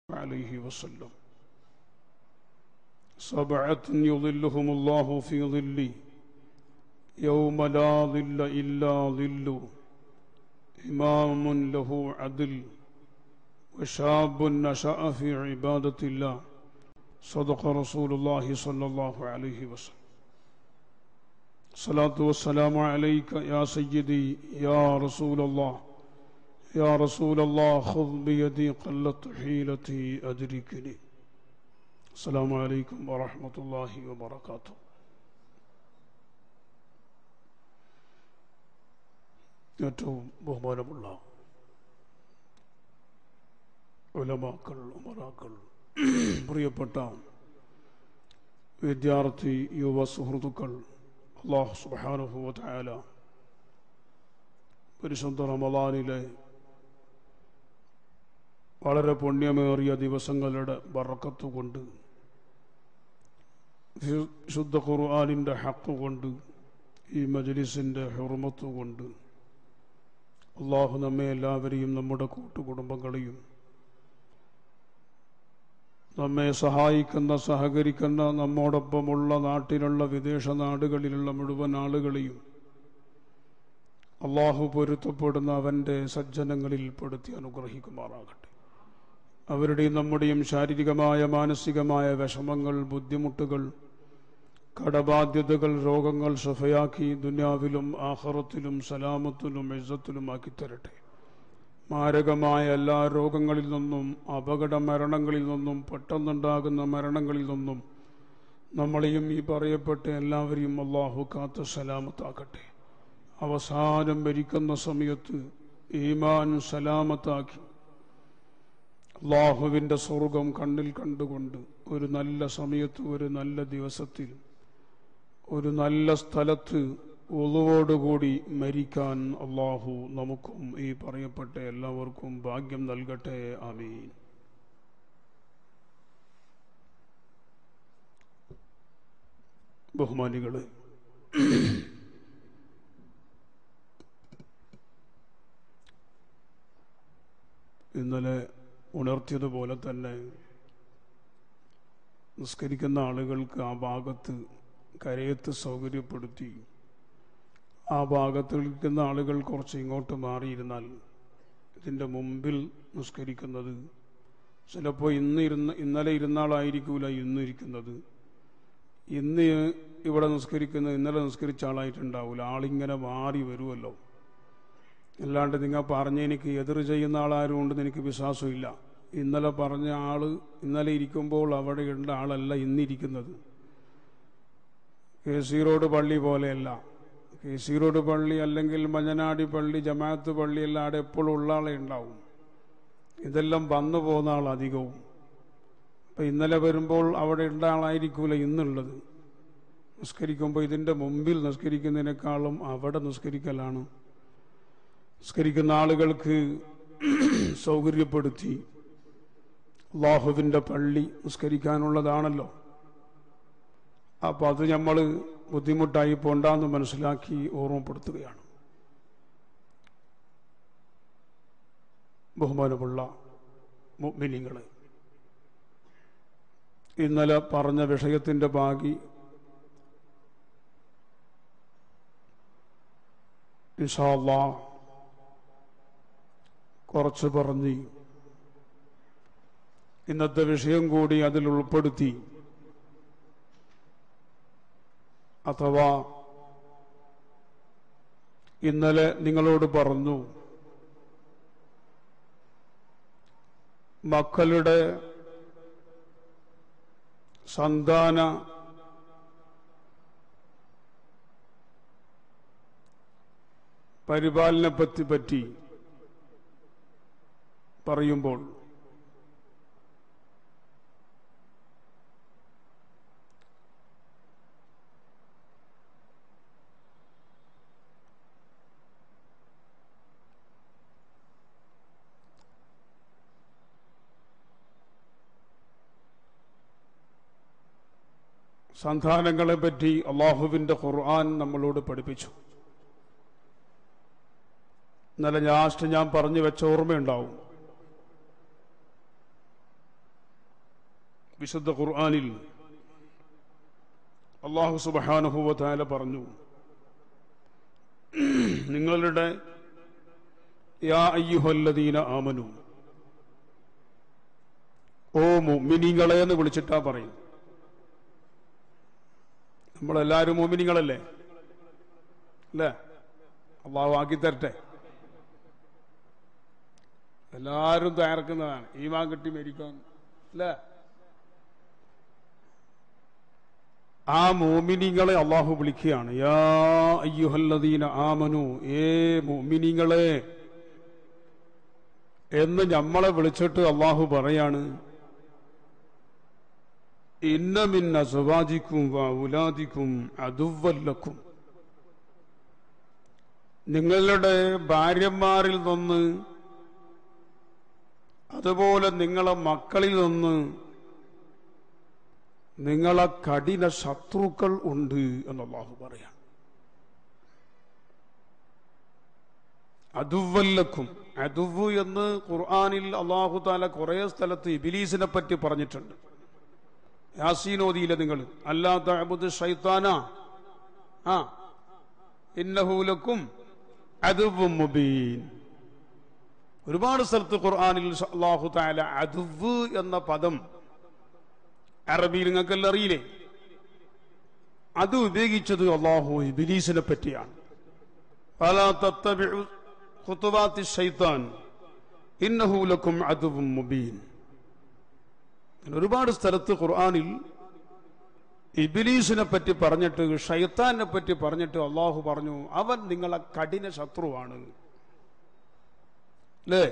عليه وسلم سبعة يظلهم الله في ظله يوم لا ظل إلا ظله إمام له عدل وشاب نشأ في عبادة الله صدق رسول الله صلى الله عليه وسلم الصلاة والسلام عليك يا سيدي يا رسول الله يا رسول الله خذ بيدي قلت حيلتي أدركني السلام عليكم ورحمة الله وبركاته ഏറ്റവും ബഹുമാനമുള്ള ഉലമാക്കൾ ഉമറാക്കൾ പ്രിയപ്പെട്ട വിദ്യാർത്ഥി യുവ സുഹൃത്തുക്കൾ അള്ളാഹു സുബാനുഭവത്തായാല പരിശുദ്ധ റമദാനിലെ വളരെ പുണ്യമേറിയ ദിവസങ്ങളുടെ ബറക്കത്ത് കൊണ്ട് ശുദ്ധ ഖുർആാനിൻ്റെ ഹക്ക് കൊണ്ട് ഈ മജ്ലിസിൻ്റെ ഹുർമത്ത് കൊണ്ട് അള്ളാഹു നമ്മെ എല്ലാവരെയും നമ്മുടെ കൂട്ടുകുടുംബങ്ങളെയും നമ്മെ സഹായിക്കുന്ന സഹകരിക്കുന്ന നമ്മോടൊപ്പമുള്ള നാട്ടിലുള്ള വിദേശ നാടുകളിലുള്ള മുഴുവൻ ആളുകളെയും അള്ളാഹു പൊരുത്തപ്പെടുന്ന അവൻ്റെ സജ്ജനങ്ങളിൽ പെടുത്തി അനുഗ്രഹിക്കുമാറാകട്ടെ അവരുടെയും നമ്മുടെയും ശാരീരികമായ മാനസികമായ വിഷമങ്ങൾ ബുദ്ധിമുട്ടുകൾ കടബാധ്യതകൾ രോഗങ്ങൾ ഷഫയാക്കി ദുന്യാവിലും ആഹറത്തിലും സലാമത്തിലും ഇസ്സത്തിലും ആക്കി തരട്ടെ മാരകമായ എല്ലാ രോഗങ്ങളിൽ നിന്നും അപകട മരണങ്ങളിൽ നിന്നും പെട്ടെന്നുണ്ടാകുന്ന മരണങ്ങളിൽ നിന്നും നമ്മളെയും ഈ പറയപ്പെട്ട എല്ലാവരെയും അള്ളാഹു കാത്ത് സലാമത്താക്കട്ടെ അവസാനം ഭരിക്കുന്ന സമയത്ത് ഈമാൻ സലാമത്താക്കി അള്ളാഹുവിൻ്റെ സ്വർഗം കണ്ണിൽ കണ്ടുകൊണ്ട് ഒരു നല്ല സമയത്ത് ഒരു നല്ല ദിവസത്തിൽ ഒരു നല്ല സ്ഥലത്ത് ഒളിവോടുകൂടി മരിക്കാൻ അള്ളാഹു നമുക്കും ഈ പറയപ്പെട്ട എല്ലാവർക്കും ഭാഗ്യം നൽകട്ടെ ആമീൻ ബഹുമാനികളെ ഇന്നലെ ഉണർത്തിയതുപോലെ തന്നെ നിസ്കരിക്കുന്ന ആളുകൾക്ക് ആ ഭാഗത്ത് കരയത്ത് സൗകര്യപ്പെടുത്തി ആ ഭാഗത്ത് നിൽക്കുന്ന ആളുകൾ കുറച്ച് ഇങ്ങോട്ട് മാറിയിരുന്നാൽ ഇതിൻ്റെ മുമ്പിൽ നിസ്കരിക്കുന്നത് ചിലപ്പോൾ ഇന്ന് ഇരുന്ന ഇന്നലെ ഇരുന്നാളായിരിക്കൂല ഇന്ന് ഇരിക്കുന്നത് ഇന്ന് ഇവിടെ നിസ്കരിക്കുന്നത് ഇന്നലെ നിസ്കരിച്ച ആളായിട്ടുണ്ടാവില്ല ആളിങ്ങനെ മാറി വരുമല്ലോ അല്ലാണ്ട് നിങ്ങൾ പറഞ്ഞ എനിക്ക് എതിർ ചെയ്യുന്ന ആളാരും ഉണ്ടെന്ന് എനിക്ക് വിശ്വാസമില്ല ഇന്നലെ പറഞ്ഞ ആള് ഇന്നലെ ഇരിക്കുമ്പോൾ അവിടെ ഉള്ള ആളല്ല ഇന്നിരിക്കുന്നത് കെ സി റോഡ് പള്ളി പോലെയല്ല കെ സി റോഡ് പള്ളി അല്ലെങ്കിൽ മഞ്ഞനാടി പള്ളി ജമാഅത്ത് പള്ളി എല്ലാം അവിടെ എപ്പോഴും ഉള്ള ആളെ ഉണ്ടാവും ഇതെല്ലാം വന്നു പോകുന്ന ആൾ അധികവും അപ്പം ഇന്നലെ വരുമ്പോൾ അവിടെ ഉള്ള ആളായിരിക്കൂല ഇന്നുള്ളത് നിസ്കരിക്കുമ്പോൾ ഇതിൻ്റെ മുമ്പിൽ നിസ്കരിക്കുന്നതിനേക്കാളും അവിടെ നിസ്കരിക്കലാണ് നിസ്കരിക്കുന്ന ആളുകൾക്ക് സൗകര്യപ്പെടുത്തി അള്ളാഹുവിൻ്റെ പള്ളി നിസ്കരിക്കാനുള്ളതാണല്ലോ അപ്പം അത് നമ്മൾ ബുദ്ധിമുട്ടായി പോണ്ടാന്ന് മനസ്സിലാക്കി ഓർമ്മപ്പെടുത്തുകയാണ് ബഹുമാനമുള്ള മിനിങ്ങളെ ഇന്നലെ പറഞ്ഞ വിഷയത്തിൻ്റെ ബാക്കി ഇൻഷാല്ലാ കുറച്ച് പറഞ്ഞ് ഇന്നത്തെ വിഷയം കൂടി അതിൽ ഉൾപ്പെടുത്തി അഥവാ ഇന്നലെ നിങ്ങളോട് പറഞ്ഞു മക്കളുടെ സന്താന പരിപാലനപ്പറ്റി പറ്റി പറയുമ്പോൾ സന്താനങ്ങളെ പറ്റി അള്ളാഹുവിന്റെ ഖുർആൻ നമ്മളോട് പഠിപ്പിച്ചു ഇന്നലെ ലാസ്റ്റ് ഞാൻ പറഞ്ഞു വെച്ച ഓർമ്മയുണ്ടാവും വിശുദ്ധ ഖുർആനിൽ അള്ളാഹു സുബഹാനുഭവത്താല പറഞ്ഞു നിങ്ങളുടെ യാ അയ്യുഹല്ലദീന ആമനു ഓ മുമിനിങ്ങളെ എന്ന് വിളിച്ചിട്ടാ പറയും നമ്മളെല്ലാരും മോമിനിങ്ങളല്ലേ അല്ലേ അള്ളാഹു ആക്കി തരട്ടെ എല്ലാവരും തയ്യാറക്കുന്നതാണ് ഈമാൻ കിട്ടി മരിക്കാൻ അല്ലേ ആ മോമിനിങ്ങളെ അള്ളാഹു വിളിക്കുകയാണ് യാ അയ്യുഹല്ലദീന ആമനു ഏ മോമിനിങ്ങളെ എന്ന് നമ്മളെ വിളിച്ചിട്ട് അള്ളാഹു പറയാണ് ഇന്നമിൻ അസുവാജിക്കും ഉലാദിക്കും അതുവല്ലക്കും നിങ്ങളുടെ ഭാര്യമാരിൽ നിന്ന് അതുപോലെ നിങ്ങളെ മക്കളിൽ നിന്ന് നിങ്ങളെ കഠിന ശത്രുക്കൾ ഉണ്ട് എന്നല്ലാഹു പറയാം അതുവല്ലക്കും അതുവ് എന്ന് ഖുർആാനിൽ അള്ളാഹു താല കുറെ സ്ഥലത്ത് ഇബിലീസിനെ പറ്റി പറഞ്ഞിട്ടുണ്ട് യാസീനോദിയിലെ നിങ്ങൾ അല്ലാത്ത അബുദ് ഷൈത്താന ആ ഇന്നഹൂലക്കും അതുവും മുബീൻ ഒരുപാട് സ്ഥലത്ത് ഖുർആാനിൽ അള്ളാഹു താല അതുവ് എന്ന പദം അറബിയിൽ നിങ്ങൾക്കെല്ലാം അറിയില്ലേ അത് ഉപയോഗിച്ചത് അള്ളാഹു ഇബിലീസിനെ പറ്റിയാണ് فلا تتبعوا خطوات الشيطان إنه لكم عدو مبين ഒരുപാട് സ്ഥലത്ത് ഖുർആാനിൽ ഇബിലീസിനെ പറ്റി പറഞ്ഞിട്ട് ഷൈത്താനെ പറ്റി പറഞ്ഞിട്ട് അള്ളാഹു പറഞ്ഞു അവൻ നിങ്ങളെ കഠിന ശത്രുവാണ് അല്ലേ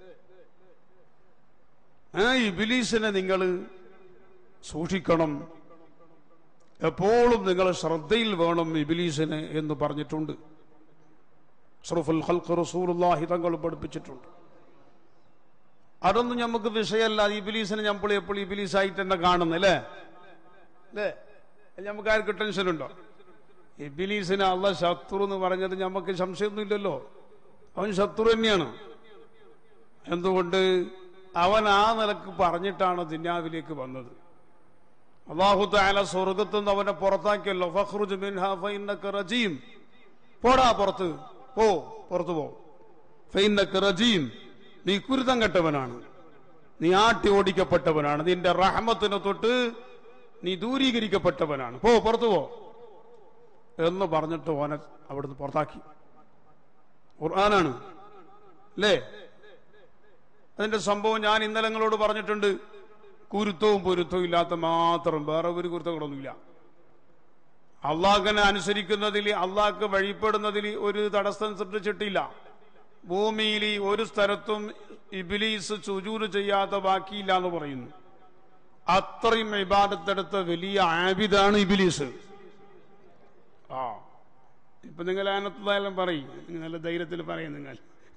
ആ ഇബിലീസിനെ നിങ്ങൾ സൂക്ഷിക്കണം എപ്പോഴും നിങ്ങൾ ശ്രദ്ധയിൽ വേണം ഇബിലീസിനെ എന്ന് പറഞ്ഞിട്ടുണ്ട് ഷറഫുൽ ഖൽഖ് റസൂലുള്ളാഹി തങ്ങൾ പഠിപ്പിച്ചിട്ടുണ്ട് അതൊന്നും നമുക്ക് വിഷയമല്ല ഇബിലീസിനെ നമ്മൾ എപ്പോഴും ഇബിലീസായിട്ട് തന്നെ കാണുന്നു അല്ലേ അല്ലേ നമുക്ക് ആർക്ക് ടെൻഷൻ ഉണ്ടോ ഇബിലീസിനെ അള്ള ശത്രു എന്ന് പറഞ്ഞത് നമുക്ക് സംശയമൊന്നുമില്ലല്ലോ അവൻ ശത്രു തന്നെയാണ് എന്തുകൊണ്ട് അവൻ ആ നിലക്ക് പറഞ്ഞിട്ടാണ് ദുന്യാവിലേക്ക് വന്നത് അള്ളാഹു താല സ്വർഗത്തു നിന്ന് അവനെ പുറത്താക്കിയല്ലോ ഫഖ്റുജ് മിൻഹാ ഫഇന്നക റജീം പോടാ പുറത്ത് പോ പുറത്തു പോ ഫൈനക്ക് റജീം നീ കുരുതം കെട്ടവനാണ് നീ ആട്ടി ഓടിക്കപ്പെട്ടവനാണ് നിന്റെ റഹമത്തിനെ തൊട്ട് നീ ദൂരീകരിക്കപ്പെട്ടവനാണ് പോ പുറത്തു പോ എന്ന് പറഞ്ഞിട്ട് ഓനെ അവിടുന്ന് പുറത്താക്കി ഖുർആനാണ് അല്ലേ അതിന്റെ സംഭവം ഞാൻ ഇന്നലെ നിങ്ങളോട് പറഞ്ഞിട്ടുണ്ട് കുരുത്തവും പൊരുത്തവും ഇല്ലാത്ത മാത്രം വേറെ ഒരു കുരുത്തങ്ങളൊന്നുമില്ല അള്ളാഹിനെ അനുസരിക്കുന്നതിൽ അള്ളാഹ്ക്ക് വഴിപ്പെടുന്നതിൽ ഒരു തടസ്സം സൃഷ്ടിച്ചിട്ടില്ല ഭൂമിയിൽ ഒരു സ്ഥലത്തും ഇബിലീസ് സുജൂര് ചെയ്യാത്ത ബാക്കിയില്ല എന്ന് പറയുന്നു അത്രയും ഇബാദത്തെടുത്ത വലിയ ആബിദാണ് ഇബിലീസ് ആ ഇപ്പൊ നിങ്ങൾ അതിനകത്തുള്ളതെല്ലാം പറയും നിങ്ങൾ നല്ല ധൈര്യത്തിൽ പറയും നിങ്ങൾ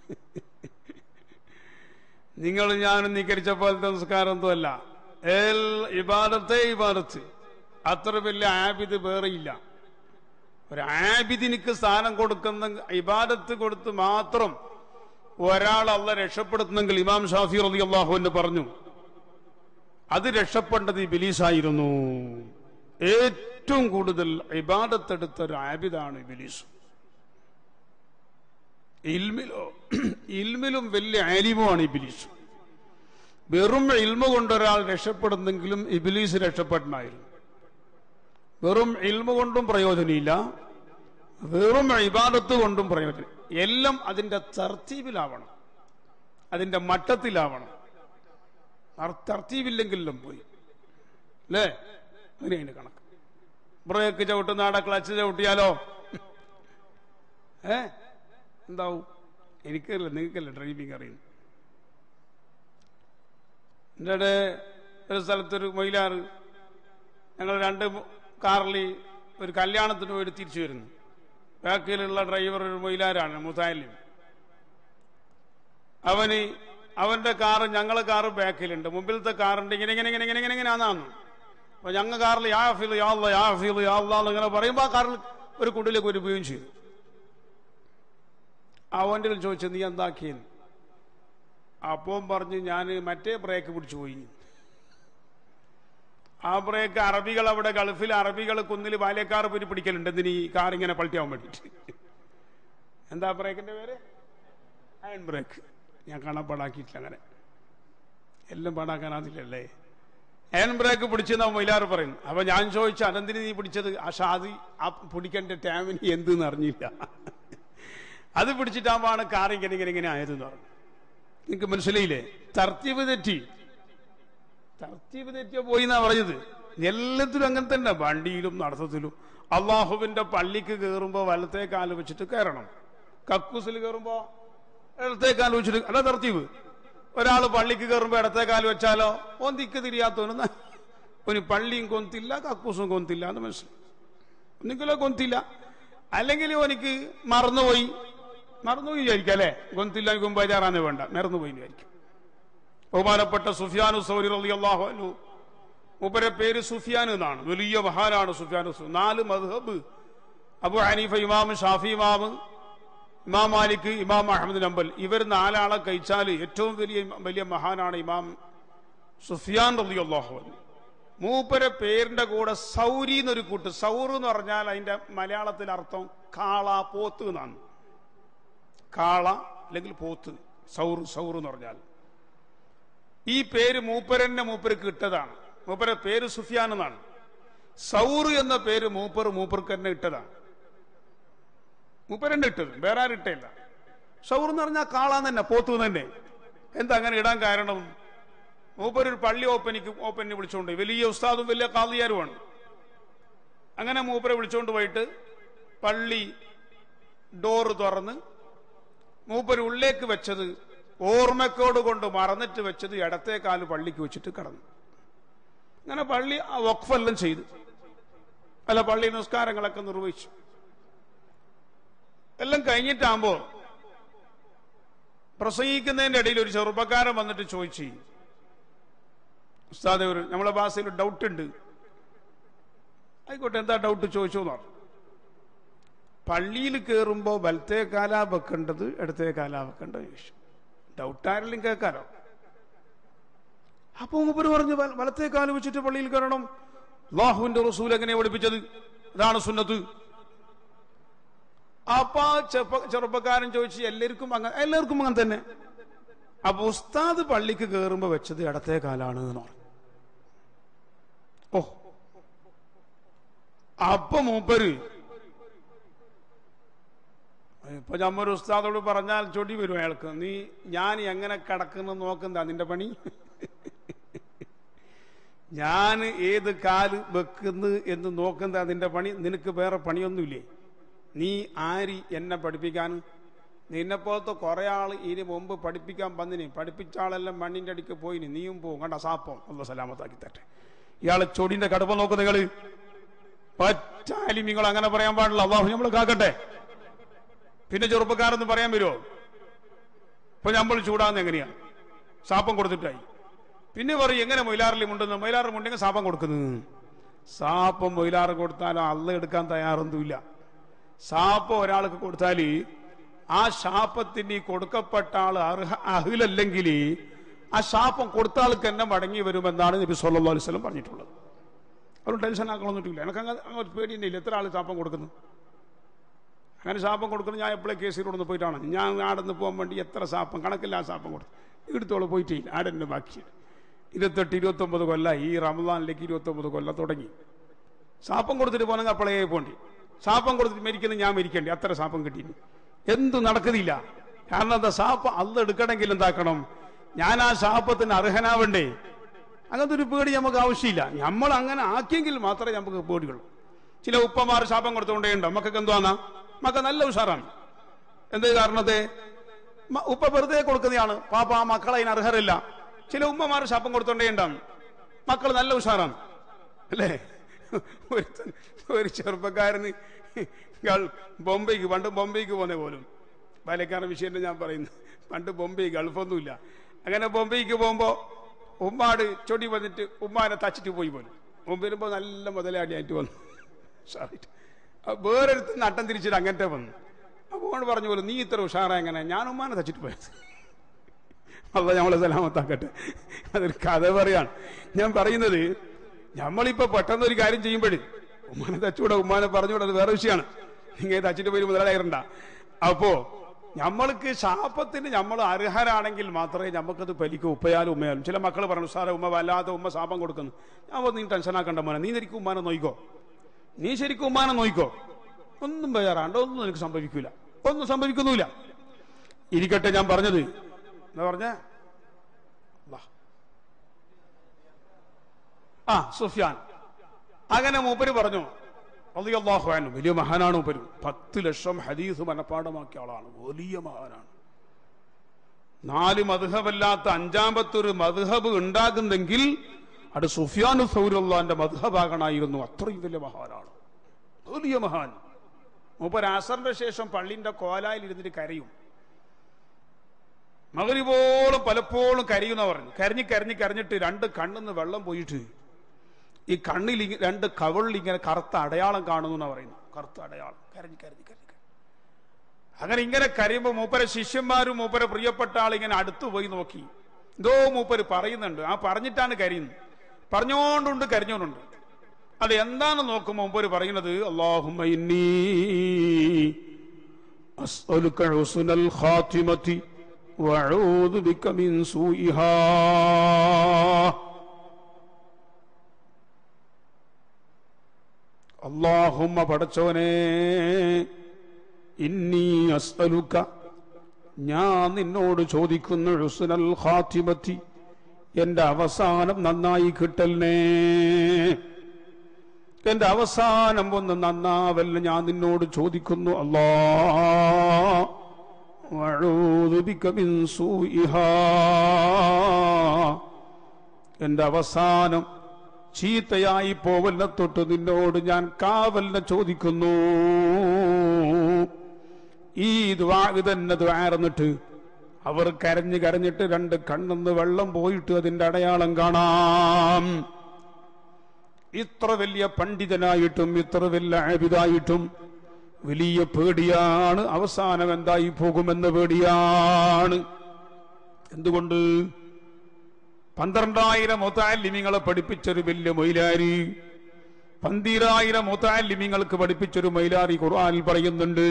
നിങ്ങൾ ഞാനും നിക്കരിച്ച പോലത്തെ സംസ്കാരം ഒന്നുമല്ല ഏൽ ഇബാദത്തെ ഇബാദത്ത് അത്ര വലിയ ആബിദ് വേറെയില്ല ഒരു ആബിദിനിക്ക് സ്ഥാനം കൊടുക്കുന്ന ഇബാദത്ത് കൊടുത്ത് മാത്രം ഒരാൾ അല്ല രക്ഷപ്പെടുത്തുന്നെങ്കിൽ ഇമാം ഷാഫി റലി അള്ളാഹുവിന് പറഞ്ഞു അത് രക്ഷപ്പെടേണ്ടത് ഈ ബിലീസായിരുന്നു ഏറ്റവും കൂടുതൽ ഇബാദത്തെടുത്ത ഒരു ആബിദാണ് ബിലീസ് ഇൽമിലോ ഇൽമിലും വലിയ ആലിമുമാണ് ഇബിലീസ് വെറും ഇൽമ കൊണ്ടൊരാൾ രക്ഷപ്പെടുന്നെങ്കിലും ഇബിലീസ് രക്ഷപ്പെടണമായിരുന്നു വെറും ഇൽമ കൊണ്ടും പ്രയോജനമില്ല വെറും ഇബാദത്ത് കൊണ്ടും പ്രയോജനം എല്ലാം അതിന്റെ തർത്തീവിലാവണം അതിന്റെ മട്ടത്തിലാവണം തർത്തീവില്ലെങ്കിലും പോയി അല്ലേ അങ്ങനെയാണ് കണക്ക് ബ്രേക്ക് ചവിട്ടുന്നാടെ ക്ലച്ച് ചവിട്ടിയാലോ ഏ എന്താവും എനിക്കറിയില്ല നിങ്ങൾക്കല്ല ഡ്രൈവിംഗ് അറിയുന്നു എൻ്റെ ഒരു സ്ഥലത്തൊരു മൊയിലാറ് ഞങ്ങൾ രണ്ട് കാറിൽ ഒരു കല്യാണത്തിന് പോയിട്ട് തിരിച്ചു വരുന്നു ബാക്കിലുള്ള ഡ്രൈവർ ഒരു മൊയിലാരാണ് മുസാലിം അവന് അവന്റെ കാറ് ഞങ്ങളെ കാറ് ബാക്കിലുണ്ട് മുമ്പിലത്തെ കാറുണ്ട് ഇങ്ങനെ ഇങ്ങനെ ഇങ്ങനെ ഇങ്ങനെ ഇങ്ങനെ ഇങ്ങനെ ആന്നാന്നു അപ്പൊ ഞങ്ങൾ കാറിൽ യാ ഫീൽ യാ അല്ലാ, യാ ഫീൽ യാ അല്ലാ എന്ന് ഇങ്ങനെ പറയുമ്പോ ആ കാറിൽ ഒരു കുണ്ടിലേക്ക് ഒരു ഉപയോഗം ചെയ്തു അവന്റെ കയ്യിൽ ചോദിച്ചു നീ എന്താക്കിയെന്ന് അപ്പം പറഞ്ഞ് ഞാൻ മറ്റേ ബ്രേക്ക് പിടിച്ചു പോയി ആ ബ്രേക്ക് അറബികൾ അവിടെ ഗൾഫിൽ അറബികൾ കുന്നിൽ ബാല്യക്കാർ പോയി പിടിക്കലുണ്ട് എന്തിന് ഈ കാർ ഇങ്ങനെ പൾട്ടിയാവാൻ വേണ്ടിയിട്ട് എന്താ ബ്രേക്കിന്റെ പേര് അയൺ ബ്രേക്ക് ഞാൻ കാണാൻ പാടാക്കിയിട്ടില്ല അങ്ങനെ എല്ലാം പാടാക്കാനാതില്ലല്ലേ അയൺ ബ്രേക്ക് പിടിച്ചെന്നാ മൊയിലാറ് പറയുന്നു അപ്പൊ ഞാൻ ചോദിച്ചു അതെന്തിന് നീ പിടിച്ചത് ആ ഷാദി ആ പിടിക്കേണ്ട ടാമിന് എന്തെന്ന് അറിഞ്ഞില്ല അത് പിടിച്ചിട്ടാകുമ്പോഴാണ് കാർ ഇങ്ങനെ ഇങ്ങനെ ഇങ്ങനെ ആയതെന്ന് പറഞ്ഞു നിങ്ങൾക്ക് മനസ്സിലായില്ലേ തർത്തീവ് തെറ്റി തർത്തീവ് തെറ്റിയ പോയി എന്നാ പറഞ്ഞത് എല്ലാത്തിലും അങ്ങനെ തന്നെ വണ്ടിയിലും നടത്തത്തിലും അള്ളാഹുവിന്റെ പള്ളിക്ക് കയറുമ്പോ വലത്തേ കാല് വെച്ചിട്ട് കയറണം കക്കൂസിൽ കയറുമ്പോ ഇടത്തേ കാല് വെച്ചിട്ട് അല്ല തർത്തീവ് ഒരാൾ പള്ളിക്ക് കയറുമ്പോ ഇടത്തേ കാല് വെച്ചാലോ ഓൻ ദിക്ക് തിരിയാത്തോന്ന് ഒരു പള്ളിയും കൊന്തില്ല കക്കൂസും കൊന്തില്ല എന്ന് മനസ്സിലായി ഒന്നിക്കലോ കൊന്തില്ല അല്ലെങ്കിൽ ഓനിക്ക് മറന്നുപോയി മറന്നുപോയി വിചാരിക്കും അല്ലെ കൊന്തില്ല എനിക്ക് ബേജാറാന്ന് വേണ്ട മറന്നുപോയി വിചാരിക്കും ബഹുമാനപ്പെട്ട സുഫിയാനു സൗരി റളിയല്ലാഹു അൻഹു മൂപ്പരെ പേര് സുഫിയാൻ എന്നാണ് വലിയ മഹാനാണ് സുഫിയാനു സൗരി. നാല് മദ്ഹബ് അബു ഹനീഫ ഇമാം ഷാഫി ഇമാം ഇമാം മാലിക് ഇമാം അഹമ്മദ് നമ്പൽ ഇവർ നാലാളെ കഴിച്ചാൽ ഏറ്റവും വലിയ വലിയ മഹാനാണ് ഇമാം സുഫിയാൻ റളിയല്ലാഹു അൻഹു മൂപ്പരെ പേരിന്റെ കൂടെ സൗരി എന്നൊരു കൂട്ട് സൗർ എന്ന് പറഞ്ഞാൽ അതിന്റെ മലയാളത്തിൽ അർത്ഥം കാള പോത്ത് എന്നാണ് കാള അല്ലെങ്കിൽ പോത്ത് സൗർ സൗർ എന്ന് പറഞ്ഞാൽ ഈ പേര് മൂപ്പരന്നെ മൂപ്പർക്ക് ഇട്ടതാണ് മൂപ്പര പേര് സുഫിയാൻ എന്നാണ് സൗർ എന്ന പേര് മൂപ്പർ മൂപ്പർക്ക് തന്നെ ഇട്ടതാണ് മൂപ്പരന്നെ ഇട്ടത് വേറെ ആരും ഇട്ടില്ല സൗർ എന്ന് പറഞ്ഞാൽ കാളാന്ന് തന്നെ പോത്തു തന്നെ എന്താ അങ്ങനെ ഇടാൻ കാരണം മൂപ്പർ ഒരു പള്ളി ഓപ്പനിക്ക് ഓപ്പനിന് വിളിച്ചുകൊണ്ട് വലിയ ഉസ്താദും വലിയ കാളിയാരുമാണ് അങ്ങനെ മൂപ്പരെ വിളിച്ചുകൊണ്ട് പോയിട്ട് പള്ളി ഡോറ് തുറന്ന് മൂപ്പര് ഉള്ളിലേക്ക് വെച്ചത് ഓർമ്മക്കോട് കൊണ്ട് മറന്നിട്ട് വെച്ചത് ഇടത്തെ കാല് പള്ളിക്ക് വെച്ചിട്ട് കടന്നു അങ്ങനെ പള്ളി ആ വഖഫെല്ലാം ചെയ്തു അല്ല പള്ളി നിസ്കാരങ്ങളൊക്കെ നിർവഹിച്ചു എല്ലാം കഴിഞ്ഞിട്ടാകുമ്പോ പ്രസംഗിക്കുന്നതിന്റെ ഇടയിൽ ഒരു ചെറുപ്പക്കാരൻ വന്നിട്ട് ചോദിച്ചു ഉസ്താദെ ഒരു നമ്മളെ ഭാഷയിൽ ഡൗട്ട് ഉണ്ട് ആയിക്കോട്ടെ എന്താ ഡൗട്ട് ചോദിച്ചു എന്ന് പറഞ്ഞു പള്ളിയിൽ കയറുമ്പോ വലത്തേ കാലാ വെക്കേണ്ടത് ഇടത്തേ കാലാ വെക്കേണ്ടത് ചോദിച്ചു ഡൗട്ട് ആരെങ്കിലും കേൾക്കാലോ അപ്പൊ മൂപ്പര് പറഞ്ഞു "വല- വലത്തേ കാല് വെച്ചിട്ട് പള്ളിയിൽ കയറണം അള്ളാഹുവിന്റെ റസൂൽ എങ്ങനെയാ പഠിപ്പിച്ചത് അതാണ് സുന്നത്ത് അപ്പൊ ആ ചെറുപ്പ ചെറുപ്പക്കാരൻ ചോദിച്ചു എല്ലാവർക്കും അങ്ങനെ എല്ലാവർക്കും അങ്ങനെ തന്നെ അപ്പൊ ഉസ്താദ് പള്ളിക്ക് കയറുമ്പോ വെച്ചത് ഇടത്തേ കാലാണ് എന്ന് പറഞ്ഞു ഓ അപ്പൊ മൂപ്പര് ഇപ്പൊ നമ്മൊരു ഉസ്താദോട് പറഞ്ഞാൽ ചൊടി വരും അയാൾക്ക് നീ ഞാൻ എങ്ങനെ കിടക്കുന്നു നോക്കുന്നതാ നിന്റെ പണി ഞാൻ ഏത് കാല് വെക്കുന്നു എന്ന് നോക്കുന്നതാ നിന്റെ പണി നിനക്ക് വേറെ പണിയൊന്നുമില്ലേ നീ ആരി എന്നെ പഠിപ്പിക്കാൻ നിന്നെ പോലത്തെ കുറെ ആള് ഇതിന് മുമ്പ് പഠിപ്പിക്കാൻ വന്നിനി പഠിപ്പിച്ച ആളെല്ലാം മണ്ണിന്റെ അടിക്ക് പോയിനി നീയും പോവും കണ്ട സാപ്പം അല്ല സലാമത്താക്കി തട്ടെ ഇയാള് ചൊടിന്റെ കടുപ്പം നോക്കുന്ന നിങ്ങള് പറ്റാലും നിങ്ങൾ അങ്ങനെ പറയാൻ പാടില്ല അള്ളാഹു നമ്മൾ കാക്കട്ടെ പിന്നെ ചെറുപ്പക്കാരെന്ന് പറയാൻ വരുമോ ഇപ്പൊ നമ്മൾ ചൂടാന്ന് എങ്ങനെയാ സാപ്പം കൊടുത്തിട്ടായി പിന്നെ പറയും എങ്ങനെ മൊയിലാറിൽ മുണ്ടെന്ന് മൊയിലാറ് മുണ്ടെങ്കിൽ സാപ്പം കൊടുക്കുന്നത് സാപ്പം മൊയിലാറ് കൊടുത്താലും അള്ള എടുക്കാൻ തയ്യാറൊന്നുമില്ല സാപ്പം ഒരാൾക്ക് കൊടുത്താൽ ആ ശാപത്തിന് ഈ കൊടുക്കപ്പെട്ട ആൾ അർഹ അഹിലല്ലെങ്കിൽ ആ ശാപം കൊടുത്ത ആൾക്ക് തന്നെ മടങ്ങി വരുമെന്നാണ് നബി സല്ലല്ലാഹു അലൈഹി വസല്ലം പറഞ്ഞിട്ടുള്ളത് അവർ ടെൻഷൻ ആക്കണമെന്നിട്ടില്ല എനിക്ക് അങ്ങനെ അങ്ങനെ പേടിയുന്നില്ല എത്ര ആൾ ശാപം കൊടുക്കുന്നു അങ്ങനെ ശാപം കൊടുക്കുന്നത് ഞാൻ എപ്പോഴും കേസിലൂടെ പോയിട്ടാണ് ഞാൻ ആടെന്ന് പോകാൻ വേണ്ടി എത്ര ശാപം കണക്കില്ല ആ ശാപം കൊടുത്തു ഇവിടുത്തോളം പോയിട്ടില്ല ആടെന്നെ ബാക്കി ഇരുപത്തെട്ട് ഇരുപത്തൊമ്പത് കൊല്ലം ഈ റമദാനിലേക്ക് ഇരുപത്തൊമ്പത് കൊല്ലം തുടങ്ങി ശാപം കൊടുത്തിട്ട് പോകണമെങ്കിൽ അപ്പോഴേ പോണ്ടി ശാപം കൊടുത്തിട്ട് മരിക്കുന്നത് ഞാൻ മരിക്കേണ്ടി അത്ര ശാപം കിട്ടി എന്തു നടക്കുന്നില്ല കാരണം എന്താ ശാപം അന്ന് എടുക്കണമെങ്കിൽ എന്താക്കണം ഞാൻ ആ ശാപത്തിന് അർഹനാവണ്ടേ അങ്ങനത്തെ ഒരു പേടി നമുക്ക് ആവശ്യമില്ല നമ്മൾ അങ്ങനെ ആക്കിയെങ്കിൽ മാത്രമേ നമുക്ക് പേടിയുള്ളൂ ചില ഉപ്പമാർ ശാപം കൊടുത്തുകൊണ്ടേണ്ടോ മക്കൾക്ക് എന്തുവാന്നാ മക്ക നല്ല ഉഷാറാണ് എന്ത് കാരണത്തെ മ- ഉപ്പ വെറുതെ കൊടുക്കുന്നതാണ് പാപ്പ ആ മക്കളെ അതിന് അർഹരല്ല ചില ഉമ്മമാർ ശാപം കൊടുത്തോണ്ടേണ്ടാണ് മക്കൾ നല്ല ഉഷാറാണ് അല്ലേ ഒരുത്തൻ ഒരു ചെറുപ്പക്കാരന് ഇയാൾ ബോംബെക്ക് പണ്ട് ബോംബെക്ക് പോന്നെ പോലും ബാല്യക്കാരൻ വിഷയം ഞാൻ പറയുന്നു പണ്ട് ബോംബെ ഗൾഫൊന്നുമില്ല അങ്ങനെ ബോംബെക്ക് പോകുമ്പോ ഉമ്മാട് ചൊടി വന്നിട്ട് ഉമ്മാനെ തച്ചിട്ട് പോയി പോലും മുമ്പ് വരുമ്പോ നല്ല മുതലാളിയായിട്ട് വന്നു സാറിട്ട് വേറൊരുത്ത് നട്ടം തിരിച്ചിട്ട് അങ്ങനത്തെ വന്നു അപ്പോൾ പറഞ്ഞു പോലും നീ ഇത്ര ഉഷാറ എങ്ങനെ ഞാൻ ഉമ്മാനെ തച്ചിട്ട് പോയത് അല്ല നമ്മളെ സലാമത്താക്കട്ടെ അതൊരു കഥ പറയാണ് ഞാൻ പറയുന്നത് നമ്മളിപ്പോ പെട്ടെന്ന് ഒരു കാര്യം ചെയ്യുമ്പോഴേ ഉമ്മാനെ തച്ചുകൂടെ ഉമ്മാനെ പറഞ്ഞുകൂടെ അത് വേറെ വിഷയമാണ് നിങ്ങൾ തച്ചിന്റെ പേര് മുതലായിരണ്ട അപ്പോ നമ്മൾക്ക് ശാപത്തിന് നമ്മൾ അർഹരാണെങ്കിൽ മാത്രമേ നമുക്കത് പലിക്കൂ ഉപ്പയാലും ഉമ്മയാലും ചില മക്കൾ പറഞ്ഞു സാറേ ഉമ്മ വല്ലാതെ ഉമ്മ ശാപം കൊടുക്കുന്നു ഞാൻ പറഞ്ഞു, നീ ടെൻഷൻ ആക്കണ്ട മോനെ നീ ശരിക്കും ഉമ്മാനെ നോയിക്കോ നീ ശരിക്കും ഉമ്മാനെ നോയിക്കോ ഒന്നും ബേജാറാണ്ട് ഒന്നും എനിക്ക് സംഭവിക്കൂല ഒന്നും സംഭവിക്കുന്നുമില്ല ഇരിക്കട്ടെ ഞാൻ പറഞ്ഞത് എന്താ പറഞ്ഞ ആ സുഫിയാൻ അങ്ങനെ മൂപ്പര് പറഞ്ഞു റളിയല്ലാഹു അൻഹു വലിയ മഹാനാണ് മൂപ്പര് പത്ത് ലക്ഷം ഹദീസ് മനപ്പാടമാക്കിയ ആളാണ് വലിയ മഹാനാണ് നാല് മധുഹബല്ലാത്ത അഞ്ചാമത്തെ ഒരു മധുഹബ് ഉണ്ടാകുന്നെങ്കിൽ അത് സുഫിയാനു സൗരുള്ളാന്റെ മധുഹബാകണായിരുന്നു അത്രയും വലിയ മഹാനാണ് വലിയ മഹാൻ മൂപ്പര് അസറിന്റെ ശേഷം പള്ളിന്റെ കോലായിൽ ഇരുന്നിട്ട് കരയും മകരിപോളും പലപ്പോഴും കരയുന്ന പറഞ്ഞു കരഞ്ഞ് കരഞ്ഞ് കരഞ്ഞിട്ട് രണ്ട് കണ്ണിന്ന് വെള്ളം പോയിട്ട് ഈ കണ്ണിൽ ഇങ്ങ- രണ്ട് കവളിൽ ഇങ്ങനെ കറുത്ത അടയാളം കാണുന്നു എന്നാ പറയുന്നു കറുത്ത അടയാളം കരഞ്ഞ് കരഞ്ഞ് കരഞ്ഞ് കരഞ്ഞ്. അങ്ങനെ ഇങ്ങനെ കരയുമ്പോ മൂപ്പരെ ശിഷ്യന്മാരും മൂപ്പരെ പ്രിയപ്പെട്ട ആൾ ഇങ്ങനെ അടുത്തു പോയി നോക്കി എന്തോ മൂപ്പര് പറയുന്നുണ്ട് ആ പറഞ്ഞിട്ടാണ് കരയുന്നത് പറഞ്ഞോണ്ടുണ്ട് കരഞ്ഞോണ്ടുണ്ട് അത് എന്താണെന്ന് നോക്കുമ്പോ മൂപ്പര് പറയുന്നത് അള്ളാഹുമ്മ ഇന്നി أسألك حسن الخاتمة وأعوذ بك من سوءها اللهم പടച്ചോനെ ഇന്നി അസ്അലുക ഞാൻ നിന്നോട് ചോദിക്കുന്നു ഹുസ്നൽ ഖാത്തിമത്തി എന്റെ അവസാനം നന്നായി കിട്ടൽനേ എന്റെ അവസാനം ഒന്ന് നന്നാവല്ല ഞാൻ നിന്നോട് ചോദിക്കുന്നു അല്ലാ വഅഊദു ബിക മിൻ സൂഇഹാ. എന്റെ അവസാനം ചീത്തയായി പോവല്ല തൊട്ട് നിന്നോട് ഞാൻ കാവലിനെ ചോദിക്കുന്നു ഈ ദ്വാ തന്നെ ദ്വാരന്നിട്ട് അവർ കരഞ്ഞ് കരഞ്ഞിട്ട് രണ്ട് കണ്ണെന്ന് വെള്ളം പോയിട്ട് അതിന്റെ അടയാളം കാണാം ഇത്ര വലിയ പണ്ഡിതനായിട്ടും ഇത്ര വലിയ ആബിദായിട്ടും വലിയ പേടിയാണ് അവസാനം എന്തായി പോകുമെന്ന് പേടിയാണ് എന്തുകൊണ്ട് പന്ത്രണ്ടായിരം മുത്താലിമിങ്ങളെ പഠിപ്പിച്ചൊരു വലിയ മൊയിലാരി പന്തിരായിരം മുത്താലിമിങ്ങൾക്ക് പഠിപ്പിച്ചൊരു മൊയിലാരി ഖുർആനിൽ പറയുന്നുണ്ട്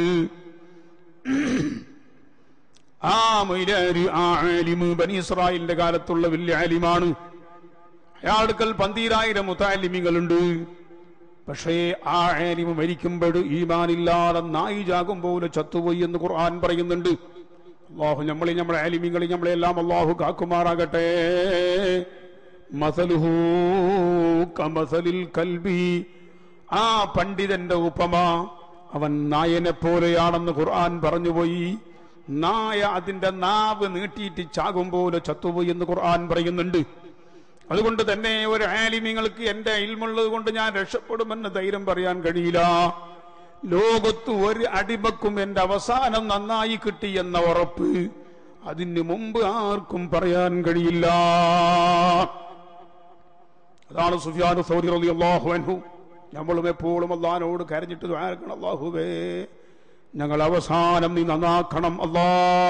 ആ മൊയിലാരി ആ ആലിമ് ബനി ഇസ്രായേലിന്റെ കാലത്തുള്ള വലിയ ആലിമാണ് അയാൾക്കൽ പന്തീരായിരം മുത്താലിമികളുണ്ട് പക്ഷേ ആ ആലിമ് മരിക്കുമ്പോൾ ഈമാനില്ലാതെ നായി ജാകും പോലെ ചത്തുപോയി എന്ന് ഖുർആൻ പറയുന്നുണ്ട് അള്ളാഹു നമ്മളെ നമ്മളെ ആലിമിങ്ങളെ നമ്മളെല്ലാം അള്ളാഹു കാക്കുമാറാകട്ടെ മസലുഹു കമസലിൽ കൽബി ആ പണ്ഡിതന്റെ ഉപമ അവൻ നായനെ പോലെയാണെന്ന് ഖുർആൻ പറഞ്ഞുപോയി നായ അതിന്റെ നാവ് നീട്ടിയിട്ട് ചാകും പോലെ ചത്തുപോയി എന്ന് ഖുർആൻ പറയുന്നുണ്ട് അതുകൊണ്ട് തന്നെ ഒരു ആലിമ്യങ്ങൾക്ക് എന്റെ ഇൽമുള്ളത് കൊണ്ട് ഞാൻ രക്ഷപ്പെടുമെന്ന് ധൈര്യം പറയാൻ കഴിയില്ല ലോകത്ത് ഒരു അടിമക്കും എന്റെ അവസാനം നന്നായി കിട്ടി എന്ന ഉറപ്പ് അതിന് മുമ്പ് ആർക്കും പറയാൻ കഴിയില്ല അതാണ് സുഫിയാനു സൗരി റളി അള്ളാഹു അൻഹു നമ്മളും എപ്പോഴും അള്ളഹാനോട് കരഞ്ഞിട്ട് ദ്വാരക്കണം അള്ളാഹുവേ ഞങ്ങൾ അവസാനം നീ നന്നാക്കണം അല്ലാ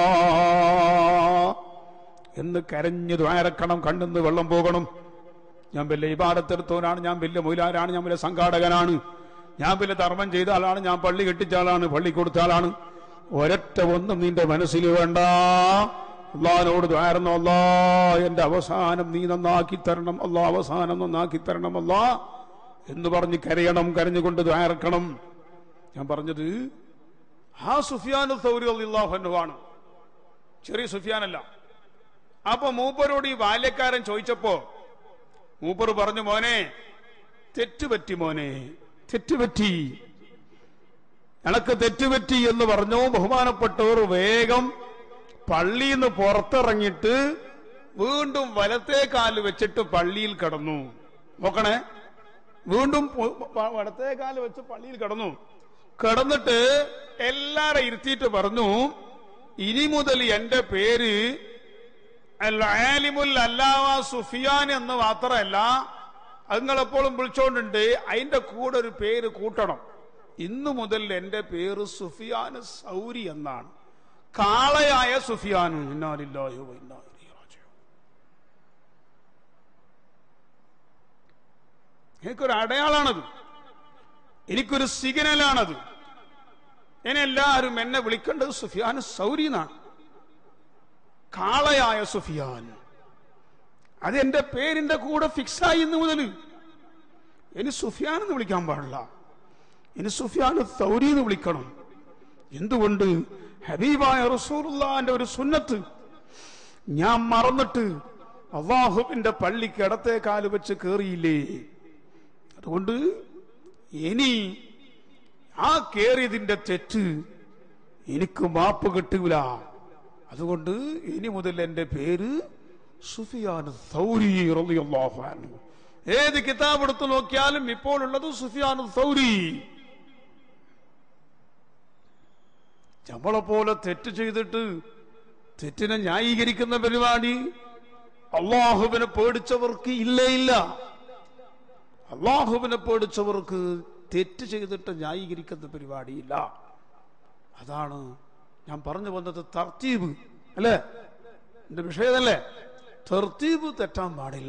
എന്ന് കരഞ്ഞ് ദ്വാരക്കണം കണ്ണെന്ന് വെള്ളം പോകണം ഞാൻ വലിയ ഇബാടത്തെടുത്തവനാണ് ഞാൻ വലിയ മൊയിലാരാണ് ഞാൻ വലിയ സംഘാടകനാണ് ഞാൻ വലിയ ധർമ്മം ചെയ്ത ആളാണ് ഞാൻ പള്ളി കെട്ടിച്ച ആളാണ് പള്ളി കൊടുത്ത ആളാണ് ഒരൊറ്റ ഒന്നും നിന്റെ മനസ്സിൽ വേണ്ട അള്ളഹാനോട് ദ്വാരുന്നു അല്ലാ എന്റെ അവസാനം നീ നന്നാക്കി തരണം അല്ലാ അവസാനം നന്നാക്കി തരണം അല്ലാ എന്ന് പറഞ്ഞ് കരയണം കരഞ്ഞുകൊണ്ട് ദ്വാരക്കണം ഞാൻ പറഞ്ഞത് ആ സുഫിയാൻ സൗരി അള്ളാഹുവാണ് ചെറിയ സുഫിയാനല്ല അപ്പൊ മൂപ്പരോട് ഈ ബാല്യക്കാരൻ ചോദിച്ചപ്പോ മൂപ്പർ പറഞ്ഞു മോനെ തെറ്റുപറ്റി മോനെ തെറ്റുപറ്റി എനക്ക് തെറ്റുപറ്റി എന്ന് പറഞ്ഞു ബഹുമാനപ്പെട്ടവർ വേഗം പള്ളിയിൽ നിന്ന് പുറത്തിറങ്ങിയിട്ട് വീണ്ടും വലത്തേ കാല് വെച്ചിട്ട് പള്ളിയിൽ കിടന്നു നോക്കണേ വീണ്ടും പു- പ- വലത്തേ കാല് വെച്ച് പള്ളിയിൽ കിടന്നു കിടന്നിട്ട് എല്ലാരെ ഇരുത്തിയിട്ട് പറഞ്ഞു ഇനി മുതൽ എന്റെ പേര് അൽ ആലിമുൽ അല്ലാവ സുഫിയാൻ എന്ന് മാത്രമല്ല അത് നിങ്ങളെപ്പോഴും വിളിച്ചോണ്ടുണ്ട് അതിന്റെ കൂടെ ഒരു പേര് കൂട്ടണം ഇന്നു മുതൽ എന്റെ പേര് സുഫിയാൻ സൗരി എന്നാണ് കാളയായ സുഫിയാൻ ഇന്നാലില്ലാഹി വ ഇന്നാ ഇലൈഹി റാജിഊൻ. എനിക്കൊരു അടയാളാണത് എനിക്കൊരു സിഗ്നലാണത് എന്നെ എല്ലാവരും എന്നെ വിളിക്കേണ്ടത് സുഫിയാൻ സൗരി എന്നാണ് കാളയായ സുഫിയാൻ അത് എന്റെ പേരിന്റെ കൂടെ ഫിക്സായി ഇന്ന് മുതൽ ഇനി സുഫിയാൻ എന്ന് വിളിക്കാൻ പാടില്ല ഇനി സുഫിയാൻ സൗരി എന്ന് വിളിക്കണം എന്തുകൊണ്ട് ഹബീബായ റസൂലുള്ളാന്റെ ഒരു സുന്നത്ത് ഞാൻ മറന്നിട്ട് അള്ളാഹുവിന്റെ പള്ളിക്ക് ഇടത്തെ കാല് വെച്ച് കേറിയില്ലേ അതുകൊണ്ട് ഇനി ആ കേറിയതിന്റെ തെറ്റ് എനിക്ക് മാപ്പ് കിട്ടൂല അതുകൊണ്ട് ഇനി മുതൽ എന്റെ പേര് സുഫിയാൻ സൗരി റളിയല്ലാഹു അൻഹു ഏത് കിതാബ് എടുത്തു നോക്കിയാലും ഇപ്പോൾ ഉള്ളത് സുഫിയാൻ സൗരി നമ്മളെ പോലെ തെറ്റ് ചെയ്തിട്ട് തെറ്റിനെ ന്യായീകരിക്കുന്ന പരിപാടി അള്ളാഹുവിനെ പേടിച്ചവർക്ക് ഇല്ലേ ഇല്ല അള്ളാഹുവിനെ പേടിച്ചവർക്ക് തെറ്റ് ചെയ്തിട്ട് ന്യായീകരിക്കുന്ന പരിപാടിയില്ല അതാണ് ഞാൻ പറഞ്ഞു വന്നത് തർത്തീബ് അല്ലേ എന്റെ വിഷയതല്ലേ തർത്തീബ് തെറ്റാൻ പാടില്ല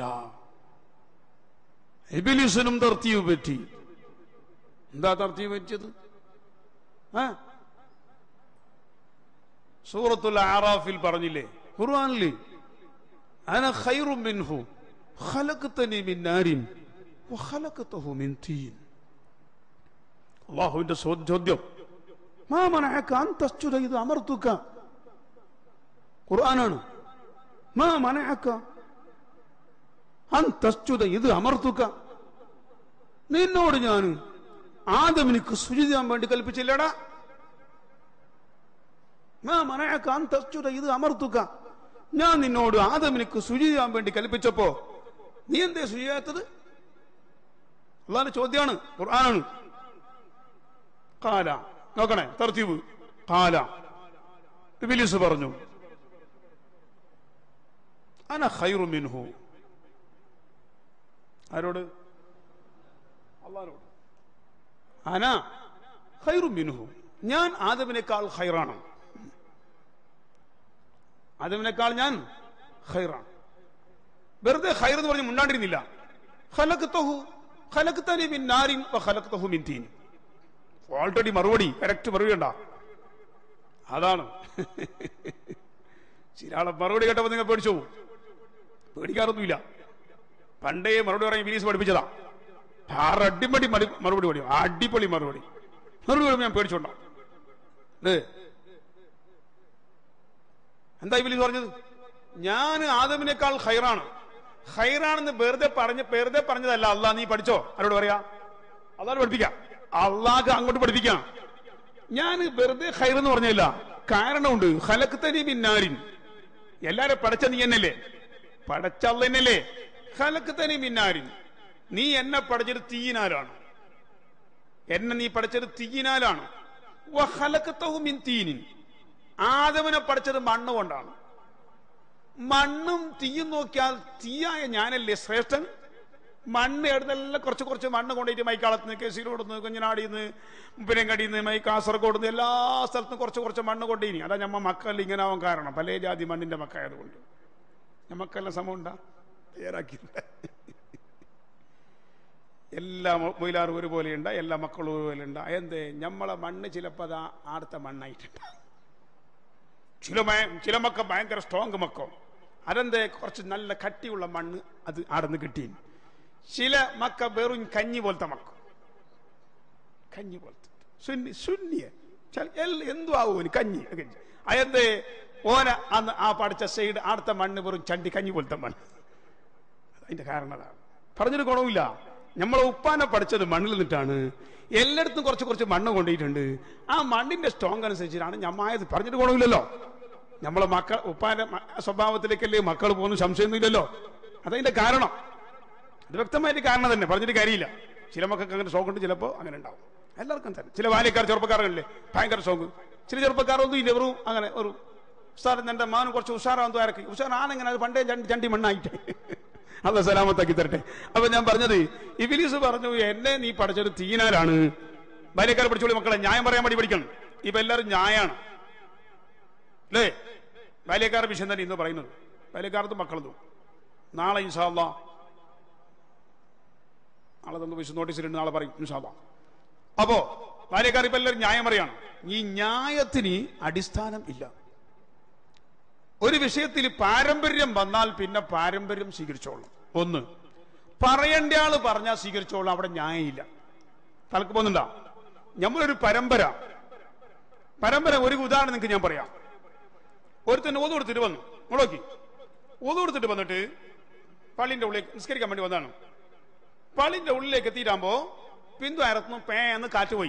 എബിലിസിനും തർത്തീബ് പറ്റി എന്താ തർത്തീബ് പറ്റിയത് ആ സൂറത്തുൽ ആറാഫിൽ പറഞ്ഞില്ലേ ഖുർആനില്ലേ അന ഖൈറും മിൻഹു ഖലഖതനി മിൻ നാരിൻ വഖലഖതഹു മിൻ തീൻ അല്ലാഹുവിന്റെ ചോദ്യം മാ മനഅക അൻ തസ്ജുദ ഇത് അമർത്തുക ഖുർആനാണ് മാ മനഅക അൻ തസ്ജുദ ഇത് അമർത്തുക നിന്നോട് ഞാൻ ആദമിനിക്ക് സുജി ചെയ്യാൻ വേണ്ടി കൽപ്പിച്ചില്ലടാ മാ മനഅക അൻ തസ്ജുദ ഇത് അമർത്തുക ഞാൻ നിന്നോട് ആദമിനിക്ക് സുജി ചെയ്യാൻ വേണ്ടി കൽപ്പിച്ചപ്പോ നീ എന്തേ സുജി ചെയ്യാത്തത് അള്ളാന്റെ ചോദ്യമാണ് ഖുർആനാണ് കാല നോക്കണേ തർത്തീവ് കാല ഇബിലിസ് പറഞ്ഞു അന ഖൈറു മിൻഹു ആരോട് അള്ളാനോട് അന ഖൈറു മിൻഹു ഞാൻ ആദമിനേക്കാൾ ഖൈറാണ് ആദമിനേക്കാൾ ഞാൻ ഖൈറാണ് വെറുതെ ഖൈർ എന്ന് പറഞ്ഞ് മുണ്ടാണ്ടിരുന്നില്ല ഖലഖ്തഹു ഖലഖ്തനി മിൻ നാരിൻ വ ഖലഖ്തഹു മിൻ തീൻ ഓൾറെഡി മറുപടി കറക്റ്റ് മറുപടി ഉണ്ട അതാണ് ചിരാളെ മറുപടി കേട്ടപ്പോ നിങ്ങൾ പേടിച്ചു പോകും. പേടിക്കാറൊന്നുമില്ല പണ്ടേ മറുപടി പറയാൻ ഇംഗ്ലീഷ് പഠിപ്പിച്ചതാ ആറ് അടിപൊളി മടി- മറുപടി പഠിക്കും അടിപൊളി മറുപടി മറുപടി പറയുമ്പോൾ ഞാൻ പേടിച്ചോണ്ടാ ഏ എന്താ ഇവലി പറഞ്ഞത് ഞാൻ ആദമിനേക്കാൾ ഹൈറാണ് ഹൈറാണെന്ന് വെറുതെ പറഞ്ഞ് വെറുതെ പറഞ്ഞതല്ല അള്ളാഹ് നീ പഠിച്ചോ ആരോട് പറയാ അള്ളാഹ് പഠിപ്പിക്കാം അള്ളാഹ് അങ്ങോട്ട് പഠിപ്പിക്കാം ഞാൻ വെറുതെ ഹൈർ എന്ന് പറഞ്ഞില്ല കാരണമുണ്ട് ഹലക്തനി മിന്നാരിൻ എല്ലാരും പടച്ച നീ എന്നല്ലേ പടച്ച അള്ള എന്നല്ലേ ഹലക്തനി മിന്നാരിൻ നീ എന്നെ പഠിച്ചത് തീയിനാലാണ് എന്നെ നീ പഠിച്ചത് തീയിനാലാണ് വ ഖലഖതഹു മിൻ തീനിൻ ആദമിനെ പഠിച്ചത് മണ്ണ് കൊണ്ടാണ് മണ്ണും തീയും നോക്കിയാൽ തീയായ ഞാനല്ലേ ശ്രേഷ്ഠൻ മണ്ണ് എടുത്തെല്ലാം കുറച്ച് കുറച്ച് മണ്ണ് കൊണ്ടുപോയിട്ട് മൈക്കാളത്ത് നിന്ന് കേസിലോട് നിന്ന് കുഞ്ഞനാടിയിൽ നിന്ന് മുപ്പിനങ്കടിയിൽ നിന്ന് മൈ കാസർഗോഡ് നിന്ന് എല്ലാ സ്ഥലത്തും കുറച്ച് കുറച്ച് മണ്ണ് കൊണ്ടിനി അതാ ഞമ്മ മക്കൾ ഇങ്ങനെ ആവാൻ കാരണം പല ജാതി മണ്ണിന്റെ മക്കായതുകൊണ്ട് ഞമ്മക്കെല്ലാം സമം ഉണ്ടാ തയ്യാറാക്കിയില്ല എല്ലാ മൊയിലാറും ഒരുപോലെ ഉണ്ട് എല്ലാ മക്കളും ഒരുപോലെ ഉണ്ട് എന്തേ ഞമ്മളെ മണ്ണ് ചിലപ്പോൾ അതാ ആടത്തെ മണ്ണായിട്ടുണ്ട് ചില മയ- ചില മക്ക ഭയങ്കര സ്ട്രോങ് മക്കോ അതെന്തേ കുറച്ച് നല്ല കട്ടിയുള്ള മണ്ണ് അത് ആടന്ന് കിട്ടി ചില മക്ക വെറും കഞ്ഞി പോലത്തെ മക്ക കഞ്ഞി പോലത്തെ സുന്നി സുന്നിയ ചില- എല്ല- എന്തു ആവും കഞ്ഞി കഞ്ഞി അതെന്തേ ഓന അന്ന് ആ പഠിച്ച സൈഡ് ആടത്തെ മണ്ണ് വെറും ചണ്ടി കഞ്ഞി പോലത്തെ മണ്ണ് അതിന്റെ കാരണം അതാണ് പറഞ്ഞൊരു ഗുണമില്ല നമ്മളെ ഉപ്പാനെ പഠിച്ചത് മണ്ണിൽ നിന്നിട്ടാണ് എല്ലായിടത്തും കുറച്ച് കുറച്ച് മണ്ണ് കൊണ്ടിട്ടുണ്ട് ആ മണ്ണിന്റെ സ്ട്രോങ് അനുസരിച്ചിട്ടാണ് ഞമ്മായത് പറഞ്ഞിട്ട് ഗുണമില്ലല്ലോ നമ്മളെ മക്കൾ ഉപ്പാന്റെ മ- സ്വഭാവത്തിലേക്കല്ലേ മക്കൾ പോകുന്ന സംശയമൊന്നുമില്ലല്ലോ അതതിന്റെ കാരണം അത് വ്യക്തമായിട്ട് കാരണം തന്നെ പറഞ്ഞിട്ട് കാര്യമില്ല ചില മക്കൾക്ക് അങ്ങനെ ഷോക്ക് ഉണ്ട് ചിലപ്പോൾ അങ്ങനെ ഉണ്ടാവും എല്ലാവർക്കും തന്നെ ചില ബാല്യക്കാർ ചെറുപ്പക്കാരല്ലേ ഭയങ്കര ഷോക്ക് ചില ചെറുപ്പക്കാരൊന്നും ഇല്ല വെറും അങ്ങനെ ഒരു ഉസ്താദ് എന്റെ മാനും കുറച്ച് ഉഷാറാന്ന് ഇറക്കി ഉഷാറാണെങ്ങനെ അത് പണ്ടേ ചണ്ടി- ചണ്ടി മണ്ണായിട്ട് അല്ല സലാമത്താക്കി തരട്ടെ അപ്പൊ ഞാൻ പറഞ്ഞത് ഇബിലീസ് പറഞ്ഞു എന്നെ നീ പഠിച്ചത് തീനാരാണ് ബാല്യക്കാർ പഠിച്ചോളി മക്കളെ ന്യായം പറയാൻ വേണ്ടി പഠിക്കണം ഇപ്പൊ എല്ലാവരും ന്യായാണ് അല്ലേ ബാല്യക്കാരുടെ വിഷയം തന്നെ ഇന്ന് പറയുന്നത് ബാല്യക്കാർക്കും മക്കളതും നാളെ ഇൻഷാല്ല നാളെ തന്നു പൈസ നോട്ടീസിലുണ്ട് നാളെ പറയും ഇൻഷാല്ലാ അപ്പോ ഭാര്യക്കാർ ഇപ്പൊ എല്ലാവരും ന്യായം പറയാണ് ഈ ന്യായത്തിന് അടിസ്ഥാനം ഇല്ല ഒരു വിഷയത്തിൽ പാരമ്പര്യം വന്നാൽ പിന്നെ പാരമ്പര്യം സ്വീകരിച്ചോളണം ഒന്ന് പറയേണ്ട ആള് പറഞ്ഞാൽ സ്വീകരിച്ചോളണം അവിടെ ന്യായമില്ല തലക്ക് പോകുന്നുണ്ടാ നമ്മളൊരു പരമ്പര പരമ്പര ഒരു ഉദാഹരണം നിങ്ങൾക്ക് ഞാൻ പറയാം ഒരുത്തൻ ഓത് കൊടുത്തിട്ട് വന്നു നോക്കി ഓത് കൊടുത്തിട്ട് വന്നിട്ട് പള്ളിന്റെ ഉള്ളിലേക്ക് നിസ്കരിക്കാൻ വേണ്ടി വന്നതാണ് പള്ളിന്റെ ഉള്ളിലേക്ക് എത്തിയിട്ടാകുമ്പോ പിന്തു അയർത്തുന്നു പേ എന്ന് കാറ്റ് പോയി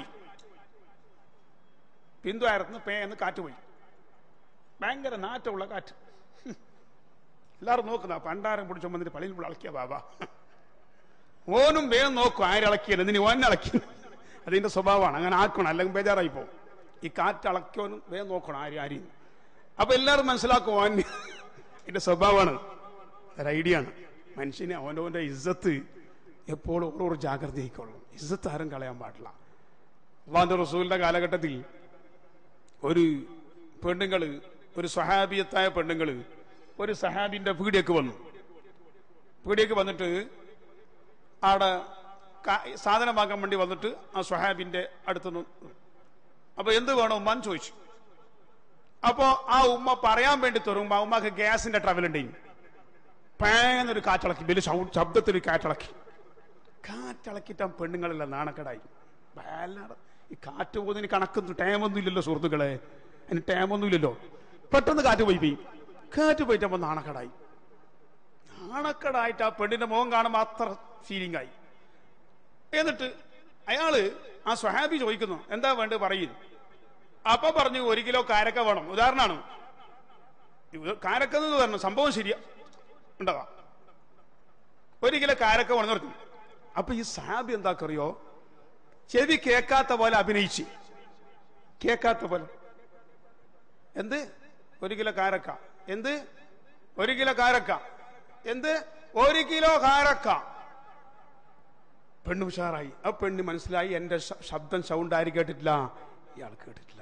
പിന്തു അയർത്തുന്നു പേ എന്ന് കാറ്റ് പോയി ഭയങ്കര നാറ്റമുള്ള കാറ്റ് എല്ലാവരും നോക്കുന്ന പണ്ടാരം പിടിച്ചു വന്നിട്ട് പള്ളിയിൽ കൂടെ അളക്കിയ ബാബ ഓനും വേഗം നോക്കും ആരിളക്കിയത് എന്തിന് ഓനെ അളക്കിയത് അതിന്റെ സ്വഭാവമാണ് അങ്ങനെ ആക്കണം അല്ലെങ്കിൽ ബേജാറായി പോകും ഈ കാറ്റ് അളക്കിയോനും വേഗം നോക്കണം ആര് ആരെയും അപ്പൊ എല്ലാവരും മനസ്സിലാക്കും ഓൻ എന്റെ സ്വഭാവമാണ് ഒരു ഐഡിയ ആണ് മനുഷ്യന് അവനവന്റെ ഇജ്ജത്ത് എപ്പോഴും ഓരോ ജാഗ്രത ആയിക്കോളും ഇജ്ജത്ത് ആരും കളയാൻ പാടില്ല അള്ളാന്റെ റസൂലിന്റെ കാലഘട്ടത്തിൽ ഒരു പെണ്ണുങ്ങള് ഒരു സഹാബിയത്തായ പെണ്ണുങ്ങള് ഒരു സഹാബിന്റെ പീടിയൊക്കെ വന്നു പീടിയൊക്കെ വന്നിട്ട് ആടെ കാ- സാധനം വാങ്ങാൻ വേണ്ടി വന്നിട്ട് ആ സ്വഹാബിന്റെ അടുത്ത് നിന്ന് അപ്പൊ എന്ത് വേണം ഉമ്മാൻ ചോദിച്ചു അപ്പോ ആ ഉമ്മ പറയാൻ വേണ്ടി തുറങ്ങുമ്പോ ആ ഉമ്മക്ക് ഗ്യാസിന്റെ ട്രവൽ ഉണ്ടെങ്കിൽ പേന്നൊരു കാറ്റിളക്കി വലിയ ശൗ- ശബ്ദത്തിൽ ഒരു കാറ്റിളക്കി കാറ്റിളക്കിട്ട് ആ പെണ്ണുങ്ങളെല്ലാം നാണക്കേടായി വല്ലാതെ ഈ കാറ്റ് പോകുന്നതിന് കണക്കൊന്നും ടൈമൊന്നും ഇല്ലല്ലോ സുഹൃത്തുക്കളെ അതിന് ടൈമൊന്നും ഇല്ലല്ലോ പെട്ടെന്ന് കാറ്റ് പോയി പോയി കാറ്റ് പോയിട്ടപ്പോ നാണക്കേടായി നാണക്കേടായിട്ട് ആ പെണ്ണിന്റെ മുഖം കാണുമ്പോൾ അത്ര ഫീലിംഗ് ആയി എന്നിട്ട് അയാള് ആ സ്വഹാബി ചോദിക്കുന്നു എന്താ വേണ്ടത് പറയും അപ്പൊ പറഞ്ഞു ഒരു കിലോ കാരക്ക വേണം ഉദാഹരണമാണ് ഇത് കാരക്ക എന്ന് പറഞ്ഞു സംഭവം ശരിയാ ഉണ്ടാവാ ഒരു കിലോ കാരക്ക വേണം നിർത്തി അപ്പൊ ഈ സാബി എന്താക്കറിയോ ചെവി കേൾക്കാത്ത പോലെ അഭിനയിച്ച് കേൾക്കാത്ത പോലെ എന്ത് ഒരു കിലോ കാരക്ക എന്ത് ഒരു കിലോ കാരക്ക എന്ത് ഒരു കിലോ കാരക്ക പെണ്ണ് ഉഷാറായി ആ പെണ്ണ് മനസ്സിലായി എന്റെ ശ- ശബ്ദം സൗണ്ട് ആര് കേട്ടിട്ടില്ല ഇയാൾ കേട്ടിട്ടില്ല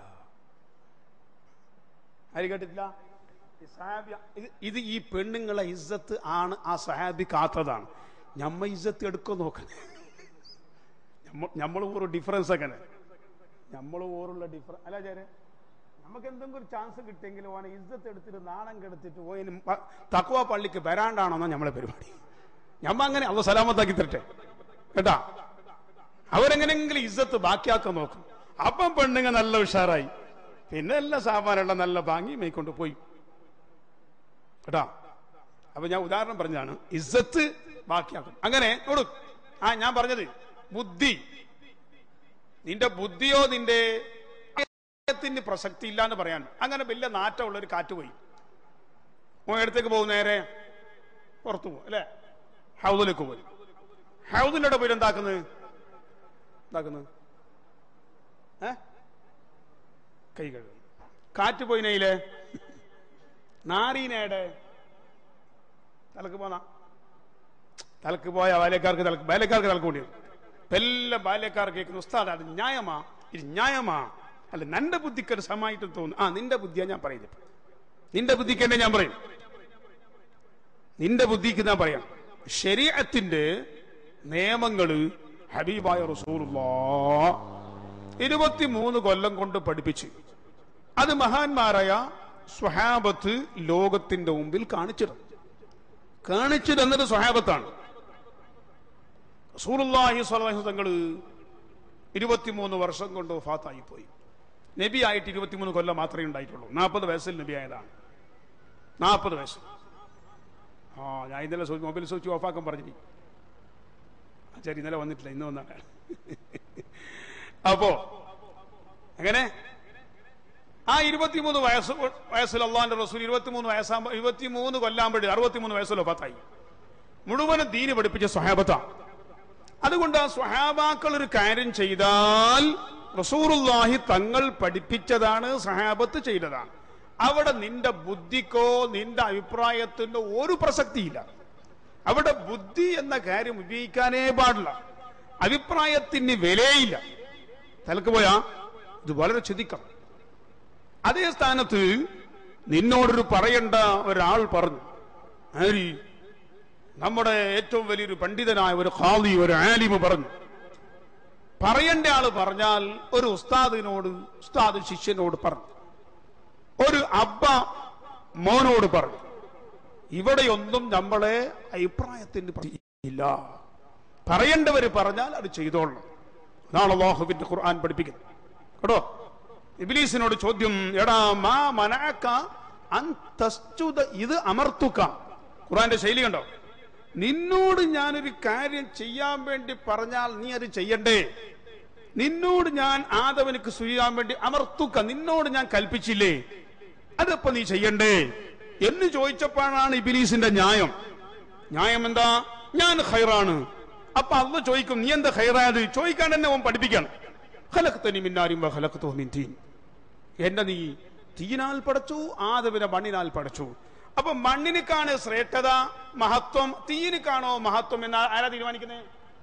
ആര് കേട്ടിട്ടില്ല ഈ സഹാബി ഇത് ഇത് ഈ പെണ്ണുങ്ങളെ ഇജ്ജത്ത് ആണ് ആ സഹാബി കാത്തതാണ് ഞമ്മ ഇജ്ജത്ത് എടുക്കോ നോക്കണേ നമ്മൾ ഓരോ ഡിഫറൻസ് അങ്ങനെ നമ്മൾ ഓറുള്ള ഡിഫറൻസ് അല്ല ചേരെ നമുക്ക് എന്തെങ്കിലും ഒരു ചാൻസ് കിട്ടിയെങ്കിലും ഓനെ ഇജ്ജത്ത് എടുത്തിട്ട് നാണം കെടുത്തിട്ട് ഓന് പ- തക്വ പള്ളിക്ക് വരാണ്ടാണെന്നോ നമ്മളെ പരിപാടി ഞമ്മ അങ്ങനെ അവ സലാമത്താക്കി തരട്ടെ കേട്ടാ അവരെങ്ങനെങ്കിലും ഇജ്ജത്ത് ബാക്കിയാക്കാൻ നോക്കും അപ്പം പെണ്ണുങ്ങ നല്ല ഉഷാറായി പിന്നെ എല്ലാ സാമാനുള്ള നല്ല ഭാങ്ങി മേക്കൊണ്ട് പോയി കേട്ടാ അപ്പൊ ഞാൻ ഉദാഹരണം പറഞ്ഞതാണ് ഇസ്സത്ത് ബാക്കിയാക്കും അങ്ങനെ നോടു ആ ഞാൻ പറഞ്ഞത് ബുദ്ധി നിന്റെ ബുദ്ധിയോ നിന്റെ ത്തിന് പ്രസക്തി ഇല്ല എന്ന് പറയാൻ അങ്ങനെ വലിയ നാറ്റമുള്ള ഒരു കാറ്റ് പോയി ഓ അടുത്തേക്ക് പോകും നേരെ പുറത്തു പോകും അല്ലെ ഹൗദിലേക്ക് പോയി ഹൗദിന്റെ പോയി എന്താക്കുന്നത് എന്താക്കുന്നത് ഏ കൈ കഴുകും കാറ്റ് പോയിനയിലെ നാരീനയുടെ തലക്ക് പോന്ന തലക്ക് പോയ ബാല്യക്കാർക്ക് തലക്ക് ബാല്യക്കാർക്ക് തലക്ക് കൂടി എല്ലാം ബാല്യക്കാർ കേൾക്കുന്ന ഉസ്താദ് അത് ന്യായമാ ഇത് ന്യായമാ അല്ല നിന്റെ ബുദ്ധിക്ക് ഒരു സമായിട്ട് തോന്നുന്നു ആ നിന്റെ ബുദ്ധിയാ ഞാൻ പറയുന്നത് നിന്റെ ബുദ്ധിക്ക് തന്നെ ഞാൻ പറയും നിന്റെ ബുദ്ധിക്ക് ഞാൻ പറയാം ശരീരത്തിന്റെ നിയമങ്ങള് ഹബീബായ റസൂലുള്ളാ ഇരുപത്തിമൂന്ന് കൊല്ലം കൊണ്ട് പഠിപ്പിച്ച് അത് മഹാന്മാരായ സ്വഹാബത്ത് ലോകത്തിന്റെ മുമ്പിൽ കാണിച്ചിരുന്നു കാണിച്ചു തന്നത് സ്വഹാബത്താണ് റസൂലുള്ളാഹി സ്വല്ലല്ലാഹു അലൈഹി തങ്ങൾ ഇരുപത്തിമൂന്ന് വർഷം കൊണ്ട് വഫാത്തായി പോയി നബി ആയിട്ട് ഇരുപത്തിമൂന്ന് കൊല്ലം മാത്രമേ ഉണ്ടായിട്ടുള്ളൂ നാൽപ്പത് വയസ്സിൽ നബി ആയതാണ് നാൽപ്പത് വയസ്സ് ആ ഞാൻ ഇന്നലെ സൂചി- മൊബൈൽ സ്വിച്ച് ഓഫാക്കാൻ പറഞ്ഞു ശരി ഇന്നലെ വന്നിട്ടില്ല ഇന്ന് വന്നാണ് അപ്പോ എങ്ങനെ ആ ഇരുപത്തിമൂന്ന് വയസ്സ് വയസ്സിൽ അള്ളാന്റെ റസൂൽ ഇരുപത്തിമൂന്ന് വയസ്സാകുമ്പോൾ ഇരുപത്തിമൂന്ന് കൊല്ലാകുമ്പോഴേ അറുപത്തിമൂന്ന് വയസ്സിലോ പത്തായി മുഴുവനും ദീന് പഠിപ്പിച്ച സ്വഹാബത്താണ് അതുകൊണ്ട് ആ സ്വഹാബാക്കൾ ഒരു കാര്യം ചെയ്താൽ റസൂറുല്ലാഹി തങ്ങൾ പഠിപ്പിച്ചതാണ് സഹാബത്ത് ചെയ്തതാണ് അവിടെ നിന്റെ ബുദ്ധിക്കോ നിന്റെ അഭിപ്രായത്തിനോ ഒരു പ്രസക്തിയില്ല അവിടെ ബുദ്ധി എന്ന കാര്യം ഉപയോഗിക്കാനേ പാടില്ല അഭിപ്രായത്തിന് വിലയില്ല തലക്ക് പോയാ ഇത് വളരെ ചിന്തിക്കണം അതേ സ്ഥാനത്ത് നിന്നോടൊരു പറയണ്ട ഒരാൾ പറഞ്ഞു ആരി നമ്മുടെ ഏറ്റവും വലിയൊരു പണ്ഡിതനായ ഒരു ഖാദി ഒരു ആലിമ് പറഞ്ഞു പറയേണ്ട ആള് പറഞ്ഞാൽ ഒരു ഉസ്താദിനോട് ഉസ്താദ് ശിഷ്യനോട് പറഞ്ഞു ഒരു അബ്ബ മോനോട് പറഞ്ഞു ഇവിടെയൊന്നും നമ്മളെ അഭിപ്രായത്തിന് ഇല്ല പറയേണ്ടവര് പറഞ്ഞാൽ അത് ചെയ്തോളണം അതാണ് അള്ളാഹുവിന്റെ ഖുർആൻ പഠിപ്പിക്കുന്നത് കേട്ടോ ഇബിലീസിനോട് ചോദ്യം എടാ മാ മനാക്ക അൻ തസ്ജുദ ഇത് അമർത്തുക ഖുർആന്റെ ശൈലി കണ്ടോ നിന്നോട് ഞാനൊരു കാര്യം ചെയ്യാൻ വേണ്ടി പറഞ്ഞാൽ നീ അത് ചെയ്യണ്ടേ നിന്നോട് ഞാൻ ആദവനക്ക് ചെയ്യാൻ വേണ്ടി അമർത്തുക നിന്നോട് ഞാൻ കൽപ്പിച്ചില്ലേ അതിപ്പോ നീ ചെയ്യണ്ടേ എന്ന് ചോദിച്ചപ്പോഴാണ് ഇബിലീസിന്റെ ന്യായം ന്യായം എന്താ ഞാൻ ഹൈറാണ് അപ്പൊ അള്ള ചോദിക്കും നീ എന്താ ഹൈറായത് ചോദിക്കാൻ തന്നെ ഓൻ പഠിപ്പിക്കണം ഖലഖ്തനി മിൻ നാരിൻ വ ഖലഖ്തുഹു മിൻ തീൻ എന്നെ നീ തീനാൽ പടച്ചു ആദവിനെ മണ്ണിനാൽ പടച്ചു അപ്പൊ മണ്ണിനിക്കാണ് ശ്രേഷ്ഠത മഹത്വം തീനിക്കാണോ മഹത്വം എന്ന് ആരാ തീരുമാനിക്കുന്നത്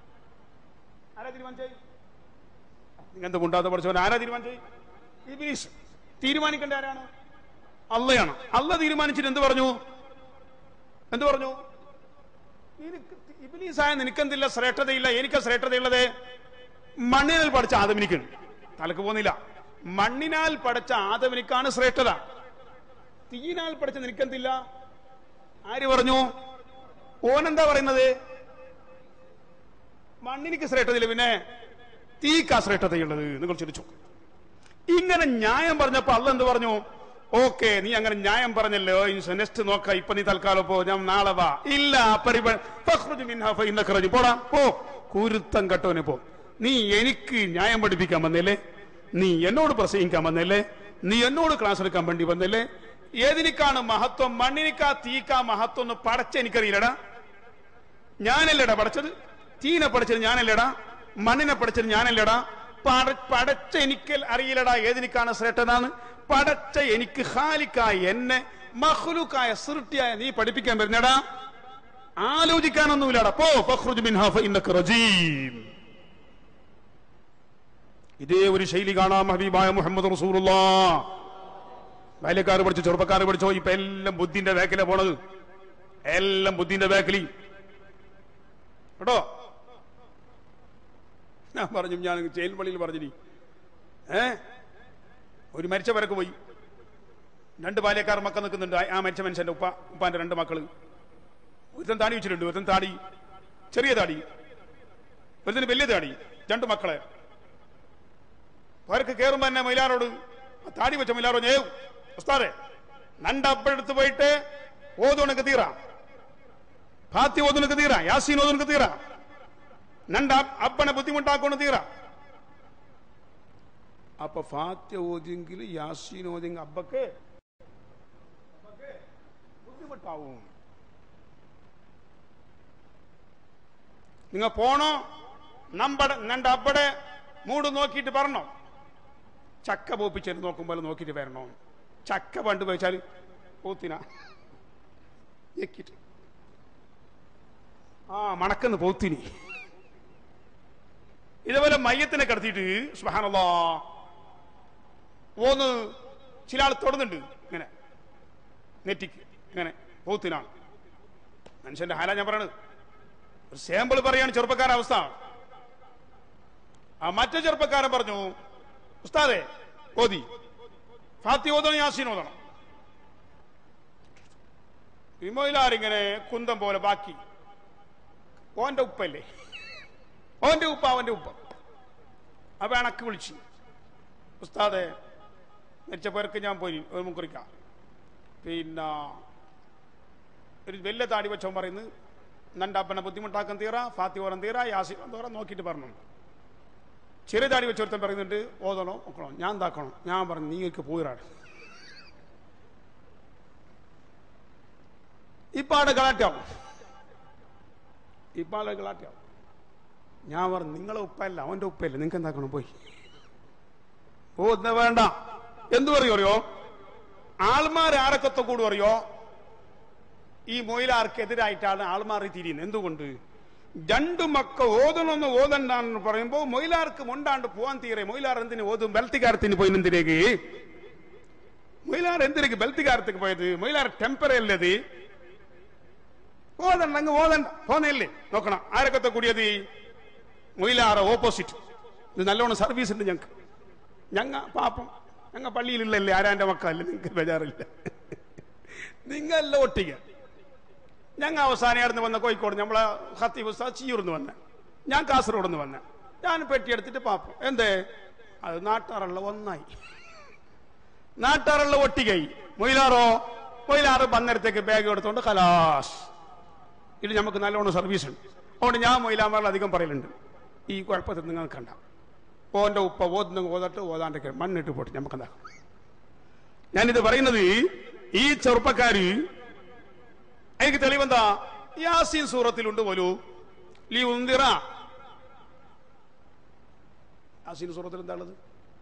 ആരാ തീരുമാനിച്ചേ നിങ്ങൾ എന്താ ഉണ്ടാത്ത പഠിച്ചവൻ ആരാ തീരുമാനിച്ചേ ഇബിലീസ് തീരുമാനിക്കേണ്ട ആരാണ് അള്ളയാണ് അള്ള തീരുമാനിച്ചിട്ട് എന്ത് പറഞ്ഞു എന്ത് പറഞ്ഞു നിനക്ക് ഇബിലീസായ നിനക്കെന്തില്ല ശ്രേഷ്ഠതയില്ല എനിക്ക് ശ്രേഷ്ഠതയുള്ളത് മണ്ണിനാൽ പഠിച്ച ആദമിനിക്കുണ്ട് തലക്ക് പോകുന്നില്ല മണ്ണിനാൽ പഠിച്ച ആദമിനിക്കാണ് ശ്രേഷ്ഠത തീയിനാൽ പഠിച്ച നിനക്കെന്തില്ല ആര് പറഞ്ഞു ഓനെന്താ പറയുന്നത് മണ്ണിനിക്ക് ശ്രേഷ്ഠതയില്ല പിന്നെ തീക്കാ ശ്രേഷ്ഠതയുള്ളത് നിങ്ങൾ ചിരിച്ചു ഇങ്ങനെ ന്യായം പറഞ്ഞപ്പോ അല്ല എന്ത് പറഞ്ഞു ഓക്കെ നീ അങ്ങനെ ന്യായം പറഞ്ഞല്ലോ നെക്സ്റ്റ് നോക്ക ഇപ്പൊ നീ തൽക്കാലം പോ ഞാൻ നാളെ വാ ഇല്ല പരിപ- ഫഖ്റുജ് മിൻഹാ ഫഇന്നക റജീം. പോടാ പോ കുരുത്തം കെട്ടോനെ പോ നീ എനിക്ക് ന്യായം പഠിപ്പിക്കാൻ വന്നില്ലേ നീ എന്നോട് പ്രസംഗിക്കാൻ വന്നില്ലേ നീ എന്നോട് ക്ലാസ് എടുക്കാൻ വേണ്ടി വന്നില്ലേ ഏതിനിക്കാണ് മഹത്വം മണ്ണിനിക്കാ തീക്കാ മഹത്വം എന്ന് പടച്ച എനിക്കറിയില്ലടാ ഞാനല്ലടാ പഠിച്ചത് തീനെ പഠിച്ചത് ഞാനല്ലടാ മണ്ണിനെ പഠിച്ചത് ഞാനല്ലടാ പട- പടച്ച എനിക്ക് അറിയില്ലടാ ഏതിനിക്കാണ് ശ്രേഷ്ഠനാണ് പടച്ച എനിക്ക് ഹാലിക്കായ എന്നെ മഹ്ലുക്കായ സൃഷ്ടിയായ നീ പഠിപ്പിക്കാൻ വരുന്നടാ ആലോചിക്കാനൊന്നുമില്ലടാ പോ ഫഖ്റുജ് മിൻഹാ ഫഇന്നക റജീം ഇതേ ഒരു ശൈലി കാണാം ഹബീബായ മുഹമ്മദ് റസൂലുള്ളാ ബാല്യക്കാർ പഠിച്ചു ചെറുപ്പക്കാർ പഠിച്ചോ ഇപ്പൊ എല്ലാം ബുദ്ധിന്റെ ബാക്കിലെ പോണത് എല്ലാം ബുദ്ധിന്റെ ബാക്കിലി കേട്ടോ ഞാൻ പറഞ്ഞു ഞാൻ ചേൽപ്പള്ളിയിൽ പറഞ്ഞിനി ഏ ഒരു മരിച്ച പേരക്ക് പോയി രണ്ട് ബാല്യക്കാർ മക്കൾ നിൽക്കുന്നുണ്ട് ആ- ആ മരിച്ച മനുഷ്യന്റെ ഉപ്പ ഉപ്പാന്റെ രണ്ട് മക്കള് ഒരുത്തൻ താടി വെച്ചിട്ടുണ്ട് ഒരുത്തൻ താടി ചെറിയ താടി ഒരുത്തന് വലിയ താടി രണ്ട് മക്കളെ അവർക്ക് കയറുമ്പോ തന്നെ മൈലാറോട് ആ താടി വെച്ച മൈലാറോ ഏ ഉസ്താദെ നണ്ട അപ്പഴെടുത്ത് പോയിട്ട് ഓതുണക്ക് തീറ ഫാത്തി ഓതുണക്ക് തീറ യാസീൻ ഓതുണക്ക് തീറ നണ്ട അപ്പനെ ബുദ്ധിമുട്ടാക്കൊണ്ട് തീറ അപ്പൊ ഫാത്യ ഓതിയെങ്കിൽ യാസീൻ ഓതിയെങ്കിൽ അബ്ബക്ക് അബ്ബക്ക് ബുദ്ധിമുട്ടാവും നിങ്ങൾ പോണോ നമ്പടെ നണ്ട അബ്ബടെ മൂട് നോക്കിയിട്ട് പറഞ്ഞോ ചക്ക പോപ്പിച്ചിട്ട് നോക്കുമ്പോൾ നോക്കിയിട്ട് വരണോ ചക്ക പണ്ട് വെച്ചാൽ പോത്തിന ഞെക്കിട്ട് ആ മണക്കുന്ന പോത്തിനി ഇതേപോലെ മയ്യത്തിനെ കടത്തിയിട്ട് സുബ്ഹാനല്ലാ ഓന്ന് ചില ആൾ തൊടുന്നുണ്ട് ഇങ്ങനെ നെറ്റിക്ക് ഇങ്ങനെ പോത്തിനാണ് മനുഷ്യന്റെ ഹാല ഞാൻ പറയണത് ഒരു സാമ്പിൾ പറയാണ് ചെറുപ്പക്കാരുടെ അവസ്ഥ ആ മറ്റേ ചെറുപ്പക്കാരൻ പറഞ്ഞു ഉസ്താദെ ഓതി ഫാത്തി ഓതണം യാസീൻ ഓതണം വിമോയിലാരിങ്ങനെ കുന്തം പോലെ ബാക്കി ഓന്റെ ഉപ്പല്ലേ ഓന്റെ ഉപ്പ അവന്റെ ഉപ്പ അപ്പൊ അണക്ക് വിളിച്ചു ഉസ്താദെ മരിച്ച പേർക്ക് ഞാൻ പോയി ഒരു മുക്കുറിക്കാം പിന്നെ ഒരു വലിയ താടി വെച്ചവൻ പറയുന്നത് നണ്ടപ്പനെ ബുദ്ധിമുട്ടാക്കാൻ തീറ ഫാത്തി ഓരം തീറ യാസി തീറ നോക്കിയിട്ട് പറഞ്ഞു ചെറിയ താടി വെച്ചൊരുത്തൻ പറയുന്നുണ്ട് ഓതണോ നോക്കണോ ഞാൻ എന്താക്കണോ ഞാൻ പറഞ്ഞു നീക്ക് പോയിറാണ് ഇപ്പാടെ ഗളാറ്റാവും ഇപ്പാടെ ഗളാറ്റാവും ഞാൻ പറഞ്ഞു നിങ്ങളെ ഉപ്പല്ല അവന്റെ ഉപ്പല്ല നിങ്ങൾക്ക് എന്താക്കണം പോയി ഓ എന്നാ വേണ്ട എന്തു പറയോ അറിയോ ആൾമാർ ആരൊക്കെ കൂടും അറിയോ ഈ മൊയിലാർക്കെതിരായിട്ടാണ് ആൾമാറി തിരിയുന്നത് എന്തുകൊണ്ട് രണ്ടു മക്ക ഓതണമെന്ന് ഓതണ്ടാന്ന് പറയുമ്പോ മൊയിലാർക്ക് മുണ്ടാണ്ട് പോവാൻ തീരെ മൊയിലാർ എന്തിന് ഓതും ബെൽത്തിക്കാരത്തിന് പോയി എന്തിനേക്ക് മൊയിലാർ എന്തിനേക്ക് ബെൽത്തിക്കാരത്തേക്ക് പോയത് മൊയിലാർ ടെമ്പററി അല്ലത് ഓതണ്ട അങ്ങ് ഓതണ്ട തോന്നല്ലേ നോക്കണം ആരൊക്കെ കൂടിയത് മൊയിലാറ ഓപ്പോസിറ്റ് ഇത് നല്ലോണം സർവീസ് ഉണ്ട് ഞങ്ങൾക്ക് ഞങ്ങ പാപ്പം ഞങ്ങ പള്ളിയിലുള്ളല്ലേ ആരാന്റെ മക്കളല്ലേ നിങ്ങൾക്ക് ബേജാറില്ല നിങ്ങളല്ല ഒട്ടിക ഞങ്ങ അവസാനം ആയിരുന്നു വന്ന കോഴിക്കോട് നമ്മളെ ഹത്തീബ് ഉസ്താദ് ചിയൂർന്ന് വന്ന ഞാൻ കാസർഗോഡ് നിന്ന് വന്ന ഞാൻ പെട്ടിയെടുത്തിട്ട് പാപ്പം എന്തേ അത് നാട്ടാറുള്ള ഒന്നായി നാട്ടാറുള്ള ഒട്ടികൈ മൊയിലാറോ മൊയിലാറ് വന്നേരത്തേക്ക് ബാഗ് എടുത്തോണ്ട് കലാസ് ഇത് നമുക്ക് നല്ലോണം സർവീസ് ഉണ്ട് അതുകൊണ്ട് ഞാൻ മൊയിലാമാരിൽ അധികം പറയലുണ്ട് ഈ കുഴപ്പത്തിൽ നിങ്ങൾ കണ്ട ഓന്റെ ഉപ്പ ഓതുന്ന ഓതട്ട് ഓതാണ്ടൊക്കെ മണ്ണിട്ട് പോട്ടെ നമുക്ക് എന്താ ഞാനിത് പറയുന്നത് ഈ ചെറുപ്പക്കാര് എനിക്ക് തെളിവെന്താ യാസീൻ സൂറത്തിലുണ്ട് പോലു ലീ ഉന്തിറ യാസീൻ സൂറത്തിൽ എന്താ ഉള്ളത്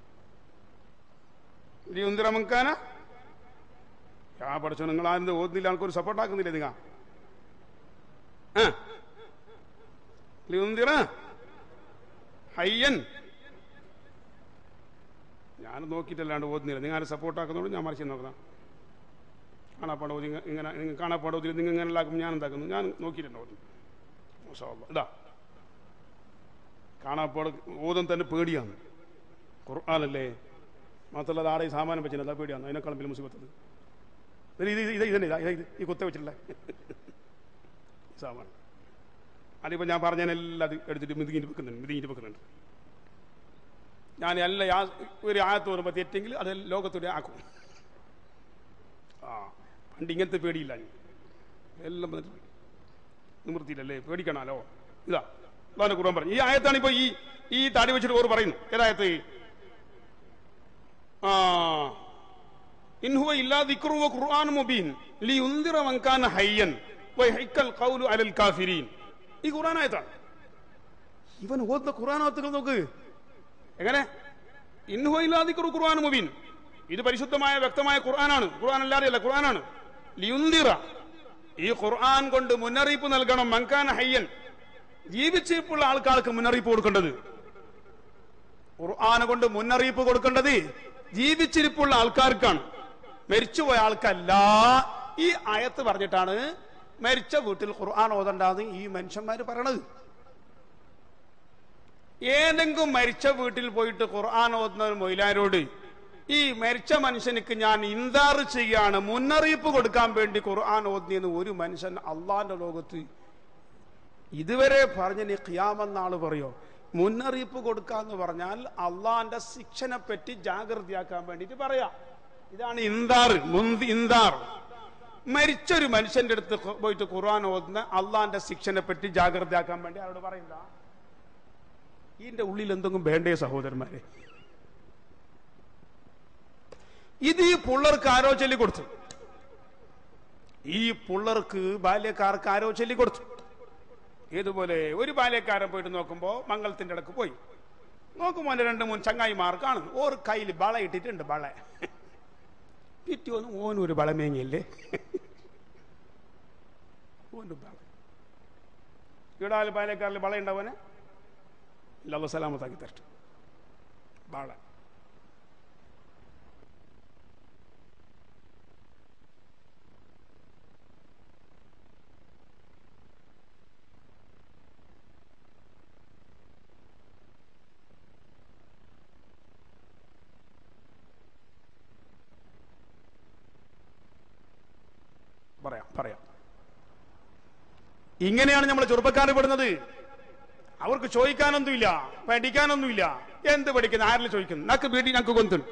ലീ ഉന്തിറ മങ്കാന ആ പഠിച്ചോ നിങ്ങൾ ആരും ഓതുന്നില്ല ആൾക്കൊരു സപ്പോർട്ട് ആക്കുന്നില്ല നിങ്ങൾ ആ ലീ ഉന്തിറ ഹയ്യൻ ഞാൻ നോക്കിയിട്ടല്ലാണ്ട് ഓതുന്നില്ല നിങ്ങൾ ആരും സപ്പോർട്ട് ആക്കുന്നതുകൊണ്ട് ഞാൻ മറിച്ച് നോക്കണം കാണാപ്പാടോ ഇങ്ങനെ നിങ്ങൾ കാണാപ്പാടോ നിങ്ങൾ ഇങ്ങനെ ഉണ്ടാക്കുമ്പോൾ ഞാൻ എന്താക്കുന്നു ഞാൻ നോക്കിയിട്ടുണ്ട് ഓതുന്നു മാഷാ അല്ലാ. ഇതാ കാണാപ്പാട് ഓതം തന്നെ പേടിയാണ് ഖുർആാനല്ലേ മാത്രമല്ല അത് ആടെ ഈ സാമാനം വെച്ചില്ല അതാ പേടിയാണ് അതിനേക്കാളും വലിയ മുസിബത്തത് ഇത് ഇത് ഇത് ഇതന്നെ ഇതാ ഇത് ഈ കുത്ത വെച്ചിട്ടുള്ള സാമാനം അതിപ്പോ ഞാൻ പറഞ്ഞതിനെല്ലാം അത് എടുത്തിട്ട് മിതിങ്ങിട്ട് വെക്കുന്നുണ്ട് മിതിങ്ങിട്ട് വെക്കുന്നുണ്ട് ഞാൻ എല്ലാ യാ- ഒരു ആയത്ത് വരുമ്പോൾ തെറ്റെങ്കിൽ അത് ലോകത്തോടെ ആക്കും ആ പണ്ട് ഇങ്ങനത്തെ പേടിയില്ല ഞാൻ. എല്ലാം വന്നിട്ട് നിവൃത്തിയില്ലല്ലേ പേടിക്കണല്ലോ ഇതാ അതാണ് കുറാൻ പറഞ്ഞു ഈ ആയത്താണ് ഇപ്പൊ ഈ ഈ താടി വെച്ചിട്ട് ഓർ പറയുന്നു ഏതായത്ത് ആ ഇൻഹുവ ഇല്ലാ ദിക്റു വ ഖുർആൻ മുബീൻ ലിയുൻദിറ മൻ കാന ഹയ്യൻ വയഹിക്കൽ ഖൗലു അലൽ കാഫിരീൻ ഈ ഖുർആൻ ആയത്താണ് ഇവൻ ഓതുന്ന ഖുർആൻ ആയത്തുകൾ നോക്ക് എങ്ങനെ ഇൻഹുവ ഇല്ലാ ദിക്റു ഖുർആൻ മുബീൻ ഇത് പരിശുദ്ധമായ വ്യക്തമായ ഖുർആനാണ് ഖുർആൻ അല്ലാതെ അല്ല ഖുർആനാണ് ലിയുന്ദിറ ഈ ഖുർആൻ കൊണ്ട് മുന്നറിയിപ്പ് നൽകണം മങ്കാന ഹയ്യൻ ജീവിച്ചിരിപ്പുള്ള ആൾക്കാർക്ക് മുന്നറിയിപ്പ് കൊടുക്കേണ്ടത് ഖുർആൻ കൊണ്ട് മുന്നറിയിപ്പ് കൊടുക്കേണ്ടത് ജീവിച്ചിരിപ്പുള്ള ആൾക്കാർക്കാണ് മരിച്ചുപോയ ആൾക്കല്ല ഈ ആയത്ത് പറഞ്ഞിട്ടാണ് മരിച്ച വീട്ടിൽ ഖുർആൻ ഓതണ്ടാന്ന് ഈ മനുഷ്യന്മാര് പറയണത് ഏതെങ്കിലും മരിച്ച വീട്ടിൽ പോയിട്ട് ഖുർആൻ ഓതുന്ന ഒരു മൊയിലാരോട് ഈ മരിച്ച മനുഷ്യനിക്ക് ഞാൻ ഇന്താറ് ചെയ്യാണ് മുന്നറിയിപ്പ് കൊടുക്കാൻ വേണ്ടി ഖുർആൻ ഓതുന്നിയെന്ന് ഒരു മനുഷ്യൻ അള്ളാന്റെ ലോകത്ത് ഇതുവരെ പറഞ്ഞ നീ ഖിയാമെന്നാള് പറയോ മുന്നറിയിപ്പ് കൊടുക്കാന്ന് പറഞ്ഞാൽ അള്ളാന്റെ ശിക്ഷനെ പറ്റി ജാഗ്രതയാക്കാൻ വേണ്ടിയിട്ട് പറയാം ഇതാണ് ഇന്താർ മുന്തി ഇന്താർ മരിച്ചൊരു മനുഷ്യന്റെ അടുത്ത് ഖു- പോയിട്ട് ഖുർആൻ ഓതുന്ന അള്ളാന്റെ ശിക്ഷനെ പറ്റി ജാഗ്രതയാക്കാൻ വേണ്ടി അവരോട് പറയില്ല ഇതിന്റെ ഉള്ളിൽ എന്തെങ്കിലും വേണ്ടേ സഹോദരന്മാരെ ഇത് ഈ പുള്ളർക്ക് ആരോ ചൊല്ലി കൊടുത്തു ഈ പുള്ളർക്ക് ബാല്യക്കാർക്ക് ആരോ ചൊല്ലി കൊടുത്തു ഏതുപോലെ ഒരു ബാല്യക്കാരൻ പോയിട്ട് നോക്കുമ്പോ മംഗളത്തിന്റെ ഇടക്ക് പോയി നോക്കുമ്പോ അവന്റെ രണ്ട് മൂന്ന് ചങ്ങായിമാർ കാണുന്നു ഓർ കയ്യിൽ വള ഇട്ടിട്ടുണ്ട് വള പിറ്റി വന്നു ഓനും ഒരു വളമേങ്ങിയല്ലേ ഓനും വള ഇവിടെ ബാല്യക്കാരിൽ വള ഉണ്ടാവനെ ഇല്ല അള്ള സലാമത്താക്കി തരട്ടെ വള പറയാം പറയാം ഇങ്ങനെയാണ് നമ്മൾ ചെറുപ്പക്കാർ പെടുന്നത് അവർക്ക് ചോദിക്കാനൊന്നുമില്ല പഠിക്കാനൊന്നുമില്ല എന്ത് പഠിക്കുന്ന ആരിൽ ചോദിക്കുന്നു നക്ക് വീട്ടിൽ ഞങ്ങൾക്ക് കൊന്തുണ്ട്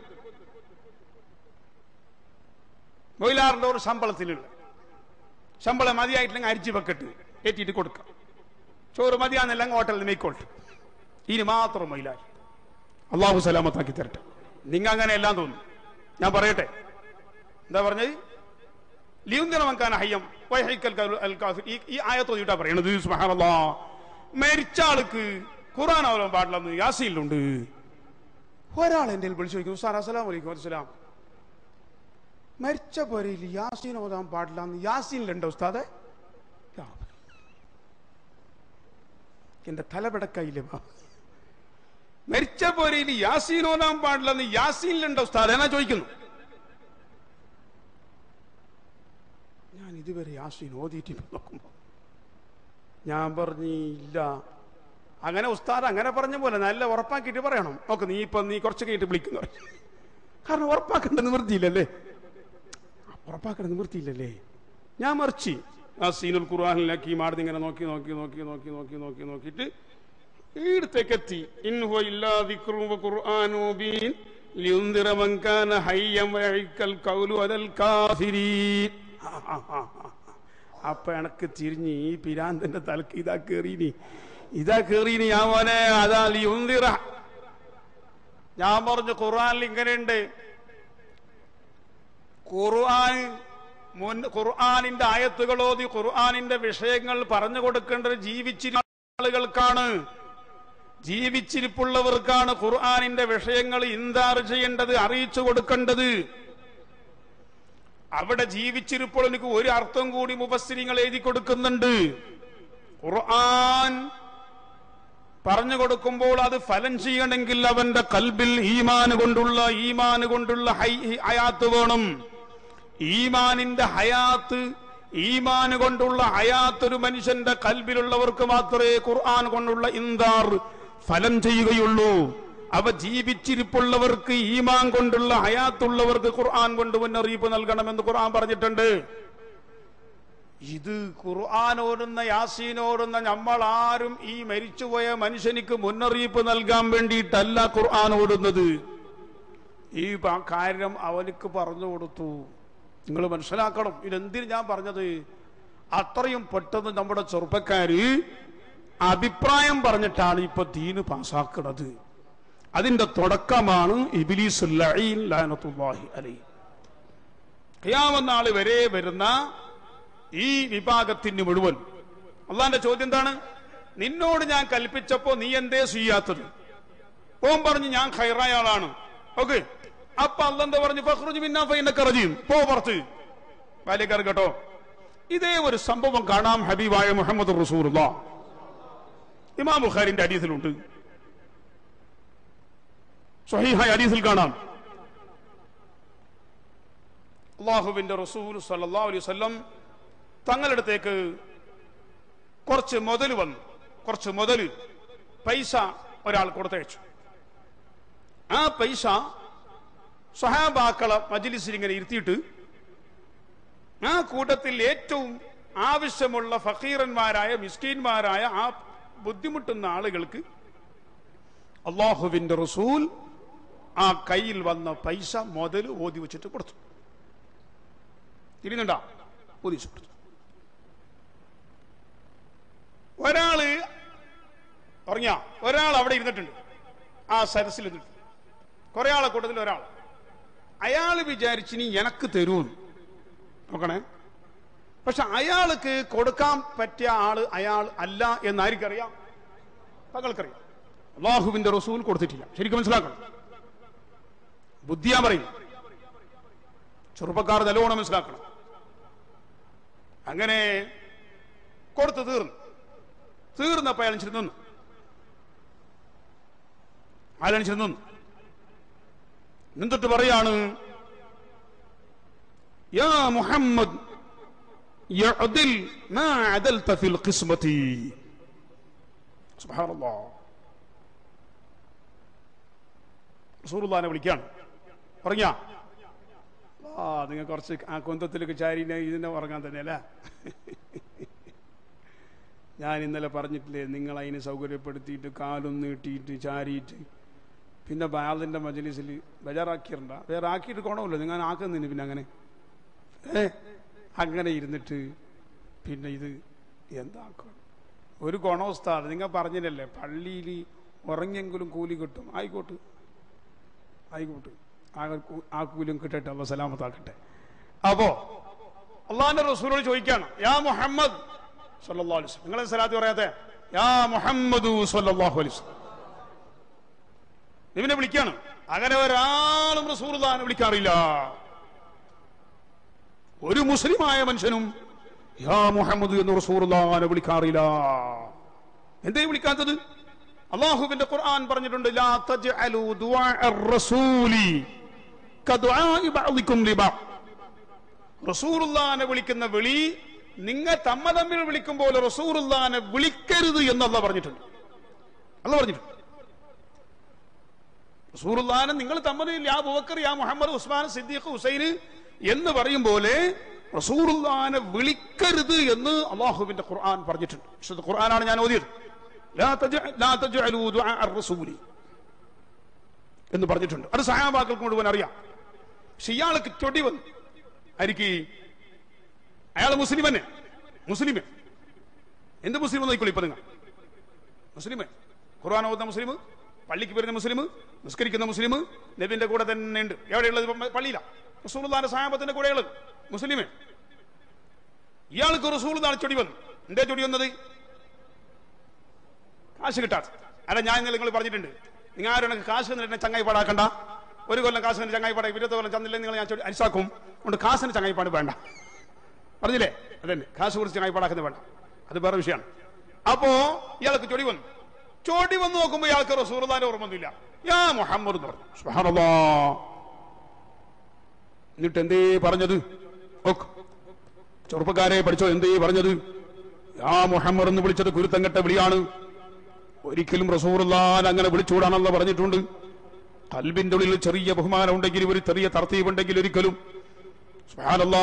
മൊയിലാറിന്റെ ഒരു ശമ്പളത്തിലുള്ള ശമ്പളം മതിയായിട്ടില്ലെങ്കിൽ അരിച്ചു വെക്കട്ട് ഏറ്റിട്ട് കൊടുക്കാം ചോറ് മതിയാന്നല്ലെങ്കിൽ ഹോട്ടലിൽ മേക്കോട്ട് ഇനി മാത്രം മൊയിലാർ അള്ളാഹു സലാമത്താക്കി തരട്ടെ നിങ്ങൾ അങ്ങനെ എല്ലാം തോന്നും ഞാൻ പറയട്ടെ എന്താ പറഞ്ഞത് ലിയുന്തിറമക്കാന ഹയ്യം വൈഹൈക്കൽ കൽ- അൽ കാഫിർ. ഈ ഈ ആയത്ത് ഓതിയിട്ടാ പറയണത് സുബ്ഹാനല്ലാ മരിച്ച ആൾക്ക് ഖുർആൻ ഓതാൻ പാടില്ലെന്ന് യാസീലുണ്ട് ഒരാൾ എന്റെ വിളിച്ചു ചോദിക്കും സാർ അസ്സലാം വലൈക്കും അസ്സലാം മരിച്ച പോരയിൽ യാസീൻ ഓതാൻ പാടില്ല എന്ന് യാസീനിലുണ്ടോ ഉസ്താദെ യാ. എന്റെ തലപിടക്കയില്ലേ ബാ മരിച്ച പോരയിൽ യാസീൻ ഓതാൻ പാടില്ലെന്ന് യാസീനിലുണ്ടോ ഉസ്താദ് എന്നാ ചോദിക്കുന്നു ഞാൻ ഇതുവരെ യാസീൻ ഓതിയിട്ട് നോക്കുമ്പോ ഞാൻ പറഞ്ഞു ഇല്ല അങ്ങനെ ഉസ്താദ് അങ്ങനെ പറഞ്ഞ പോലെ നല്ല ഉറപ്പാക്കിയിട്ട് പറയണം നോക്ക് നീ ഇപ്പൊ നീ കുറച്ച് കഴിഞ്ഞിട്ട് വിളിക്കുന്നു പറഞ്ഞു. കാരണം ഉറപ്പാക്കേണ്ട നിവൃത്തിയില്ലല്ലേ ഉറപ്പാക്കേണ്ട നിവൃത്തിയില്ലല്ലേ ഞാൻ മറിച്ച് ആ സീനുൽ ഖുർആാനിലാക്കി മാടുന്ന് ഇങ്ങനെ നോക്കി നോക്കി നോക്കി നോക്കി നോക്കി നോക്കി നോക്കിയിട്ട് ഈടത്തേക്ക് എത്തി ഇൻഹു ഇല്ലാ ദിക്റും വ ഖുർആനും മുബീൻ ലിയുൻദിറ മൻ കാന ഹയ്യം വയക്കൽ ഖൗലു അലൽ കാഫിരീൻ ആ, ആ, ആ, ആ. അപ്പൊ എനക്ക് തിരിഞ്ഞ് ഈ പിരാന്തന്റെ തലക്ക് ഇതാ കേറീനി ഇതാ കേറീനി ഞാൻ മോനെ അതാ ലിയുൻദിറ ഞാൻ പറഞ്ഞു ഖുർആനിൽ ഇങ്ങനെയുണ്ട് ഖുർആൻ മുൻ ഖുർആനിന്റെ ആയത്തുകൾ ഓതി ഖുർആനിന്റെ വിഷയങ്ങൾ പറഞ്ഞു കൊടുക്കേണ്ടത് ജീവിച്ചിരിക്കുന്ന ആളുകൾക്കാണ് ജീവിച്ചിരിപ്പുള്ളവർക്കാണ് ഖുർആനിന്റെ വിഷയങ്ങൾ ഇന്താർ ചെയ്യേണ്ടത് അറിയിച്ചു കൊടുക്കേണ്ടത് അവിടെ ജീവിച്ചിരിപ്പോൾ എനിക്ക് ഒരു അർത്ഥം കൂടി മുബസ്സിരിങ്ങൾ എഴുതി കൊടുക്കുന്നുണ്ട് ഖുർആൻ പറഞ്ഞു കൊടുക്കുമ്പോൾ അത് ഫലം ചെയ്യണമെങ്കിൽ അവന്റെ കൽബിൽ ഈമാന് കൊണ്ടുള്ള ഈമാന് കൊണ്ടുള്ള ഹൈ- ഹയാത്ത് വേണം ഈമാനിന്റെ ഹയാത്ത് ഈമാന് കൊണ്ടുള്ള ഹയാത്ത് ഒരു മനുഷ്യന്റെ കൽബിലുള്ളവർക്ക് മാത്രമേ ഖുർആൻ കൊണ്ടുള്ള ഇന്താർ ഫലം ചെയ്യുകയുള്ളൂ അവ ജീവിച്ചിരിപ്പുള്ളവർക്ക് ഈമാൻ കൊണ്ടുള്ള ഹയാത്തുള്ളവർക്ക് ഖുർആൻ കൊണ്ട് മുന്നറിയിപ്പ് നൽകണമെന്ന് ഖുർആൻ പറഞ്ഞിട്ടുണ്ട് ഇത് ഖുർആൻ ഓടുന്ന യാസീൻ ഓടുന്ന നമ്മൾ ആരും ഈ മരിച്ചുപോയ മനുഷ്യനിക്ക് മുന്നറിയിപ്പ് നൽകാൻ വേണ്ടിയിട്ടല്ല ഖുർആൻ ഓടുന്നത് ഈ പ- കാര്യം അവനിക്ക് പറഞ്ഞു കൊടുത്തു നിങ്ങൾ മനസ്സിലാക്കണം ഇതെന്തിന് ഞാൻ പറഞ്ഞത് അത്രയും പെട്ടെന്ന് നമ്മുടെ ചെറുപ്പക്കാര് അഭിപ്രായം പറഞ്ഞിട്ടാണ് ഇപ്പൊ ദീന് പാസ്സാക്കുന്നത് അതിന്റെ തുടക്കമാണ് ഇബിലീസ് ലഈൻ ലഅനത്തുല്ലാഹി അലൈഹി ഖിയാമത്ത് വരെ വരുന്ന ഈ വിഭാഗത്തിന് മുഴുവൻ അള്ളാന്റെ ചോദ്യം എന്താണ് നിന്നോട് ഞാൻ കൽപ്പിച്ചപ്പോ നീ എന്തേ ചെയ്യാത്തത് ഓൻ പറഞ്ഞു ഞാൻ ഖൈറായ ആളാണ് ഓക്കെ അപ്പൊ അല്ലെന്താ പറഞ്ഞു ഫഖ്റുജ് മിന്നാ ഫൈനക റജീം പോ പുറത്ത് ബാല്യക്കാർ കേട്ടോ ഇതേ ഒരു സംഭവം കാണാം ഹബീബായ മുഹമ്മദ് റസൂലുള്ള ഇമാം ബുഖാരിന്റെ ഹദീസിലുണ്ട് സ്വഹീഹായ ഹദീസിൽ കാണാം അള്ളാഹുവിന്റെ റസൂൽ സല്ലല്ലാഹു അലൈഹി വസല്ലം തങ്ങളുടെ അടുത്തേക്ക് കുറച്ച് മുതൽ വന്നു കുറച്ച് മുതൽ പൈസ ഒരാൾ കൊടുത്തയച്ചു ആ പൈസ സഹാബാക്കളെ മജിലിസിൽ ഇങ്ങനെ ഇരുത്തിയിട്ട് ആ കൂട്ടത്തിൽ ഏറ്റവും ആവശ്യമുള്ള ഫക്കീറന്മാരായ മിസ്കീന്മാരായ ആ ബുദ്ധിമുട്ടുന്ന ആളുകൾക്ക് അള്ളാഹുവിന്റെ റസൂൽ ആ കയ്യിൽ വന്ന പൈസ മുതൽ ഓതി വെച്ചിട്ട് കൊടുത്തു തിരിയുന്നുണ്ടോ ഓതി വെച്ച് കൊടുത്തു ഒരാള് പറഞ്ഞ ഒരാൾ അവിടെ ഇരുന്നിട്ടുണ്ട് ആ സരസിൽ ഇരുന്നിട്ട് കുറെ ആളെ കൂട്ടത്തിൽ ഒരാൾ അയാൾ വിചാരിച്ചിനി എനക്ക് തരൂന്ന് നോക്കണേ പക്ഷെ അയാൾക്ക് കൊടുക്കാൻ പറ്റിയ ആള് അയാൾ അല്ല എന്നായിരിക്കറിയാം തങ്ങൾക്കറിയാം അള്ളാഹുവിന്റെ റസൂൽ കൊടുത്തിട്ടില്ല ശരിക്കും മനസ്സിലാക്കണം ബുദ്ധിയാ പറയും ചെറുപ്പക്കാർ നല്ലോണം മനസ്സിലാക്കണം അങ്ങനെ കൊടുത്തു തീർന്നു തീർന്നപ്പോ അയാൾ ചെന്ന് നിന്നു അയാൾ ചെന്ന് നിന്നു നിന്നിട്ട് പറയാണ് യാ മുഹമ്മദ് يعدل ما عدلت في القسمة سبحان الله റസൂലുള്ളാനെ വിളിക്കാണ് പറഞ്ഞ ആ നിങ്ങൾ കുറച്ച് ആ കൊന്തത്തിലേക്ക് ചാരിനെ ഇതിനെ ഉറങ്ങാൻ തന്നെ അല്ലേ ഞാൻ ഇന്നലെ പറഞ്ഞിട്ടില്ലേ നിങ്ങൾ അതിനെ സൗകര്യപ്പെടുത്തിയിട്ട് കാലും നീട്ടിയിട്ട് ചാരിയിട്ട് പിന്നെ ബാലിന്റെ മജലിസിൽ ബജാറാക്കിയിട്ടുണ്ട വേറെ ആക്കിയിട്ട് ഗുണമല്ലോ നിങ്ങൾ ആക്കുന്നില്ല പിന്നെ അങ്ങനെ ഏ അങ്ങനെ ഇരുന്നിട്ട് പിന്നെ ഇത് എന്താക്കും ഒരു ഗുണവസ്ഥാണ് നിങ്ങൾ പറഞ്ഞില്ലല്ലേ പള്ളിയിൽ ഉറങ്ങിയെങ്കിലും കൂലി കിട്ടും ആയിക്കോട്ടെ ആയിക്കോട്ടെ ആ കൂ- ആ കൂലിയും കിട്ടട്ടെ അല്ല സലാമത്താക്കട്ടെ അപ്പോ അള്ളാന്റെ റസൂലോട് ചോദിക്കാണ് യാ മുഹമ്മദ് സല്ലല്ലാഹു അലൈഹി വസല്ലം നിങ്ങളെ സലാത്ത് പറയാത്തെ യാ മുഹമ്മദു സല്ലല്ലാഹു അലൈഹി വസല്ലം ഇവനെ വിളിക്കാണ് അങ്ങനെ ഒരാളും റസൂലുള്ളാഹിനെ വിളിക്കാറില്ല ഒരു മുസ്ലിമായ മനുഷ്യനും യാ മുഹമ്മദ് എന്ന് റസൂലുള്ളാഹിനെ വിളിക്കാറില്ല എന്തേ വിളിക്കാത്തത് അള്ളാഹുവിന്റെ ഖുർആൻ പറഞ്ഞിട്ടുണ്ട് ലാ തജ്അലു ദുആഅ റസൂലി കദുആഇ ബഅദികും ലിബഅദ് റസൂലുള്ളാഹിനെ വിളിക്കുന്ന വിളി നിങ്ങൾ തമ്മ തമ്മിൽ വിളിക്കുമ്പോൾ റസൂറുല്ലാനെ വിളിക്കരുത് എന്നല്ല പറഞ്ഞിട്ടുണ്ട് അല്ല പറഞ്ഞിട്ടുണ്ട് റസൂറുല്ലാനെ നിങ്ങൾ തമ്മിൽ യാ ബുബക്കർ യാ മുഹമ്മദ് ഉസ്മാൻ സിദ്ദീഖ് ഹുസൈന് എന്ന് പറയും പോലെ റസൂറുല്ലാനെ വിളിക്കരുത് എന്ന് അള്ളാഹുവിന്റെ ഖുർആൻ പറഞ്ഞിട്ടുണ്ട് വിശുദ്ധ ഖുർആനാണ് ഞാൻ ഓതിയത് ലാ തജ- ലാ തജ്അലൂ ദുആ അർ-റസൂലി എന്ന് പറഞ്ഞിട്ടുണ്ട് അത് സഹാബാക്കൾക്ക് മുഴുവൻ അറിയാം പക്ഷെ ഇയാൾക്ക് ചൊടി വന്നു ആയിരിക്കും അയാൾ മുസ്ലിം തന്നെ മുസ്ലിമേ എന്ത് മുസ്ലിം നോക്കിക്കോളൂ ഇപ്പൊ നിങ്ങൾ മുസ്ലിമേ ഖുർആൻ ഓതുന്ന മുസ്ലിം പള്ളിക്ക് വരുന്ന മുസ്ലിം നിസ്കരിക്കുന്ന മുസ്ലിം നബിന്റെ കൂടെ തന്നെ ഉണ്ട് എവിടെയുള്ളത് ഇപ്പം പള്ളിയില്ല റസൂലുള്ളാന്റെ സാഹബത്തിന്റെ കൂടെയുള്ളത് മുസ്ലിമേ ഇയാൾക്ക് റസൂലുള്ളാണ് ചൊടി വന്നു എന്തേ ചൊടി വന്നത് കാശ് കിട്ടാത്ത അല്ല ഞാൻ ഇന്നലെ നിങ്ങൾ പറഞ്ഞിട്ടുണ്ട് നിങ്ങൾ ആരും എനിക്ക് കാശ് തന്നിട്ട് ചങ്ങായി പാടാക്കണ്ട ഒരു കൊല്ലം കാശ് തന്നിട്ട് ചങ്ങായി പാടാ ഇരുപത്തി കൊല്ലം ചന്നില്ലെങ്കിൽ നിങ്ങൾ ഞാൻ ചൊടി- അരിസാക്കും അതുകൊണ്ട് കാശിന് ചങ്ങായി പാട് വേണ്ട പറഞ്ഞില്ലേ അതന്നെ കാശ് കുറിച്ച് ചങ്ങായി പാടാക്കുന്നത് വേണ്ട അത് വേറെ വിഷയമാണ് അപ്പോ ഇയാൾക്ക് ചൊടി വന്നു ചൊടി വന്ന് നോക്കുമ്പോ ഇയാൾക്ക് റസൂർദാന്റെ ഓർമ്മൊന്നുമില്ല യാ മുഹമ്മദ് എന്ന് പറഞ്ഞു സുബ്ഹാനല്ലാഹ്. എന്നിട്ട് എന്തേ പറഞ്ഞത് ഓക്ക്. ചെറുപ്പക്കാരെ പഠിച്ചോ എന്തേ പറഞ്ഞത് യാ മുഹമ്മദ് എന്ന് വിളിച്ചത് കുരുത്തം കെട്ട വിളിയാണ് ഒരിക്കലും റസൂറുല്ലാൻ അങ്ങനെ വിളിച്ചുകൂടാണെന്ന് പറഞ്ഞിട്ടുണ്ട് കൽബിന്റെ ഉള്ളിൽ ചെറിയ ബഹുമാനം ഉണ്ടെങ്കിൽ ഒരു ചെറിയ തർത്തീവ് ഉണ്ടെങ്കിൽ ഒരിക്കലും സുബ്ഹാനല്ലാ,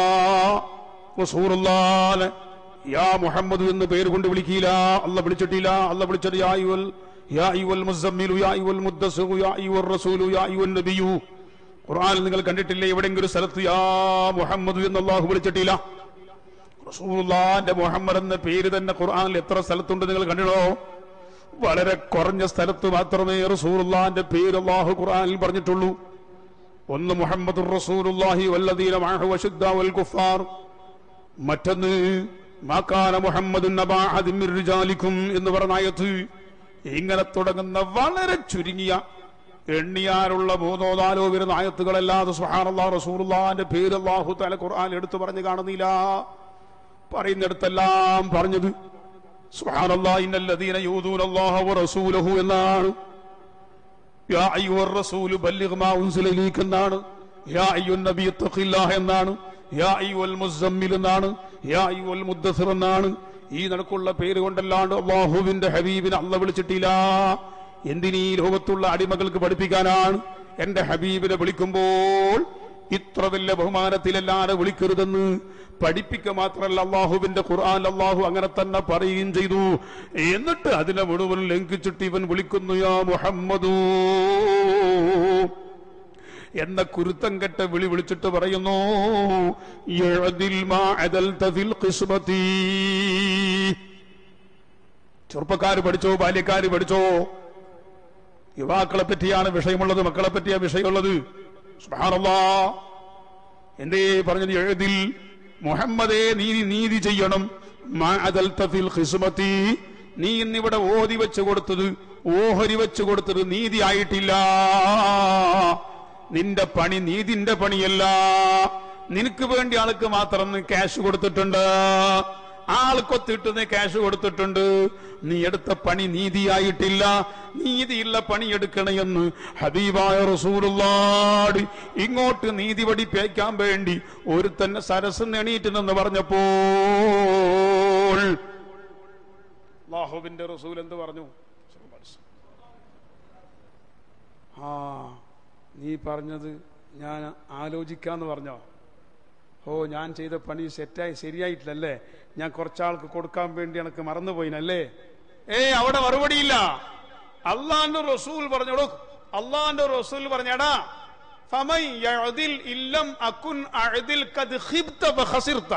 റസൂറുല്ലാനെ യാ മുഹമ്മദ് എന്ന് പേര് കൊണ്ട് വിളിക്കില്ല അല്ല വിളിച്ചിട്ടില്ല അല്ല വിളിച്ചത് യാ അയ്യുവൽ യാ അയ്യുവൽ മുസമ്മിലു യാ അയ്യുവൽ മുദ്ദസ്സിറു യാ അയ്യുവർ റസൂലു യാ അയ്യുവൻ നബിയു ഖുർആനിൽ നിങ്ങൾ കണ്ടിട്ടില്ലേ എവിടെയെങ്കിലും ഒരു സ്ഥലത്ത് യാ മുഹമ്മദ് എന്ന് അള്ളാഹു വിളിച്ചിട്ടില്ല റസൂലുള്ളാന്റെ മുഹമ്മദ് എന്ന പേര് തന്നെ ഖുർആനിൽ എത്ര സ്ഥലത്തുണ്ട് നിങ്ങൾ കണ്ടിടോ വളരെ കുറഞ്ഞ സ്ഥലത്ത് മാത്രമേ റസൂലുള്ളാന്റെ പേര് അള്ളാഹു ഖുർആനിൽ പറഞ്ഞിട്ടുള്ളൂ ഒന്ന് മുഹമ്മദ് റസൂലുള്ളാഹി വല്ലദീന മഅഹു വശുദ്ദ വൽ കുഫാർ മറ്റൊന്ന് മാക്കാന മുഹമ്മദ് റിജാലിക്കും എന്ന് പറഞ്ഞ ആയത്ത് ഇങ്ങനെ തുടങ്ങുന്ന വളരെ ചുരുങ്ങിയ എണ്ണിയാലുള്ള മൂന്നോ നാലോ വരുന്ന ആയത്തുകളല്ലാതെ സുഹാനല്ലാ റസൂലുള്ളാന്റെ പേര് അല്ലാഹു തആല ഖുർആൻ എടുത്തു പറഞ്ഞു കാണുന്നില്ല പറയുന്നിടത്തെല്ലാം പറഞ്ഞത് സുഹാനല്ലാ ഇന്നല്ലദീന യൂദൂന അല്ലാഹ വറസൂലഹു എന്നാണ് യാ അയ്യുഹർ റസൂലു ബല്ലിഗ് മാ ഉൻസില ഇലൈക എന്നാണ് യാ അയ്യുൻ നബി ഇത്തഖില്ലാഹ് എന്നാണ് യാ അയ്യുൽ മുസമ്മിൽ എന്നാണ് യാ അയ്യുൽ മുദ്ദസിർ എന്നാണ് ഈ നടക്കുള്ള പേര് കൊണ്ടല്ലാണ്ട് അള്ളാഹുവിന്റെ ഹബീബിനെ അല്ല വിളിച്ചിട്ടില്ല എന്തിനീ ലോകത്തുള്ള അടിമകൾക്ക് പഠിപ്പിക്കാനാണ് എന്റെ ഹബീബിനെ വിളിക്കുമ്പോൾ ഇത്ര വലിയ ബഹുമാനത്തിലല്ലാതെ വിളിക്കരുതെന്ന് പഠിപ്പിക്കുക മാത്രമല്ല അള്ളാഹുവിന്റെ ഖുർആൻ അള്ളാഹു അങ്ങനെ തന്നെ പറയുകയും ചെയ്തു എന്നിട്ട് അതിനെ മുഴുവൻ ലംഘിച്ചിട്ട് ഇവൻ വിളിക്കുന്നു യാ മുഹമ്മദൂ എന്ന കുരുത്തം കെട്ട വിളി വിളിച്ചിട്ട് പറയുന്നു "യഅദിൽ മാ അദൽത ഫിൽ ഖിസ്മതി." ചെറുപ്പക്കാര് പഠിച്ചോ ബാല്യക്കാര് പഠിച്ചോ യുവാക്കളെ പറ്റിയാണ് വിഷയമുള്ളത് മക്കളെ പറ്റിയാ വിഷയമുള്ളത് സുബ്ഹാനല്ലാ എന്തേ പറഞ്ഞത് എഴുതിൽ മുഹമ്മദേ നീതി നീതി ചെയ്യണം മാ അദൽത ഫിൽ ഖിസ്മതി. നീ ഇന്നിവിടെ ഓതി വെച്ച് കൊടുത്തത് ഓഹരി വെച്ച് കൊടുത്തത് നീതി ആയിട്ടില്ല നിന്റെ പണി നീതിന്റെ പണിയല്ല നിനക്ക് വേണ്ടി ആൾക്ക് മാത്രം നീ ക്യാഷ് കൊടുത്തിട്ടുണ്ട് ആൾക്കൊത്തിട്ട് നീ ക്യാഷ് കൊടുത്തിട്ടുണ്ട് നീ എടുത്ത പണി നീതിയായിട്ടില്ല നീതിയുള്ള പണി എടുക്കണമെന്ന് ഹബീബായ റസൂലുള്ളാട് ഇങ്ങോട്ട് നീതി പഠിപ്പിക്കാൻ വേണ്ടി ഒരു തന്നെ സരസ് എണീറ്റ് നിന്ന് പറഞ്ഞപ്പോൾ അള്ളാഹുവിന്റെ റസൂൽ എന്ത് പറഞ്ഞു ആ നീ പറഞ്ഞത് ഞാൻ ആലോചിക്കാന്ന് പറഞ്ഞോ ഓ ഞാൻ ചെയ്ത പണി സെറ്റായി ശരിയായിട്ടില്ലല്ലേ ഞാൻ കുറച്ചാൾക്ക് കൊടുക്കാൻ വേണ്ടി എനിക്ക് മറന്നുപോയിനല്ലേ ഏ അവിടെ മറുപടിയില്ല അള്ളാന്റെ റസൂൽ പറഞ്ഞോളൂ അള്ളാന്റെ റസൂൽ പറഞ്ഞടാ ഫമൻ യഅദിൽ ഇല്ലം അകുൻ അഅദിൽ ഖദ് ഖിബ്ത ഫഖസിർത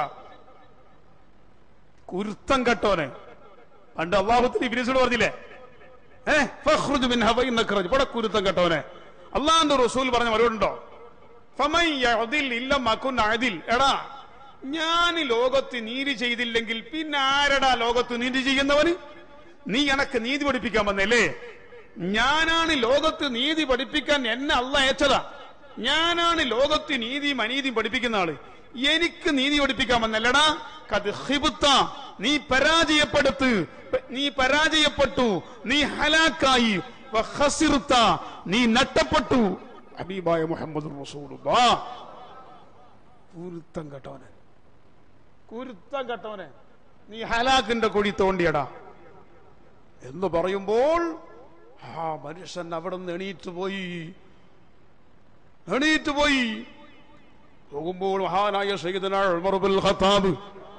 കുരുത്തം കെട്ടോനെ പണ്ട് അള്ളാഹുത്തിന് ഇബ്ലീസിനോട് പറഞ്ഞില്ലേ ഏ ഫഖ്റുജ് മിൻഹ ഫഇന്നക റജ് ഇവിടെ കുരുത്തം കെട്ടോനെ അള്ളാന്റെ റസൂൽ പറഞ്ഞ മറുപടി ഉണ്ടോ ഫമൻ യഅദിൽ ഇല്ലം അകുൻ അഅദിൽ എടാ ഞാൻ ഈ ലോകത്ത് നീതി ചെയ്തില്ലെങ്കിൽ പിന്നെ ആരടാ ലോകത്ത് നീതി ചെയ്യുന്നവന് നീ എനക്ക് നീതി പഠിപ്പിക്കാൻ വന്നല്ലേ ഞാനാണ് ലോകത്ത് നീതി പഠിപ്പിക്കാൻ എന്നെ അല്ല അയച്ചതാ ഞാനാണ് ലോകത്ത് നീതിയും അനീതിയും പഠിപ്പിക്കുന്ന ആള് എനിക്ക് നീതി പഠിപ്പിക്കാൻ വന്നല്ലടാ കത് ഹിബുത്ത നീ പരാജയപ്പെടുത്ത് നീ പരാജയപ്പെട്ടു നീ ഹലാക്കായി വഖസിർത്ത, നീ നട്ടപ്പെട്ടു ഹബീബായ മുഹമ്മദ് റസൂലുള്ളാ പൂരുത്തം കേട്ടവന് കുരുത്തം കെട്ടവനെ നീ ഹലാക്കിന്റെ കൊടി തോണ്ടിയടാ എന്ന് പറയുമ്പോൾ ആ മനുഷ്യൻ അവിടെ നിന്ന് എണീറ്റ് പോയി എണീറ്റ് പോയി പോകുമ്പോൾ മഹാനായ സയ്യിദന ഉമർ ബിൻ ഖത്താബ്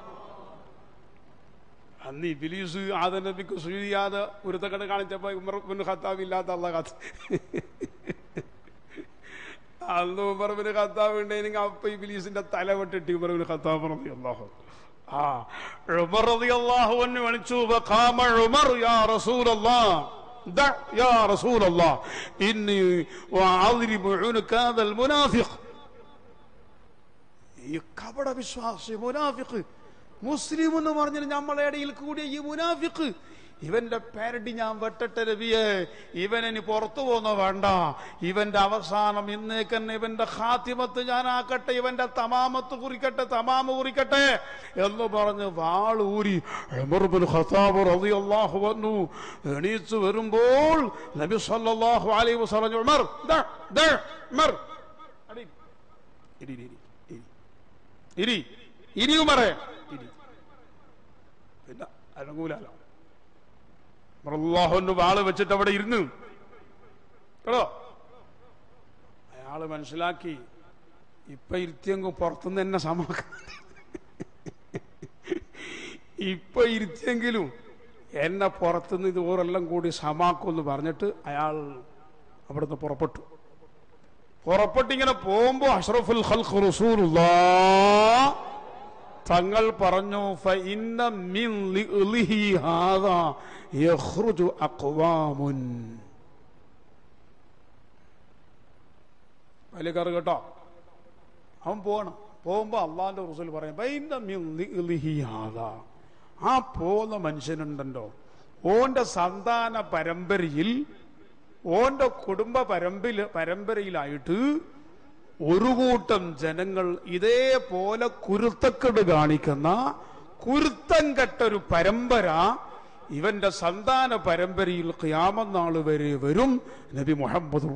അന്ന് ഇബിലീസ് ആദ നബിക്ക് സുചിയാതെ ഒരുത്തക്കട കാണിച്ചപ്പോ ഉമർ ബിൻ ഖത്താബ് ഇല്ലാത്ത അല്ല കത്ത് അന്ന് ഉമർ ബിൻ ഖത്താബ് ഉണ്ടെങ്കിൽ അപ്പൊ ഇബിലീസിന്റെ തല വെട്ടിട്ട് ഉമർ ബിൻ ഖത്താബ് റബി അള്ളാഹു ആ ഉമർ റബി അള്ളാഹു എന്ന് വിളിച്ചു വഖാമ ഉമർ യാ റസൂലല്ലാഹ് دع يا رسول الله إني وأضرب عنق هذا المنافق ഈ കപട വിശ്വാസി മുനാഫിഖ് മുസ്ലിം എന്ന് പറഞ്ഞാൽ നമ്മളെ ഇടയിൽ കൂടിയ ഈ മുനാഫിഖ് ഇവന്റെ പേരടി ഞാൻ വെട്ടട്ടെ രവിയെ ഇവനിനി പുറത്തു പോന്നോ വേണ്ട ഇവന്റെ അവസാനം ഇന്നേക്കന്നെ ഇവന്റെ ഖാത്തിമത്ത് ഞാനാക്കട്ടെ ഇവന്റെ തമാമത്ത് കുറിക്കട്ടെ തമാമ കുറിക്കട്ടെ എന്ന് പറഞ്ഞ് വാളൂരി ഉമർ ബിൻ ഖത്താബ് റളിയല്ലാഹു അൻഹു എണീച്ചു വരുമ്പോൾ നബി സല്ലല്ലാഹു അലൈഹി വസല്ലം ഉമർ ദാ ദാ ഉമർ അടി ഇരി ഇരി ഇരി ഇരി ഇരി ഉമറേ ഇരി പിന്നെ അനങ്ങൂലല്ലോ അള്ളാഹുന്റെ വാള് വെച്ചിട്ട് അവിടെ ഇരുന്നു കേട്ടോ അയാള് മനസ്സിലാക്കി ഇപ്പൊ ഇരുത്തിയെങ്കിൽ പുറത്തുനിന്ന് എന്നെ സമാക്ക ഇപ്പൊ ഇരുത്തിയെങ്കിലും എന്നെ പുറത്തുനിന്ന് ഇത് ഓരെല്ലാം കൂടി സമാക്കുമെന്ന് പറഞ്ഞിട്ട് അയാൾ അവിടുന്ന് പുറപ്പെട്ടു പുറപ്പെട്ടിങ്ങനെ പോകുമ്പോ അഷ്റഫുൽ ഖൽഖ് റസൂലുള്ളാഹ് തങ്ങൾ പറഞ്ഞു ഫഇന്ന മിൻ ലിഹി ഹാദാ യഖ്റുജു അഖ്വാമുൻ വലിയ കറ് കേട്ടോ അവൻ പോകണം പോകുമ്പോ അള്ളാന്റെ റസൂൽ പറയും ഫഇന്ന മിൻ ലിഹി ഹാദാ ആ പോകുന്ന മനുഷ്യനുണ്ടല്ലോ ഓന്റെ സന്താന പരമ്പരയിൽ ഓന്റെ കുടുംബ പരമ്പര പരമ്പരയിലായിട്ട് ഒരു കൂട്ടം ജനങ്ങൾ ഇതേപോലെ കുരുത്തക്കെട് കാണിക്കുന്ന കുരുത്തം കെട്ടൊരു പരമ്പര ഇവന്റെ സന്താന പരമ്പരയിൽ ഖിയാമനാൾ വരെ വരും നബി മുഹമ്മദ്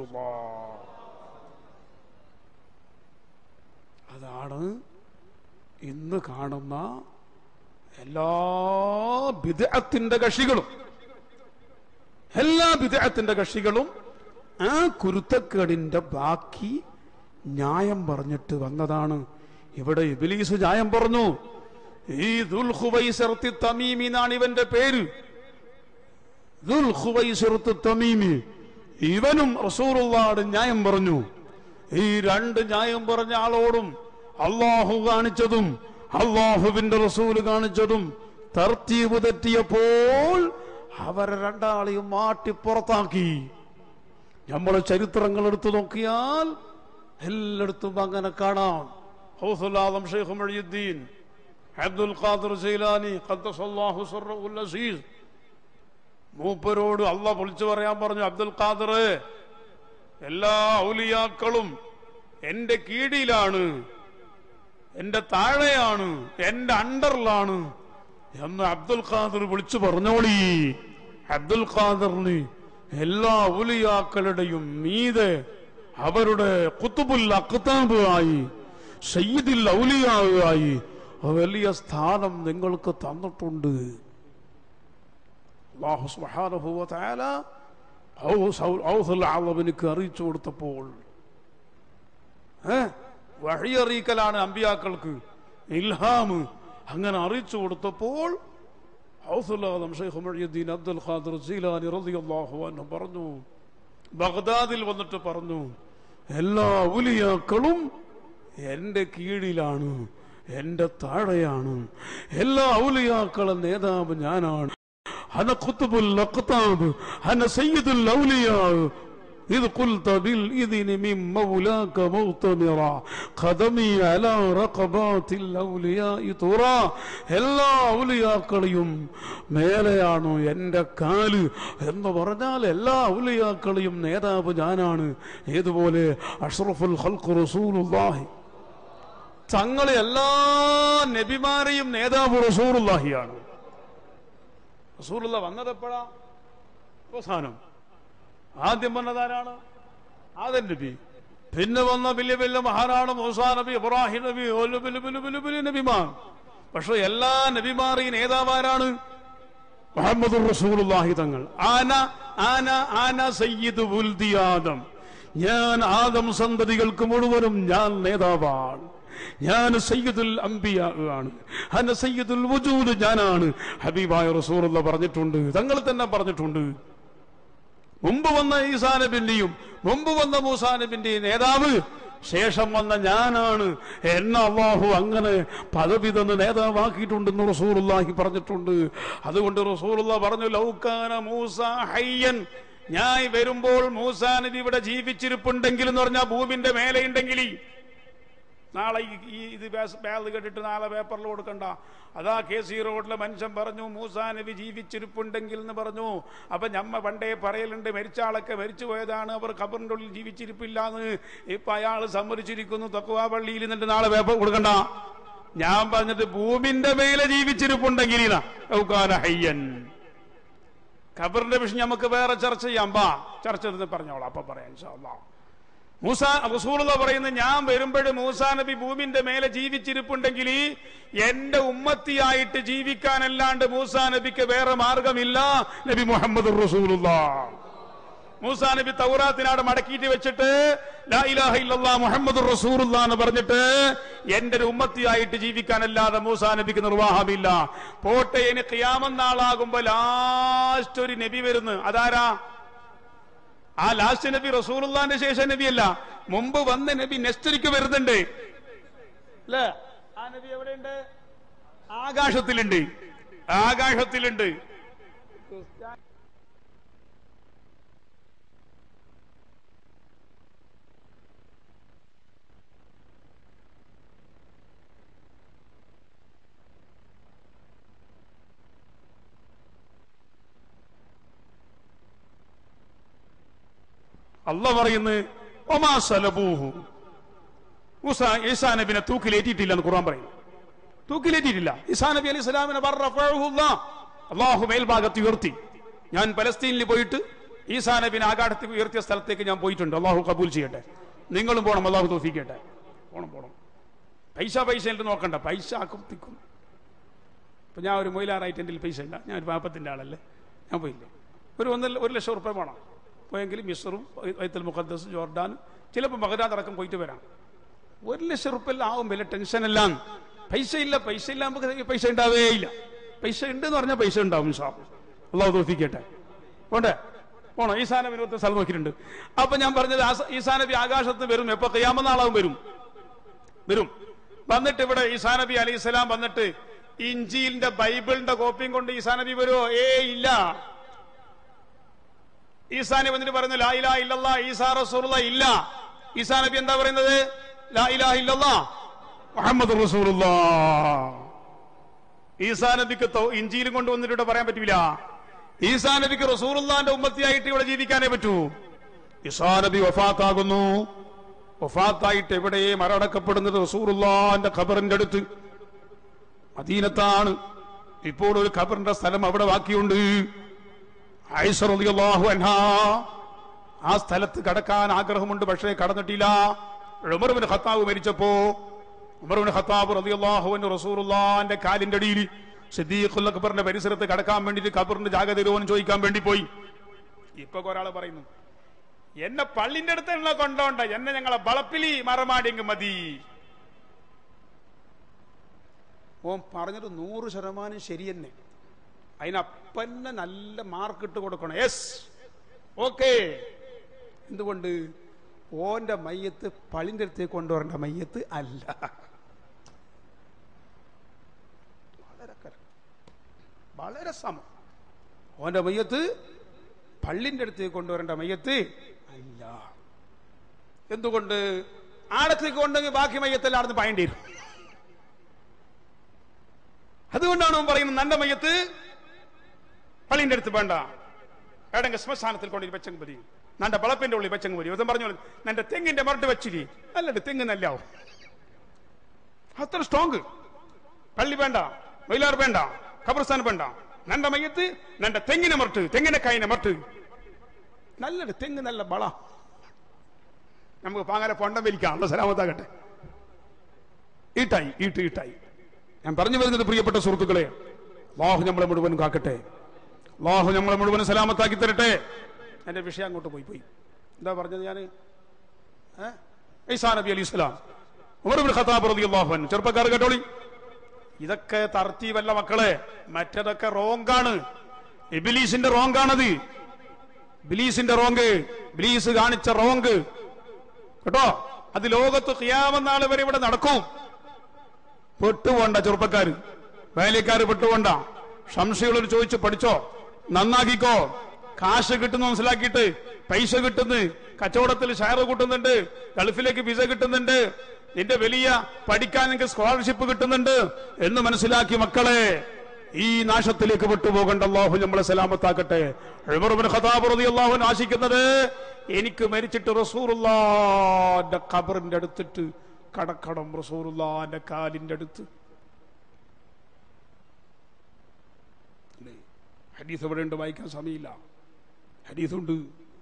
അതാണ് ഇന്ന് കാണുന്ന എല്ലാ ബിദഅത്തിന്റെ കക്ഷികളും എല്ലാ ബിദഅത്തിന്റെ കക്ഷികളും ആ കുരുത്തക്കേടിന്റെ ബാക്കി ന്യായം പറഞ്ഞിട്ട് വന്നതാണ് ഇവിടെ ഇബിലീസ് ന്യായം പറഞ്ഞു ഈ ദുൽഹുവൈസർത്തി തമീമി എന്നാണ് ഇവന്റെ പേര് ദുൽഹുവൈസർത്തി തമീമി ഇവനും റസൂറുള്ളാട് ന്യായം പറഞ്ഞു ഈ രണ്ട് ന്യായം പറഞ്ഞ ആളോടും അള്ളാഹു കാണിച്ചതും അള്ളാഹുവിന്റെ റസൂല് കാണിച്ചതും തർത്തീവ് തെറ്റിയപ്പോൾ അവരെ രണ്ടാളെയും മാറ്റി പുറത്താക്കി നമ്മളെ ചരിത്രങ്ങൾ എടുത്തു നോക്കിയാൽ എല്ലായിടത്തും അങ്ങനെ കാണാം ഹൗസുലാദം ഷെയ്ഖ് മൊഴിയുദ്ദീൻ അബ്ദുൽ ഖാദർ സൈലാനി ഖദ്ദസല്ലാഹു സർറഹുൽ അസീസ് മൂപ്പരോട് അല്ല വിളിച്ചു പറയാൻ പറഞ്ഞു അബ്ദുൽ ഖാദർ എല്ലാ ഔലിയാക്കളും എന്റെ കീഴിലാണ് എന്റെ താഴെയാണ് എന്റെ അണ്ടറിലാണ് എന്ന് അബ്ദുൽ ഖാദർ വിളിച്ചു പറഞ്ഞോളി അബ്ദുൽ ഖാദറിന് എല്ലാ ഔലിയാക്കളുടെയും മീതെ അവരുടെ കുത്തുബുൽ അക്താബ് ആയി സയ്യിദിൽ ഔലിയായി വലിയ സ്ഥാനം നിങ്ങൾക്ക് തന്നിട്ടുണ്ട് അല്ലാഹു സുബ്ഹാനഹു വ തആല ഔസുൽ അളവിനിക്ക് അറിയിച്ചു കൊടുത്തപ്പോൾ വഴിയറിയിക്കലാണ് അമ്പിയാക്കൾക്ക് ഇൽഹാമ് അങ്ങനെ അറിയിച്ചു കൊടുത്തപ്പോൾ ഔസുല്ലാദം ഷെയ്ഖ് മുഹ്യിദ്ദീൻ അബ്ദുൽ ഖാദിർ ജീലാനി റളിയല്ലാഹു അൻഹു പറഞ്ഞു ബഗ്ദാദിൽ വന്നിട്ട് പറഞ്ഞു എല്ലാ ഔലിയാക്കളും എന്റെ കീഴിലാണ് എന്റെ താഴെയാണ് എല്ലാ ഔലിയാക്കളും നേതാവ് ഞാനാണ് അന ഖുത്ബുൽ അഖ്താബ് അന സയ്യിദുൽ ഔലിയാ إذ قلت بالإذن من مولاك مغتمرا قدمي على رقبات الأولياء ترى എല്ലാ ഔലിയാക്കളെയും മേലെയാണോ എൻ്റെ കാല് എന്ന് പറഞ്ഞാൽ എല്ലാ ഔലിയാക്കളെയും നേതാവ് ഞാനാണ് ഏതുപോലെ അഷ്റഫുൽ ഖൽഖ് റസൂലുള്ളാഹി തങ്ങളെ എല്ലാ നബിമാരെയും നേതാവ് റസൂലുള്ളാഹിയാണ് റസൂലുള്ള വന്നതെപ്പോഴാ അവസാനം ആദ്യം വന്നതാരാണ് ആദൻ നബി പിന്നെ വന്ന വലിയ വലിയ മഹാനാണ് മൂസാ നബി ഇബ്രാഹിം നബി ഓല് വലിയ വലിയ വലിയ വലിയ നബിമാർ പക്ഷെ എല്ലാ നബിമാരെയും നേതാവാരാണ് മുഹമ്മദ് റസൂലുള്ളാഹി തങ്ങൾ ആന ആന ആന സയ്യിദ് ഉൽദി ആദം ഞാൻ ആദം സന്തതികൾക്ക് മുഴുവനും ഞാൻ നേതാവാണ് ഞാൻ സയ്യിദുൽ അംബിയ ആണ് ഹന സയ്യിദുൽ വജൂദ് ഞാനാണ് ഹബീബായ റസൂലുള്ള പറഞ്ഞിട്ടുണ്ട് തങ്ങൾ തന്നെ പറഞ്ഞിട്ടുണ്ട് മുമ്പ് വന്ന ഈസാ നബിന്റെയും മുമ്പ് വന്ന മൂസാ നബിന്റെയും നേതാവ് ശേഷം വന്ന ഞാനാണ് എന്നെ അള്ളാഹു അങ്ങനെ പദവി തന്ന് നേതാവാക്കിയിട്ടുണ്ടെന്ന് റസൂലുള്ളാഹി പറഞ്ഞിട്ടുണ്ട് അതുകൊണ്ട് റസൂലുള്ള പറഞ്ഞു ലൗക്കാന മൂസ ഹയ്യൻ ഞാൻ വരുമ്പോൾ മൂസാ നബി ഇവിടെ ജീവിച്ചിരിപ്പുണ്ടെങ്കിൽ എന്ന് പറഞ്ഞാൽ ഭൂമിന്റെ മേലെ ഉണ്ടെങ്കിൽ നാളെ ഈ- ഈ ഇത് ബാഗ് കേട്ടിട്ട് നാളെ പേപ്പറിൽ കൊടുക്കണ്ട അതാ കെ സി റോഡിലെ മനുഷ്യൻ പറഞ്ഞു മൂസാ നബി ജീവിച്ചിരിപ്പുണ്ടെങ്കിൽ എന്ന് പറഞ്ഞു അപ്പൊ ഞമ്മ പണ്ടേ പറയലുണ്ട് മരിച്ച ആളൊക്കെ മരിച്ചു പോയതാണ് അവർ ഖബറിന്റെ ഉള്ളിൽ ജീവിച്ചിരിപ്പില്ലാന്ന് ഇപ്പൊ അയാൾ സമ്മതിച്ചിരിക്കുന്നു തക്കുവാ പള്ളിയിൽ നിന്നിട്ട് നാളെ പേപ്പർ കൊടുക്കണ്ട ഞാൻ പറഞ്ഞിട്ട് ഭൂമിന്റെ മേലെ ജീവിച്ചിരിപ്പുണ്ടെങ്കിൽ ഇതാ, ഔകാന ഹയ്യൻ ഖബറിന്റെ വിഷയം നമുക്ക് വേറെ ചർച്ച ചെയ്യാം ബാ ചർച്ച ചെയ്തെന്ന് പറഞ്ഞോളാം അപ്പൊ പറയാം ഇൻഷാ അല്ലാഹ്. മൂസ റസൂലുള്ള പറയുന്നത് ഞാൻ വരുമ്പോൾ മൂസാ നബി ഭൂമിന്റെ മേലെ ജീവിച്ചിരിപ്പുണ്ടെങ്കിൽ എന്റെ ഉമ്മത്തിയായിട്ട് ജീവിക്കാനല്ലാണ്ട് മൂസാ നബിക്ക് വേറെ മാർഗമില്ല നബി മുഹമ്മദ് റസൂലുള്ള മൂസാ നബി തൗറാത്തിനാട് മടക്കിയിട്ട് വെച്ചിട്ട് ലാ ഇലാഹ ഇല്ലല്ലാ മുഹമ്മദ് റസൂലുള്ള എന്ന് പറഞ്ഞിട്ട് എന്റെ ഒരു ഉമ്മത്തിയായിട്ട് ജീവിക്കാനല്ലാതെ മൂസാ നബിക്ക് നിർവാഹമില്ല പോട്ടെ ഇനി ഖിയാമന്നാളാകുമ്പോ ലാസ്റ്റ് ഒരു നബി വരുന്നു അതാരാ ആ ലാസ്റ്റ് നബി റസൂലുള്ളാന്റെ ശേഷം നബിയല്ല മുമ്പ് വന്ന നബി നെസ്റ്ററിക്ക് വരുന്നുണ്ട് അല്ലേ ആ നബി എവിടെയുണ്ട് ആകാശത്തിലുണ്ട് ആകാശത്തിലുണ്ട് അല്ല പറയുന്നത് ഒമാ സലബൂഹു മൂസ ഈസാ നബിനെ തൂക്കിലേറ്റിയിട്ടില്ല എന്ന് ഖുർആൻ പറയും തൂക്കിലേറ്റിയിട്ടില്ല ഈസാ നബി അലൈഹി സ്വലാമിനെ അള്ളാഹു മേൽഭാഗത്ത് ഉയർത്തി ഞാൻ പലസ്തീനിൽ പോയിട്ട് ഈസാ നബിനെ ആകാശത്ത് ഉയർത്തിയ സ്ഥലത്തേക്ക് ഞാൻ പോയിട്ടുണ്ട് അള്ളാഹു കബൂൽ ചെയ്യട്ടെ നിങ്ങളും പോണം അള്ളാഹു തോഫിക്കട്ടെ പോണം പോണം പൈസ പൈസ എന്നിട്ട് നോക്കണ്ട പൈസ ആക്കുത്തിക്കും ഇപ്പൊ ഞാൻ ഒരു മൊയിലാറായിട്ട് എൻ്റെ പൈസ ഇല്ല ഞാൻ ഒരു പാപ്പത്തിന്റെ ആളല്ലേ ഞാൻ പോയില്ലേ ഒരു ഒന്നര ഒരു ലക്ഷം ഉറുപ്പ്യ വേണം പോയെങ്കിൽ മിസറും വൈത്തൽ മുഖദ്ദസ് ജോർഡാനും ചിലപ്പോൾ മകരാൻ അടക്കം പോയിട്ട് വരാം ഒരു ലക്ഷം ഉറുപ്പ്യ ആവും വലിയ ടെൻഷനെല്ലാം പൈസ ഇല്ല പൈസ ഇല്ല നമുക്ക് പൈസ ഉണ്ടാവേ ഇല്ല പൈസ ഉണ്ട് എന്ന് പറഞ്ഞാൽ പൈസ ഉണ്ടാവും സാർ അള്ളാഹു തോഫിക്കട്ടെ പോണ്ടേ പോണോ ഈസാ നബി ഇരുപത്തി സ്ഥലം നോക്കിയിട്ടുണ്ട് അപ്പൊ ഞാൻ പറഞ്ഞത് ആസ- ഈസാ നബി ആകാശത്ത് വരും എപ്പോ കയ്യാമനാളാവും വരും വരും വന്നിട്ട് ഇവിടെ ഈസാ നബി അലൈഹി സ്വലാം വന്നിട്ട് ഇഞ്ചിലിന്റെ ബൈബിളിന്റെ കോപ്പിയും കൊണ്ട് ഈസാ നബി വരുമോ ഏ ഇല്ല ഈസാ നബി വന്നിട്ട് പറയുന്നു ലാ ഇലാഹ ഇല്ലല്ലാ ഈസാ റസൂലുള്ള ഇല്ല ഈസാ നബി എന്താ പറയുന്നത് ലാ ഇലാഹ ഇല്ലല്ലാ മുഹമ്മദ് റസൂലുള്ള ഈസാ നബിക്ക് തൗ- ഇഞ്ചിയിലും കൊണ്ട് വന്നിട്ട് ഇവിടെ പറയാൻ പറ്റില്ല ഈസാ നബിക്ക് റസൂലുള്ളാന്റെ ഉമ്മത്തിയായിട്ട് ഇവിടെ ജീവിക്കാനേ പറ്റൂ ഈസാ നബി വഫാത്താകുന്നു വഫാത്തായിട്ട് എവിടെ മരണക്കപ്പെടുന്നത് റസൂറുല്ലാന്റെ ഖബറിന്റെ അടുത്ത് മദീനത്താണ് ഇപ്പോൾ ഒരു ഖബറിന്റെ സ്ഥലം അവിടെ ബാക്കിയുണ്ട് ആയിഷ റളിയല്ലാഹു അൻഹാ ആ സ്ഥലത്ത് കടക്കാൻ ആഗ്രഹമുണ്ട് പക്ഷേ കടന്നിട്ടില്ല ഉമർബിൻ ഖത്താബ് മരിച്ചപ്പോ ഉമർബിൻ ഖത്താബ് റളിയല്ലാഹു അൻഹു റസൂലുള്ളാന്റെ കാലിന്റെ അടിയിൽ സിദ്ദീഖുൽ അക്ബറിന്റെ പരിസരത്ത് കടക്കാൻ വേണ്ടിയിട്ട് ഖബറിന്റെ ജാഗ തരുമോന്ന് ചോദിക്കാൻ വേണ്ടി പോയി ഇപ്പൊ ഒരാള് പറയുന്നു എന്നെ പള്ളിന്റെ അടുത്തുള്ള കൊണ്ടോണ്ട എന്നെ ഞങ്ങളെ വളപ്പിലി മറമാടിങ് മതി ഓൻ പറഞ്ഞത് നൂറ് ശതമാനം ശരി തന്നെ അതിനപ്പന്നെ നല്ല മാർക്ക് ഇട്ട് കൊടുക്കണം യെസ് ഓക്കെ എന്തുകൊണ്ട് ഓന്റെ മയ്യത്ത് പള്ളിന്റെ അടുത്തേക്ക് കൊണ്ടുവരേണ്ട മയ്യത്ത് അല്ല വളരെ correct. വളരെ സമം ഓന്റെ മയ്യത്ത് പള്ളിന്റെ അടുത്തേക്ക് കൊണ്ടുവരേണ്ട മയ്യത്ത് അല്ല എന്തുകൊണ്ട് ആടത്തേക്ക് കൊണ്ടെങ്കിൽ ബാക്കി മയ്യത്തെല്ലാം ആടുന്ന് പായേണ്ടി വരും അതുകൊണ്ടാണ് അവൻ പറയുന്നത് നന്റെ മയ്യത്ത് പള്ളിന്റെ അടുത്ത് വേണ്ട എവിടെങ്കിൽ ശ്മശാനത്തിൽ കൊണ്ടിരി വെച്ചങ്ങ് മതി നന്റെ വളപ്പിന്റെ ഉള്ളിൽ വെച്ചങ്ങ് മതി ഇതും പറഞ്ഞു നന്റെ തെങ്ങിന്റെ മരട്ട് വെച്ചിരി അല്ലണ്ട് തെങ്ങ് നല്ലാവും അത്ര സ്ട്രോങ് പള്ളി വേണ്ട വൈലാർ വേണ്ട ഖബർസ്ഥാൻ വേണ്ട നന്റെ മയ്യത്ത് നന്റെ തെങ്ങിനെ മറട്ട് തെങ്ങിനെ കായിനെ മറട്ട് നല്ലത് തെങ്ങ് നല്ല ബള നമുക്ക് പാങ്ങല പൊണ്ടം വലിക്കാം അള്ള സലാമത്താകട്ടെ ഈട്ടായി ഈട്ട് ഈട്ടായി ഞാൻ പറഞ്ഞു വരുന്നത് പ്രിയപ്പെട്ട സുഹൃത്തുക്കളെ അള്ളാഹു നമ്മളെ മുഴുവനും കാക്കട്ടെ അള്ളാഹു നമ്മളെ മുഴുവനും സലാമത്താക്കി തരട്ടെ എന്റെ വിഷയം അങ്ങോട്ട് പോയി പോയി എന്താ പറഞ്ഞത് ഞാൻ ഈസാ നബി അലി ഇസ്ലാം ഉമർ ബിൻ ഖത്താബ് റളിയല്ലാഹു അൻഹു ചെറുപ്പക്കാർ കേട്ടോളി ഇതൊക്കെ തർത്തീവല്ല മക്കളെ മറ്റതൊക്കെ റോങ്കാണ് ഇബിലീസിന്റെ റോങ്കാണത് ബിലീസിന്റെ റോങ്ക് ബിലീസ് കാണിച്ച റോങ്ക് കേട്ടോ അത് ലോകത്ത് ഖിയാമനാള് വരെ ഇവിടെ നടക്കും പെട്ടുപോണ്ട ചെറുപ്പക്കാര് വേലക്കാര് പെട്ടുപോണ്ട സംശയമുള്ളവർ ചോദിച്ചു പഠിച്ചോ നന്നാക്കിക്കോ കാശ് കിട്ടുന്നു മനസ്സിലാക്കിയിട്ട് പൈസ കിട്ടുന്നു കച്ചവടത്തിൽ ഷെയർ കൂട്ടുന്നുണ്ട് ഗൾഫിലേക്ക് വിസ കിട്ടുന്നുണ്ട് നിന്റെ വലിയ പഠിക്കാൻ നിങ്ങൾക്ക് സ്കോളർഷിപ്പ് കിട്ടുന്നുണ്ട് എന്ന് മനസ്സിലാക്കി മക്കളെ ഈ നാശത്തിലേക്ക് വിട്ടുപോകേണ്ട അള്ളാഹു നമ്മളെ സലാമത്താക്കട്ടെ ഉമർ ഇബ്നു ഖത്താബ് റളിയല്ലാഹു അൻഹു ആശിക്കുന്നത് എനിക്ക് മരിച്ചിട്ട് റസൂറുല്ലാന്റെ ഖബറിന്റെ അടുത്തിട്ട് കടക്കണം റസൂറുല്ലാന്റെ കാലിന്റെ അടുത്ത് അല്ലേ? ഹദീസ് ഇവിടെ ഉണ്ട് വായിക്കാൻ സമയമില്ല ഹദീസുണ്ട്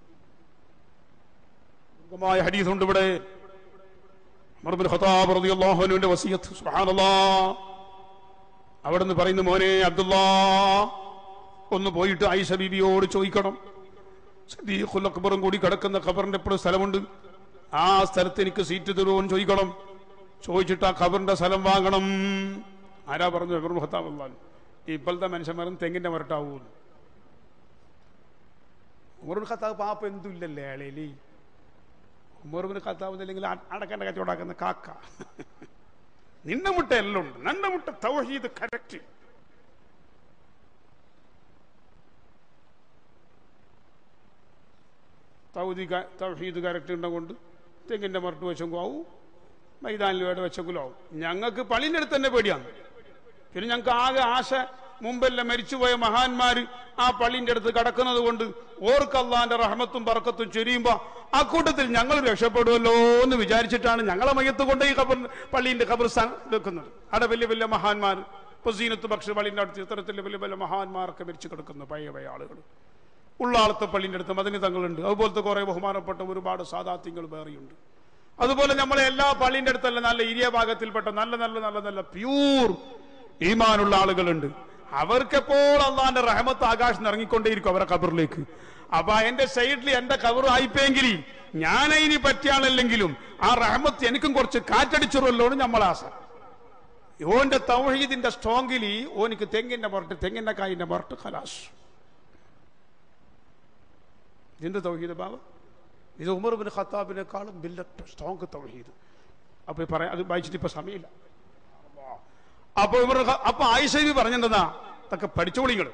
ദീർഘമായ ഹദീസുണ്ട് ഇവിടെ ഉമർ ഇബ്നു ഖത്താബ് റളിയല്ലാഹു അൻഹുവിന്റെ വസിയത്ത് സുബ്ഹാനല്ലാഹ് അവിടുന്ന് പറയുന്നു മോനെ അബ്ദുല്ലാ ഒന്ന് പോയിട്ട് ആയിഷ ബീബിയോട് ചോദിക്കണം സദീഖുൽ അക്ബറും കൂടി കിടക്കുന്ന ഖബറിന്റെ എപ്പോഴും സ്ഥലമുണ്ട് ആ സ്ഥലത്ത് എനിക്ക് സീറ്റ് തരുമോന്ന് ചോദിക്കണം ചോദിച്ചിട്ട് ആ ഖബറിന്റെ സ്ഥലം വാങ്ങണം ആരാ പറഞ്ഞു ഇബ്രാഹിം ഖത്താബ് അള്ളാഹ് ഇപ്പോഴത്തെ മനുഷ്യന്മാരും തെങ്ങിന്റെ മരട്ടാവൂ ഉമറുൽ ഖത്താബ് പാപ്പ എന്തുമില്ലല്ലേ അയാളേലി ഉമറുബിന് ഖത്താബ് അല്ലെങ്കിൽ അടക്കേണ്ട കച്ചവടാക്കുന്ന കാക്ക നിന്ന മുട്ട എല്ലാം ഉണ്ട് നന്ന മുട്ട തൗഹീദ് കറക്റ്റ് തൗദി തൗഹീദ് കറക്റ്റ് ഉണ്ടെങ്കിൽ തെങ്ങിന്റെ മറട്ട് വെച്ചെങ്കിലും ആവും മൈതാനിലൂടെ വെച്ചെങ്കിലും ആവും ഞങ്ങൾക്ക് പള്ളിന്റെ അടുത്ത് തന്നെ പേടിയാണ് പിന്നെ ഞങ്ങൾക്ക് ആകെ ആശ മുമ്പെല്ലാം മരിച്ചുപോയ മഹാന്മാര് ആ പള്ളിന്റെ അടുത്ത് കടക്കുന്നത് കൊണ്ട് ഓർക്ക് അള്ളാന്റെ റഹമത്തും പറക്കത്തും ചൊരിയുമ്പോ ആ കൂട്ടത്തിൽ ഞങ്ങൾ രക്ഷപ്പെടുമല്ലോ എന്ന് വിചാരിച്ചിട്ടാണ് ഞങ്ങളെ മയ്യത്ത് കൊണ്ട് ഈ ഖബർ പള്ളിന്റെ ഖബർസ്ഥാൻ വെക്കുന്നത് അവിടെ വലിയ വലിയ മഹാന്മാർ ഇപ്പൊ സീനത്ത് പക്ഷി പള്ളിന്റെ അടുത്ത് ഇത്തരത്തിൽ വലിയ വലിയ മഹാന്മാരൊക്കെ മരിച്ചു കിടക്കുന്നു പഴയ പഴയ ആളുകൾ ഉള്ളാളത്തെ പള്ളിന്റെ അടുത്ത് മദനി തങ്ങളുണ്ട് അതുപോലത്തെ കുറെ ബഹുമാനപ്പെട്ട ഒരുപാട് സാധാത്യങ്ങൾ വേറെയുണ്ട് അതുപോലെ നമ്മളെ എല്ലാ പള്ളിന്റെ അടുത്തല്ല നല്ല ഇരിയ ഭാഗത്തിൽപ്പെട്ട നല്ല നല്ല നല്ല നല്ല പ്യൂർ ഈമാനുള്ള ആളുകളുണ്ട് അവർക്കെപ്പോൾ അള്ളാന്റെ റഹമത്ത് ആകാശം ഇറങ്ങിക്കൊണ്ടേയിരിക്കും അവരെ കബറിലേക്ക് അപ്പൊ എന്റെ സൈഡിൽ എന്റെ കബർ ആയിപ്പോയെങ്കിൽ ഞാൻ അതിന് പറ്റിയ ആളല്ലെങ്കിലും ആ റഹമത്ത് എനിക്കും കുറച്ച് കാറ്റടിച്ചുള്ളൂ നമ്മൾ ആശ ഓന്റെ തൗഹീദിന്റെ സ്ട്രോങ്ങിൽ ഓനിക്ക് തെങ്ങിന്റെ പുറത്ത് തെങ്ങിന്റെ കായിന്റെ പുറത്ത് ഖലാസ് ഇതിന്റെ തൗഹീദ് ബാബ ഇത് ഉമർ ബിൻ ഖത്താബിനെക്കാളും ബില്ലറ്റ് സ്ട്രോങ് തൗഹീദ് അപ്പൊ ഈ പറയാം അത് വായിച്ചിട്ട് ഇപ്പൊ സമയമില്ല അപ്പൊ ഇവർ അപ്പൊ ആയിഷബി പറഞ്ഞെന്താ ഇതൊക്കെ പഠിച്ചോളിങ്ങൾ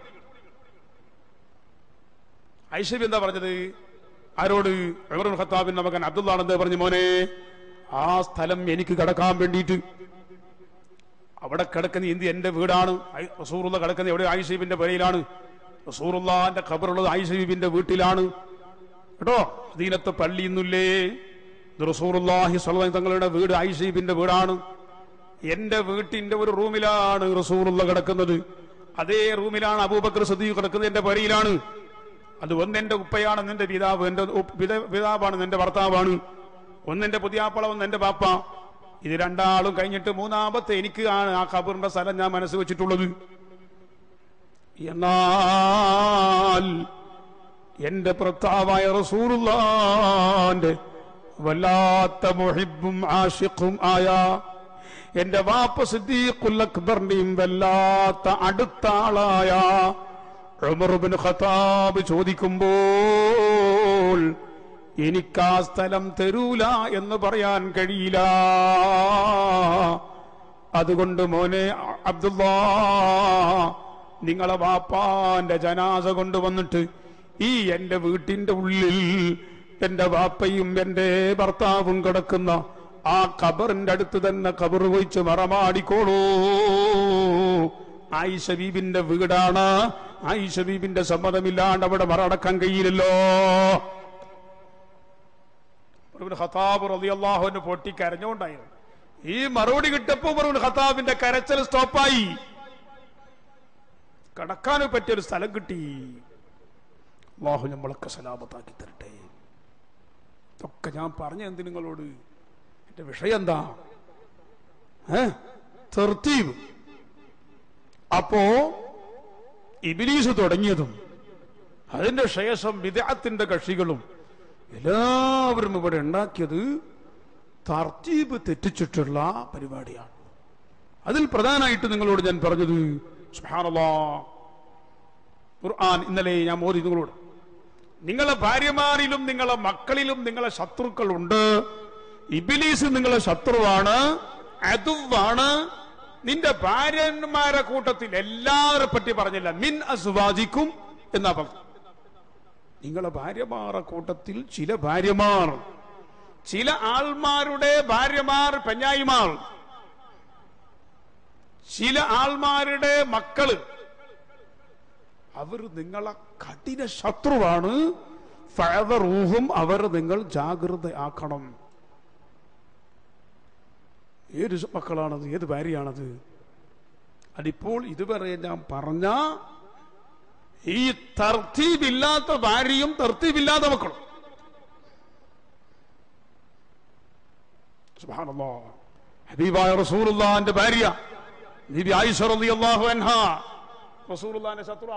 ഐഷബി എന്താ പറഞ്ഞത് ആരോട് ഉമർ ബിൻ ഖത്താബിന്റെ മകൻ അബ്ദുള്ള എന്താ പറഞ്ഞു മോനെ ആ സ്ഥലം എനിക്ക് കിടക്കാൻ വേണ്ടിയിട്ട് അവിടെ കിടക്കുന്ന ഇന്ത്യ എന്റെ വീടാണ് ഐ- റസൂറുള്ള കിടക്കുന്ന എവിടെ ആയിഷബിന്റെ പുരയിലാണ് റസൂറുള്ളാന്റെ ഖബറുള്ളത് ആയിഷബിന്റെ വീട്ടിലാണ് കേട്ടോ ദീനത്തെ പള്ളിയൊന്നുമില്ലേ ഇത് റസൂറുല്ലാഹി സ്വല്ലല്ലാഹി തങ്ങളുടെ വീട് ആയിഷബിന്റെ വീടാണ് എന്റെ വീട്ടിന്റെ ഒരു റൂമിലാണ് റസൂറുള്ള കിടക്കുന്നത് അതേ റൂമിലാണ് അബൂബക്കർ സദീഖ് കിടക്കുന്നത് എന്റെ പുരയിലാണ് അത് ഒന്ന് എന്റെ ഉപ്പയാണ് നിന്റെ പിതാവ് എന്റെ ഉപ്പ് പിത- പിതാവാണ് നിന്റെ ഭർത്താവാണ് ഒന്നെന്റെ പുതിയാപ്പള ഒന്ന് എന്റെ ബാപ്പ ഇത് രണ്ടാളും കഴിഞ്ഞിട്ട് മൂന്നാമത്തെ എനിക്ക് ആണ് ആ ഖബറിന്റെ സ്ഥലം ഞാൻ മനസ്സ് വെച്ചിട്ടുള്ളത് എന്നാൽ എന്റെ ഭർത്താവായ റസൂറുള്ളാന്റെ വല്ലാത്ത മുഹിബും ആഷിഖും ആയ എന്റെ വാപ്പ സിദ്ദീഖുൽ അക്ബറിന്റെയും വല്ലാത്ത അടുത്ത ആളായ ഉമറുബിൻ ഖത്താബ് ചോദിക്കുമ്പോൾ എനിക്ക് ആ സ്ഥലം തരൂല എന്ന് പറയാൻ കഴിയില്ല അതുകൊണ്ട് മോനെ അബ്ദുല്ലാ നിങ്ങളെ വാപ്പാന്റെ ജനാസ കൊണ്ടുവന്നിട്ട് ഈ എന്റെ വീട്ടിന്റെ ഉള്ളിൽ എന്റെ വാപ്പയും എന്റെ ഭർത്താവും കിടക്കുന്ന ആ ഖബറിന്റെ അടുത്ത് തന്നെ ഖബർ വെച്ച് മറമാടിക്കോളൂ ആയിഷ ബീബിന്റെ വീടാണ് ആയിഷ ബീബിന്റെ സമ്മതമില്ലാണ്ട് അവിടെ മറടക്കാൻ കഴിയില്ലല്ലോ ഉമറുബ്നു ഖത്താബ് റളിയല്ലാഹുവിന് പൊട്ടി കരഞ്ഞുകൊണ്ടായിരുന്നു ഈ മറുപടി കിട്ടപ്പോ ഉമറുബ്നു ഖത്താബിന്റെ കരച്ചൽ സ്റ്റോപ്പായി കടക്കാനും പറ്റിയൊരു സ്ഥലം കിട്ടി അള്ളാഹു നമ്മളൊക്കെ സലാമത്താക്കി തരട്ടെ ഇതൊക്കെ ഞാൻ പറഞ്ഞ എന്ത് നിങ്ങളോട് എന്റെ വിഷയം എന്താ ഏ തെർത്തീവ് അപ്പോ ഇബിലീസ് തുടങ്ങിയതും അതിന്റെ ശേഷം വിദഗ്ധത്തിന്റെ കക്ഷികളും എല്ലാവരും ഇവിടെ ഉണ്ടാക്കിയത് തർത്തീബ് തെറ്റിച്ചിട്ടുള്ള പരിപാടിയാണ് അതിൽ പ്രധാനമായിട്ട് നിങ്ങളോട് ഞാൻ പറഞ്ഞത് സുബ്ഹാനല്ലാ, ഖുർആൻ ഇന്നലെ ഞാൻ മോദി നിങ്ങളോട് നിങ്ങളെ ഭാര്യമാരിലും നിങ്ങളെ മക്കളിലും നിങ്ങളെ ശത്രുക്കളുണ്ട് ഇബിലീസ് നിങ്ങളെ ശത്രുവാണ് അതുവാണ് നിന്റെ ഭാര്യന്മാരെ കൂട്ടത്തിൽ എല്ലാവരെ പറ്റി പറഞ്ഞില്ല മിൻ അസുവാദിക്കും എന്നാ പറഞ്ഞു നിങ്ങളെ ഭാര്യമാരുടെ കൂട്ടത്തിൽ ചില ഭാര്യമാർ ചില ആൾമാരുടെ ഭാര്യമാർ പെഞ്ഞായിമാർ ചില ആൾമാരുടെ മക്കള് അവർ നിങ്ങളെ കഠിന ശത്രുവാണ് ഫഅദറൂഹും അവർ നിങ്ങൾ ജാഗ്രത ആക്കണം ഏത് മക്കളാണത് ഏത് ഭാര്യയാണത് അതിപ്പോൾ ഇതുവരെ ഞാൻ പറഞ്ഞ ഈ തർത്തീബില്ലാത്ത ഭാര്യയും തർത്തീബില്ലാത്ത മക്കളും സുബ്ഹാനല്ലാ. ഹബീബായ റസൂലുള്ളാന്റെ ഭാര്യ ബിബി ആയിഷ റളിയല്ലാഹു അൻഹ റസൂലുള്ളാന്റെ ശത്രു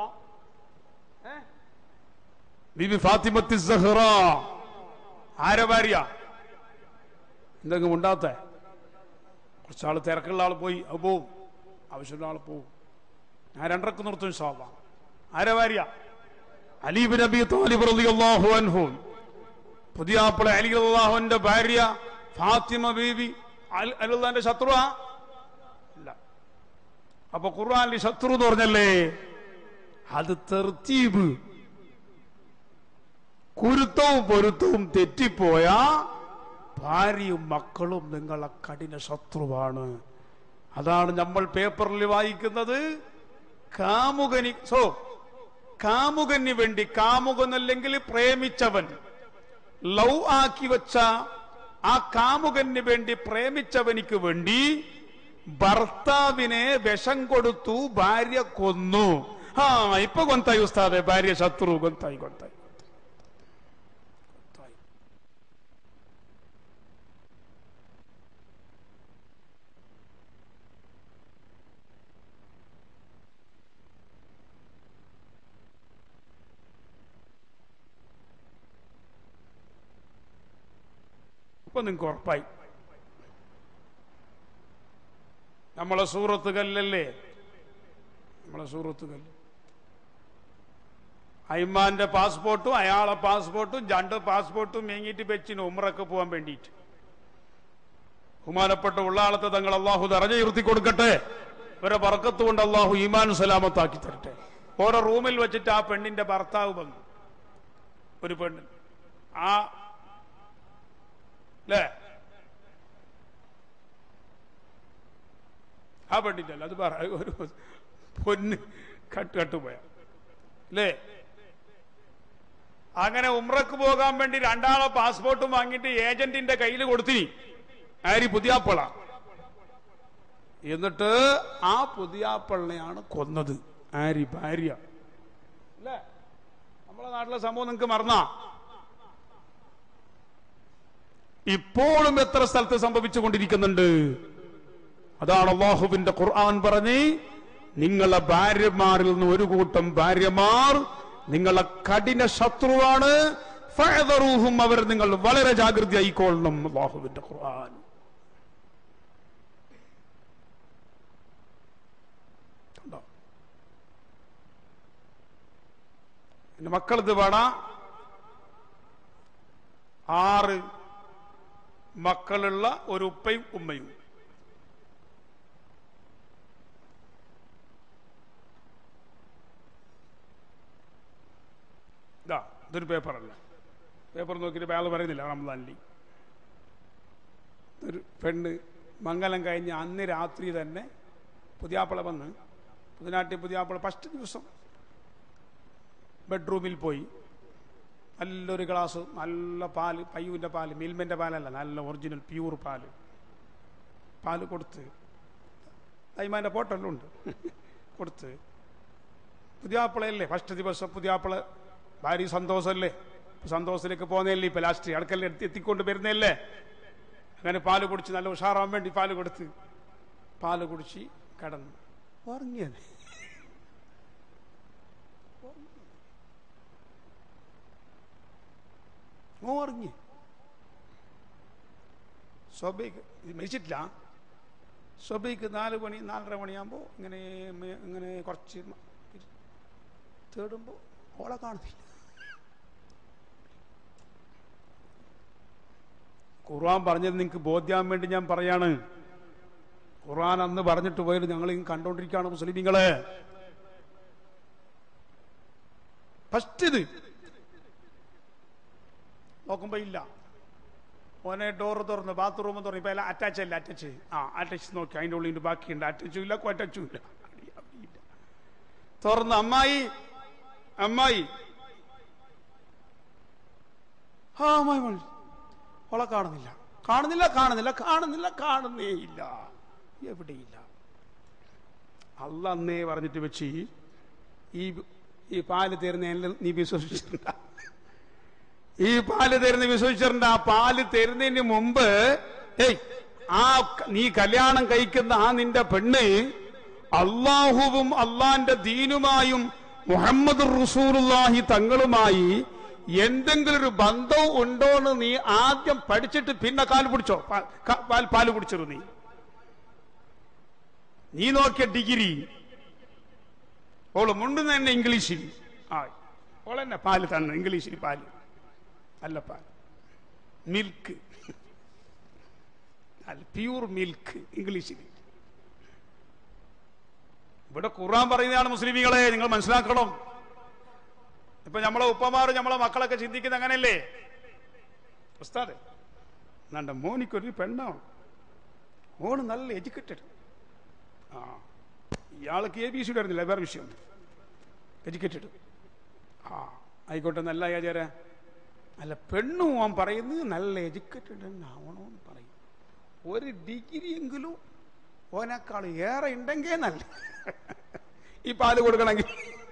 ബിബി ഫാത്തിമത്തി സഹ്റ ആരെ ഭാര്യ എന്തെങ്കിലും ഉണ്ടാത്ത കുറച്ചാൾ തിരക്കുള്ള ആൾ പോയി അത് പോവും ആവശ്യമുള്ള ആൾ പോവും ഞാൻ രണ്ടരക്ക് നിർത്തും ഇൻഷാല്ലാ ആരെ ഭാര്യ അലീബ് നബി താലിബ് റളിയല്ലാഹു അൻഹു പുതിയ ആപ്പിള അലി അള്ളാഹുവിന്റെ ഭാര്യ ഫാത്തിമ ബീബി അൽ- അലുള്ളാന്റെ ശത്രുവാ ഇല്ല അപ്പൊ ഖുർആാനിൽ ശത്രു എന്ന് പറഞ്ഞല്ലേ അത് തെർത്തീബ് കുരുത്തവും പൊരുത്തവും തെറ്റിപ്പോയ ഭാര്യയും മക്കളും നിങ്ങളെ കഠിന ശത്രുവാണ് അതാണ് നമ്മൾ പേപ്പറിൽ വായിക്കുന്നത് കാമുകനി സോ കാമുകന് വേണ്ടി കാമുകനല്ലെങ്കിൽ പ്രേമിച്ചവൻ ലവ് ആക്കി വെച്ച ആ കാമുകന് വേണ്ടി പ്രേമിച്ചവനിക്ക് വേണ്ടി ഭർത്താവിനെ വിഷം കൊടുത്തു ഭാര്യ കൊന്നു ആ ഇപ്പൊ കൊന്തായി ഉസ്താദെ ഭാര്യ ശത്രു കൊന്തായി കൊന്തായി കൊന്തായി. ഇപ്പൊ നിങ്ങൾക്ക് ഉറപ്പായി നമ്മളെ സൂറത്ത് കല്ലല്ലേ നമ്മളെ സൂറത്ത് കല്ല് അയ്മാന്റെ പാസ്പോർട്ടും അയാളെ പാസ്പോർട്ടും രണ്ട് പാസ്പോർട്ടും മേങ്ങിയിട്ട് വെച്ചിന് ഉമ്രക്ക് പോകാൻ വേണ്ടിയിട്ട് ബഹുമാനപ്പെട്ട ഉള്ളാളത്തെ തങ്ങൾ അള്ളാഹു ദറജ ഉയർത്തി കൊടുക്കട്ടെ ഇവരെ പറക്കത്ത് കൊണ്ട് അള്ളാഹു ഈമാൻ സലാമത്താക്കി തരട്ടെ ഓരോ റൂമിൽ വെച്ചിട്ട് ആ പെണ്ണിന്റെ ഭർത്താവ് വന്നു ഒരു പെണ്ണ് ആ അല്ലേ ആ പെണ്ണിന്റെ അല്ല അത് പറ ഒരു പൊന്ന് കട്ട് കട്ടുപോയ അല്ലേ അങ്ങനെ ഉമ്രക്ക് പോകാൻ വേണ്ടി രണ്ടാളെ പാസ്പോർട്ടും വാങ്ങിയിട്ട് ഏജന്റിന്റെ കയ്യിൽ കൊടുത്തിനി ആരി പുതിയാപ്പള എന്നിട്ട് ആ പുതിയാപ്പളിനെയാണ് കൊന്നത് ആരി ഭാര്യ അല്ലേ നമ്മളെ നാട്ടിലെ സംഭവം നിങ്ങൾക്ക് മറന്നാ ഇപ്പോഴും എത്ര സ്ഥലത്ത് സംഭവിച്ചുകൊണ്ടിരിക്കുന്നുണ്ട് അതാണ് അള്ളാഹുവിന്റെ ഖുർആൻ പറഞ്ഞ് നിങ്ങളെ ഭാര്യമാരിൽ നിന്ന് ഒരു കൂട്ടം ഭാര്യമാർ നിങ്ങളെ കഠിന ശത്രുവാണ് ഫഅദറൂഹും അവർ നിങ്ങൾ വളരെ ജാഗ്രത ആയിക്കൊള്ളണം അള്ളാഹുവിന്റെ ഖുർആൻ കണ്ടോ? എന്റെ മക്കളിത് വേണ ആറ് മക്കളുള്ള ഒരു ഉപ്പയും ഉമ്മയും ഇതാ ഇതൊരു പേപ്പറല്ല പേപ്പർ നോക്കിയിട്ട് അയാൾ പറയുന്നില്ല റംസാനിൽ ഒരു പെണ്ണ് മംഗലം കഴിഞ്ഞ് അന്ന് രാത്രി തന്നെ പുതിയാപ്പിള വന്ന് പുതിനാട്ടി പുതിയാപ്പിള ഫസ്റ്റ് ദിവസം ബെഡ്റൂമിൽ പോയി നല്ലൊരു ഗ്ലാസ് നല്ല പാല് പയ്യൂന്റെ പാല് മിൽമന്റെ പാലല്ല നല്ല ഒറിജിനൽ പ്യൂർ പാല് പാല് കൊടുത്ത് അയ്മാന്റെ പോട്ടെല്ലാം ഉണ്ട് കൊടുത്ത് പുതിയാപ്പിളയല്ലേ ഫസ്റ്റ് ദിവസം പുതിയാപ്പിള ഭാര്യ സന്തോഷമല്ലേ സന്തോഷത്തിലേക്ക് പോകുന്നതല്ലേ ഇപ്പൊ ലാസ്റ്റ് അടുക്കല്ലേ എത്തി എത്തിക്കൊണ്ട് വരുന്നതല്ലേ അങ്ങനെ പാല് കുടിച്ച് നല്ല ഉഷാറാൻ വേണ്ടി പാല് കൊടുത്ത് പാല് കുടിച്ച് കടന്നു ഉറങ്ങിയത് മോൻ ഉറങ്ങി സ്വബൈക്ക് ഇത് മരിച്ചിട്ടില്ല സ്വബൈക്ക് നാല് മണി നാലര മണിയാകുമ്പോൾ ഇങ്ങനെ മേ- ഇങ്ങനെ കുറച്ച് മ- തേടുമ്പോൾ ഓളെ കാണുന്നില്ല ഖുർആൻ പറഞ്ഞത് നിങ്ങൾക്ക് ബോധ്യാൻ വേണ്ടി ഞാൻ പറയാണ് ഖുർആൻ അന്ന് പറഞ്ഞിട്ട് പോയത് ഞങ്ങൾ ഇങ്ങ് കണ്ടോണ്ടിരിക്കുകയാണ് മുസ്ലിമീങ്ങളെ ഫസ്റ്റ് ഇത് നോക്കുമ്പോ ഇല്ല ഓനെ ഡോർ തുറന്ന് ബാത്റൂം തുറന്ന് ഇപ്പൊ എല്ലാം അറ്റാച്ച് അല്ല അറ്റാച്ച് ആ അറ്റാച്ച് നോക്കി അതിന്റെ ഉള്ളിൽ ബാക്കിയുണ്ട് അറ്റച്ചും ഇല്ല കൊറ്റച്ചും ഇല്ല ഇല്ല. തുറന്ന് അമ്മായി അമ്മായി ആ അമ്മായി വിളിച്ചു. ഓളെ കാണുന്നില്ല കാണുന്നില്ല കാണുന്നില്ല കാണുന്നില്ല കാണുന്നേ ഇല്ല എവിടെയില്ല അല്ല അന്നേ പറഞ്ഞിട്ട് വെച്ച് ഈ ഈ പാല് തരുന്ന നീ വിശ്വസിച്ചിട്ടുണ്ട ഈ പാല് തരുന്ന വിശ്വസിച്ചിട്ടുണ്ട് ആ പാല് തരുന്നതിന് മുമ്പ് ഏയ് ആ ക- നീ കല്യാണം കഴിക്കുന്ന ആ നിന്റെ പെണ്ണ് അള്ളാഹുവും അള്ളാന്റെ ദീനുമായും മുഹമ്മദ് റസൂലുള്ളാഹി തങ്ങളുമായി എന്തെങ്കിലും ഒരു ബന്ധവും ഉണ്ടോന്ന് നീ ആദ്യം പഠിച്ചിട്ട് പിന്നെ കാല് പിടിച്ചോ പാ- ക- പാൽ പാല് കുടിച്ചിരു നീ നീ നോക്കിയ ഡിഗ്രി ഓള് മുണ്ടുന്ന തന്നെ ഇംഗ്ലീഷിൽ ആ ഓളെന്നെ പാല് തന്നെ ഇംഗ്ലീഷിൽ പാല് അല്ല പാൽ മിൽക്ക് പ്യൂർ മിൽക്ക് ഇംഗ്ലീഷിൽ ഇവിടെ ഖുർആൻ പറയുന്നതാണ് മുസ്ലിമികളെ നിങ്ങൾ മനസ്സിലാക്കണം ഇപ്പൊ നമ്മളെ ഉപ്പമാർ നമ്മളെ മക്കളൊക്കെ ചിന്തിക്കുന്നത് അങ്ങനെയല്ലേ ഉസ്താദ് നണ്ട മോനിക്കൊരു പെണ്ണാണ് ഓണ് നല്ല എഡ്യൂക്കേറ്റഡ് ആ ഇയാൾക്ക് എ ബി സി വരുന്നില്ല വേറെ വിഷയം എഡ്യൂക്കേറ്റഡ് ആ ആയിക്കോട്ടെ നല്ല ആചാര അല്ല പെണ്ണും ഓൻ പറയുന്നത് നല്ല എഡ്യൂക്കേറ്റഡ് ആവണമെന്ന് പറയും ഒരു ഡിഗ്രി എങ്കിലും ഓനേക്കാൾ ഏറെ ഉണ്ടെങ്കിൽ നല്ല ഈ പാല് കൊടുക്കണമെങ്കിൽ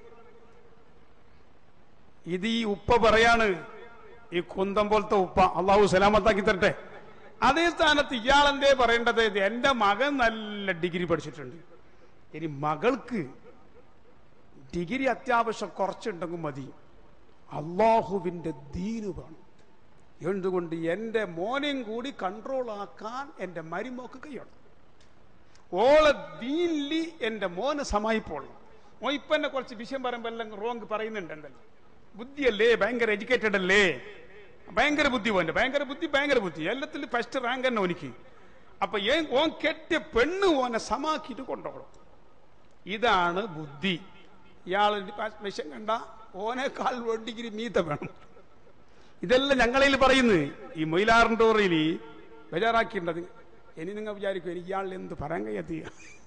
ഇത് ഈ ഉപ്പ പറയാണ് ഈ കുന്തം പോലത്തെ ഉപ്പ അള്ളാഹു സലാമത്താക്കി തരട്ടെ അതേ സ്ഥാനത്ത് ഇയാളെന്തേ പറയേണ്ടത് ഇത് എന്റെ മകൻ നല്ല ഡിഗ്രി പഠിച്ചിട്ടുണ്ട് ഇനി മകൾക്ക് ഡിഗ്രി അത്യാവശ്യം കുറച്ചുണ്ടെങ്കിൽ മതി അള്ളാഹുവിന്റെ ദീന് വേണം എന്തുകൊണ്ട് എന്റെ മോനെയും കൂടി കൺട്രോൾ ആക്കാൻ എന്റെ മരുമോക്ക് കഴിയണം ഓളെ ദീനിലി എന്റെ മോന് സമായിപ്പോളണം ഓ ഇപ്പൊ എന്നെ കുറച്ച് വിഷയം പറയുമ്പോ എല്ലാം റോങ് പറയുന്നുണ്ട് എന്തല്ലോ ബുദ്ധിയല്ലേ ഭയങ്കര എഡ്യൂക്കേറ്റഡ് അല്ലേ ഭയങ്കര ബുദ്ധി പോന്റെ ഭയങ്കര ബുദ്ധി ഭയങ്കര ബുദ്ധി എല്ലാത്തിലും ഫസ്റ്റ് റാങ്ക് തന്നെ ഓനിക്ക് അപ്പൊ ഏ- ഓൻ കെട്ടിയ പെണ്ണ് ഓനെ സമാക്കിയിട്ട് കൊണ്ടുപോകണം ഇതാണ് ബുദ്ധി ഇയാൾ വിഷം കണ്ട ഓനേക്കാൾ ഒരു ഡിഗ്രി മീത്ത വേണം ഇതെല്ലാം ഞങ്ങളിൽ പറയുന്നു ഈ മൊയിലാറിന്റെ ഓറയിൽ ബേജാറാക്കിയിട്ടത് ഇനി നിങ്ങൾ വിചാരിക്കും എനിക്ക് ഇയാളിൽ എന്ത് പറയാൻ കഴിയാത്തിയ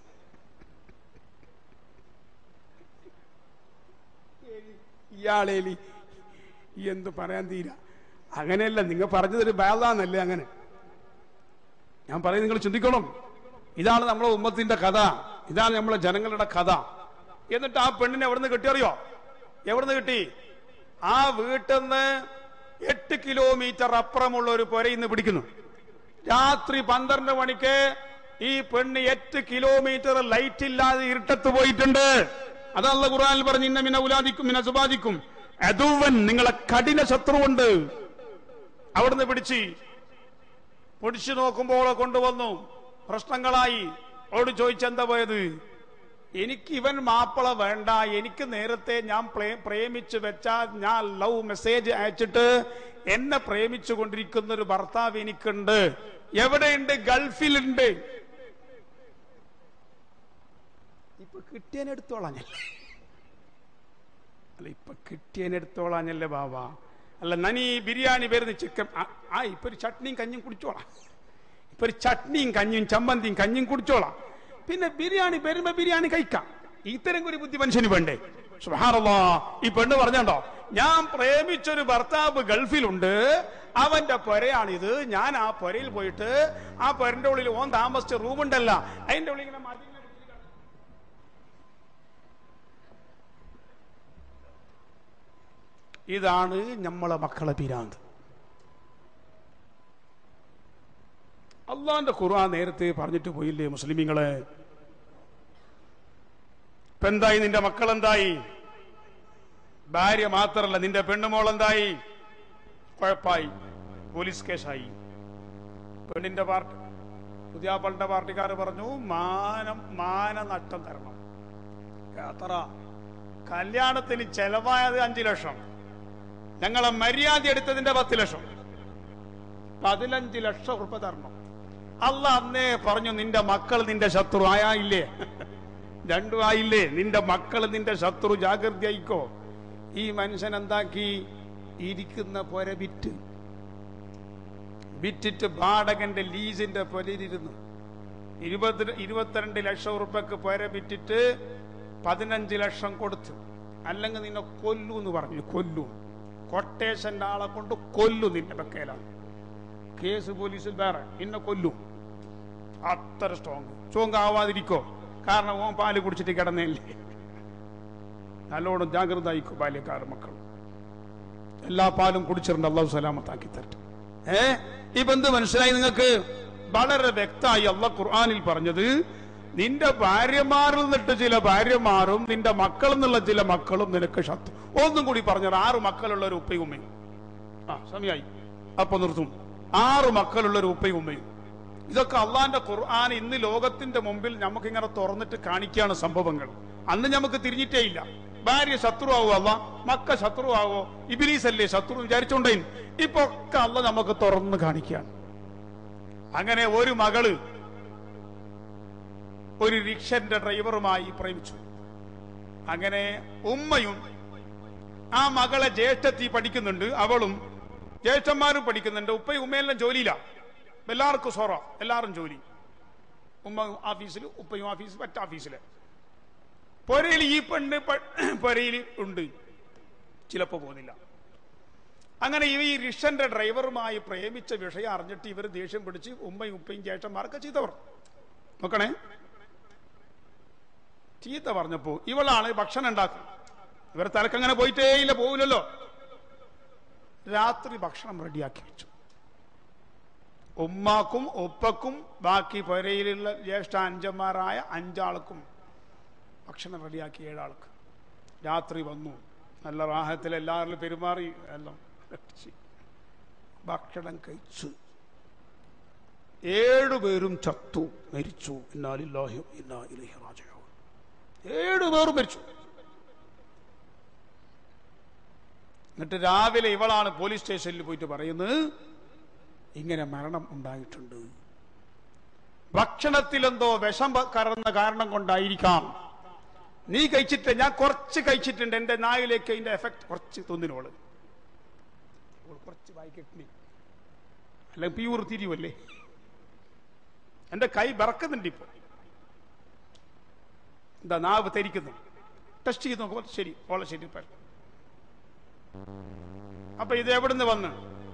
ഇയാളേലി എന്ത് പറയാൻ തീര അങ്ങനെയല്ല നിങ്ങൾ പറഞ്ഞതൊരു ബാധാന്നല്ലേ അങ്ങനെ ഞാൻ പറയുന്നത് നിങ്ങൾ ചിന്തിക്കണം ഇതാണ് നമ്മളെ ഉമ്മത്തിന്റെ കഥ ഇതാണ് നമ്മളെ ജനങ്ങളുടെ കഥ എന്നിട്ട് ആ പെണ്ണിനെ എവിടുന്ന് കിട്ടിയറിയോ എവിടുന്ന് കിട്ടി ആ വീട്ടിൽ നിന്ന് എട്ട് കിലോമീറ്റർ അപ്പുറമുള്ള ഒരു പുരയിന്ന് പിടിക്കുന്നു രാത്രി പന്ത്രണ്ട് മണിക്ക് ഈ പെണ്ണ് എട്ട് കിലോമീറ്റർ ലൈറ്റ് ഇല്ലാതെ ഇരുട്ടത്ത് പോയിട്ടുണ്ട് അതല്ല ഖുറാനിൽ പറഞ്ഞു ഇന്ന മിന ഉലാദിക്കും മിന സുബാദിക്കും അതുവൻ നിങ്ങളെ കഠിന ശത്രുവുണ്ട് അവിടുന്ന് പിടിച്ച് പിടിച്ചു നോക്കുമ്പോൾ കൊണ്ടുവന്നു പ്രശ്നങ്ങളായി അവരോട് ചോദിച്ചെന്താ പോയത് എനിക്ക് ഇവൻ മാപ്പിള വേണ്ട എനിക്ക് നേരത്തെ ഞാൻ പ്രേ- പ്രേമിച്ചു വെച്ചാൽ ഞാൻ ലവ് മെസ്സേജ് അയച്ചിട്ട് എന്നെ പ്രേമിച്ചു കൊണ്ടിരിക്കുന്ന ഒരു ഭർത്താവ് എനിക്കുണ്ട് എവിടെയുണ്ട് ഗൾഫിലുണ്ട് ഇപ്പൊ കിട്ടിയനെടുത്തോളാഞ്ഞല്ലേ അല്ല ഇപ്പൊ കിട്ടിയനെടുത്തോളാഞ്ഞല്ലേ ബാബ അല്ല നനി ബിരിയാണി വരുന്ന ചിക്കൻ ആ, ആ ഇപ്പൊ ഒരു ചട്നിയും കഞ്ഞും കുടിച്ചോളാം ഇപ്പൊ ഒരു ചട്നിയും കഞ്ഞും ചമ്മന്തിയും കഞ്ഞും കുടിച്ചോളാം പിന്നെ ബിരിയാണി വരുമ്പോ ബിരിയാണി കഴിക്കാം ഇത്തരം ഒരു ബുദ്ധി മനുഷ്യന് വേണ്ടേ സുബ്ഹാനല്ലാ ഈ പെണ്ണ് പറഞ്ഞോ ഞാൻ പ്രേമിച്ചൊരു ഭർത്താവ് ഗൾഫിലുണ്ട് അവന്റെ പൊരയാണിത് ഞാൻ ആ പൊരയിൽ പോയിട്ട് ആ പൊരന്റെ ഉള്ളിൽ ഓൻ താമസിച്ച റൂമുണ്ടല്ല അതിന്റെ ഉള്ളിൽ ഇങ്ങനെ മതി ഇതാണ് നമ്മളെ മക്കളെ പിരാന്ത് അള്ളാന്റെ ഖുർആൻ നേരത്തെ പറഞ്ഞിട്ട് പോയില്ലേ മുസ്ലിമീങ്ങളെ ഇപ്പൊ എന്തായി നിന്റെ മക്കൾ എന്തായി ഭാര്യ മാത്രല്ല നിന്റെ പെണ്ണുമോൾ എന്തായി കുഴപ്പമായി പോലീസ് കേസായി പെണ്ണിന്റെ പാർട്ടി പുതിയാപ്പളിന്റെ പാർട്ടിക്കാർ പറഞ്ഞു മാനം മാനനഷ്ടം തരണം എത്ര കല്യാണത്തിന് ചെലവായത് അഞ്ചു ലക്ഷം ഞങ്ങളെ മര്യാദ എടുത്തതിന്റെ പത്ത് ലക്ഷം പതിനഞ്ച് ലക്ഷം ഉറുപ്പ തരണം അല്ല അന്നേ പറഞ്ഞു നിന്റെ മക്കൾ നിന്റെ ശത്രു ആയില്ലേ രണ്ടും ആയില്ലേ നിന്റെ മക്കൾ നിന്റെ ശത്രു ജാഗ്രത ആയിക്കോ ഈ മനുഷ്യൻ എന്താക്കി ഇരിക്കുന്ന പൊര വിറ്റ് വിറ്റിട്ട് വാടകന്റെ ലീസിന്റെ പൊലയിലിരുന്നു ഇരുപത്തി ഇരുപത്തിരണ്ട് ലക്ഷം ഉറുപ്പക്ക് പൊര വിറ്റിട്ട് പതിനഞ്ച് ലക്ഷം കൊടുത്തു അല്ലെങ്കിൽ നിന്നെ കൊല്ലു എന്ന് പറഞ്ഞു കൊല്ലു കൊട്ടേഷന്റെ ആളെ കൊണ്ട് കൊല്ലു നിന്റെ വെക്കയിലാണ് കേസ് പോലീസിൽ വേറെ നിന്നെ കൊല്ലു അത്ര സ്ട്രോങ് സ്ട്രോങ് ആവാതിരിക്കോ കാരണം ഓൻ പാല് കുടിച്ചിട്ട് കിടന്നില്ലേ നല്ലോണം ജാഗ്രത ആയിക്കോ ബാല്യക്കാർ മക്കൾ എല്ലാ പാലും കുടിച്ചിട്ടുണ്ട് അള്ളാഹു സലാമത്താക്കി തരട്ടെ ഏ ഈ ബന്ധു മനസ്സിലായി നിങ്ങൾക്ക് വളരെ വ്യക്തമായി അള്ള ഖുർആാനിൽ പറഞ്ഞത് നിന്റെ ഭാര്യമാരിൽ നിന്നിട്ട് ചില ഭാര്യമാരും നിന്റെ മക്കളിൽ നിന്നുള്ള ചില മക്കളും നിനക്ക് ശത്രു ഒന്നും കൂടി പറഞ്ഞത് ആറ് മക്കളുള്ള ഒരു ഉപ്പയും ഉമ്മയും ആ സമയമായി അപ്പൊ നിർത്തും ആറ് മക്കളുള്ള ഒരു ഉപ്പയും ഉമ്മയും ഇതൊക്കെ അള്ളാന്റെ ഖുർആൻ ഇന്ന് ലോകത്തിന്റെ മുമ്പിൽ നമുക്കിങ്ങനെ തുറന്നിട്ട് കാണിക്കുകയാണ് സംഭവങ്ങൾ അന്ന് നമുക്ക് തിരിഞ്ഞിട്ടേ ഇല്ല ഭാര്യ ശത്രുവാവോ അല്ല മക്ക ശത്രുവാവോ ഇബിലീസ് അല്ലേ ശത്രു വിചാരിച്ചോണ്ടേ ഇപ്പൊ ഒക്കെ അല്ല നമുക്ക് തുറന്ന് കാണിക്കുകയാണ് അങ്ങനെ ഒരു മകള് ഒരു റിക്ഷന്റെ ഡ്രൈവറുമായി പ്രേമിച്ചു അങ്ങനെ ഉമ്മയും ആ മകളെ ജ്യേഷ്ഠത്തി പഠിക്കുന്നുണ്ട് അവളും ജ്യേഷ്ഠന്മാരും പഠിക്കുന്നുണ്ട് ഉപ്പയും ഉമ്മയെല്ലാം ജോലിയില്ല എല്ലാവർക്കും സൊറ എല്ലാവരും ജോലി ഉമ്മ ഓഫീസിൽ ഉപ്പയും ഓഫീസിൽ മറ്റ ഓഫീസില് പൊരയിൽ ഈ പെണ്ണ് പൊരയിൽ ഉണ്ട് ചിലപ്പോ പോകുന്നില്ല അങ്ങനെ ഇവ ഈ റിക്ഷന്റെ ഡ്രൈവറുമായി പ്രേമിച്ച വിഷയം അറിഞ്ഞിട്ട് ഇവർ ദേഷ്യം പിടിച്ച് ഉമ്മയും ഉപ്പയും ജ്യേഷ്ഠന്മാർക്ക് ചീത്ത പറഞ്ഞു നോക്കണേ ചീത്ത പറഞ്ഞപ്പോ ഇവളാണ് ഭക്ഷണം ഉണ്ടാക്കുന്നത് ഇവർ തലക്കങ്ങനെ പോയിട്ടേ ഇല്ല പോവില്ലല്ലോ രാത്രി ഭക്ഷണം റെഡിയാക്കി വെച്ചു ഉമ്മാക്കും ഉപ്പക്കും ബാക്കി പുരയിലുള്ള ജ്യേഷ്ഠ അഞ്ചന്മാരായ അഞ്ചാൾക്കും ഭക്ഷണം റെഡിയാക്കി ഏഴാൾക്ക് രാത്രി വന്നു നല്ല റാഹത്തിൽ എല്ലാവരിലും പെരുമാറി എല്ലാം ഭക്ഷണം കഴിച്ചു ഏഴുപേരും ചത്തു മരിച്ചു ഇന്നാലില്ലാഹി ഇന്നാ ഇലൈഹി റാജിഊൻ ഏഴുപേരും മരിച്ചു എന്നിട്ട് രാവിലെ ഇവളാണ് പോലീസ് സ്റ്റേഷനിൽ പോയിട്ട് പറയുന്നത് ഇങ്ങനെ മരണം ഉണ്ടായിട്ടുണ്ട് ഭക്ഷണത്തിലെന്തോ വിഷം കറന്ന കാരണം കൊണ്ടായിരിക്കാം നീ കഴിച്ചിട്ട് ഞാൻ കുറച്ച് കഴിച്ചിട്ടുണ്ട് എന്റെ നായിലേക്ക് അതിന്റെ എഫക്ട് കുറച്ച് തോന്നിനോള് കുറച്ച് വായിക്കിട്ടി അല്ല പ്യൂർ തിരിവല്ലേ എന്റെ കൈ വിറക്കുന്നുണ്ട് ഇപ്പൊ എന്താ നാവ് ധരിക്കുന്നു ടെസ്റ്റ് ചെയ്ത് നോക്കുമ്പോൾ ശരി ഓളെ ശരി അപ്പൊ ഇത് എവിടുന്ന് വന്ന്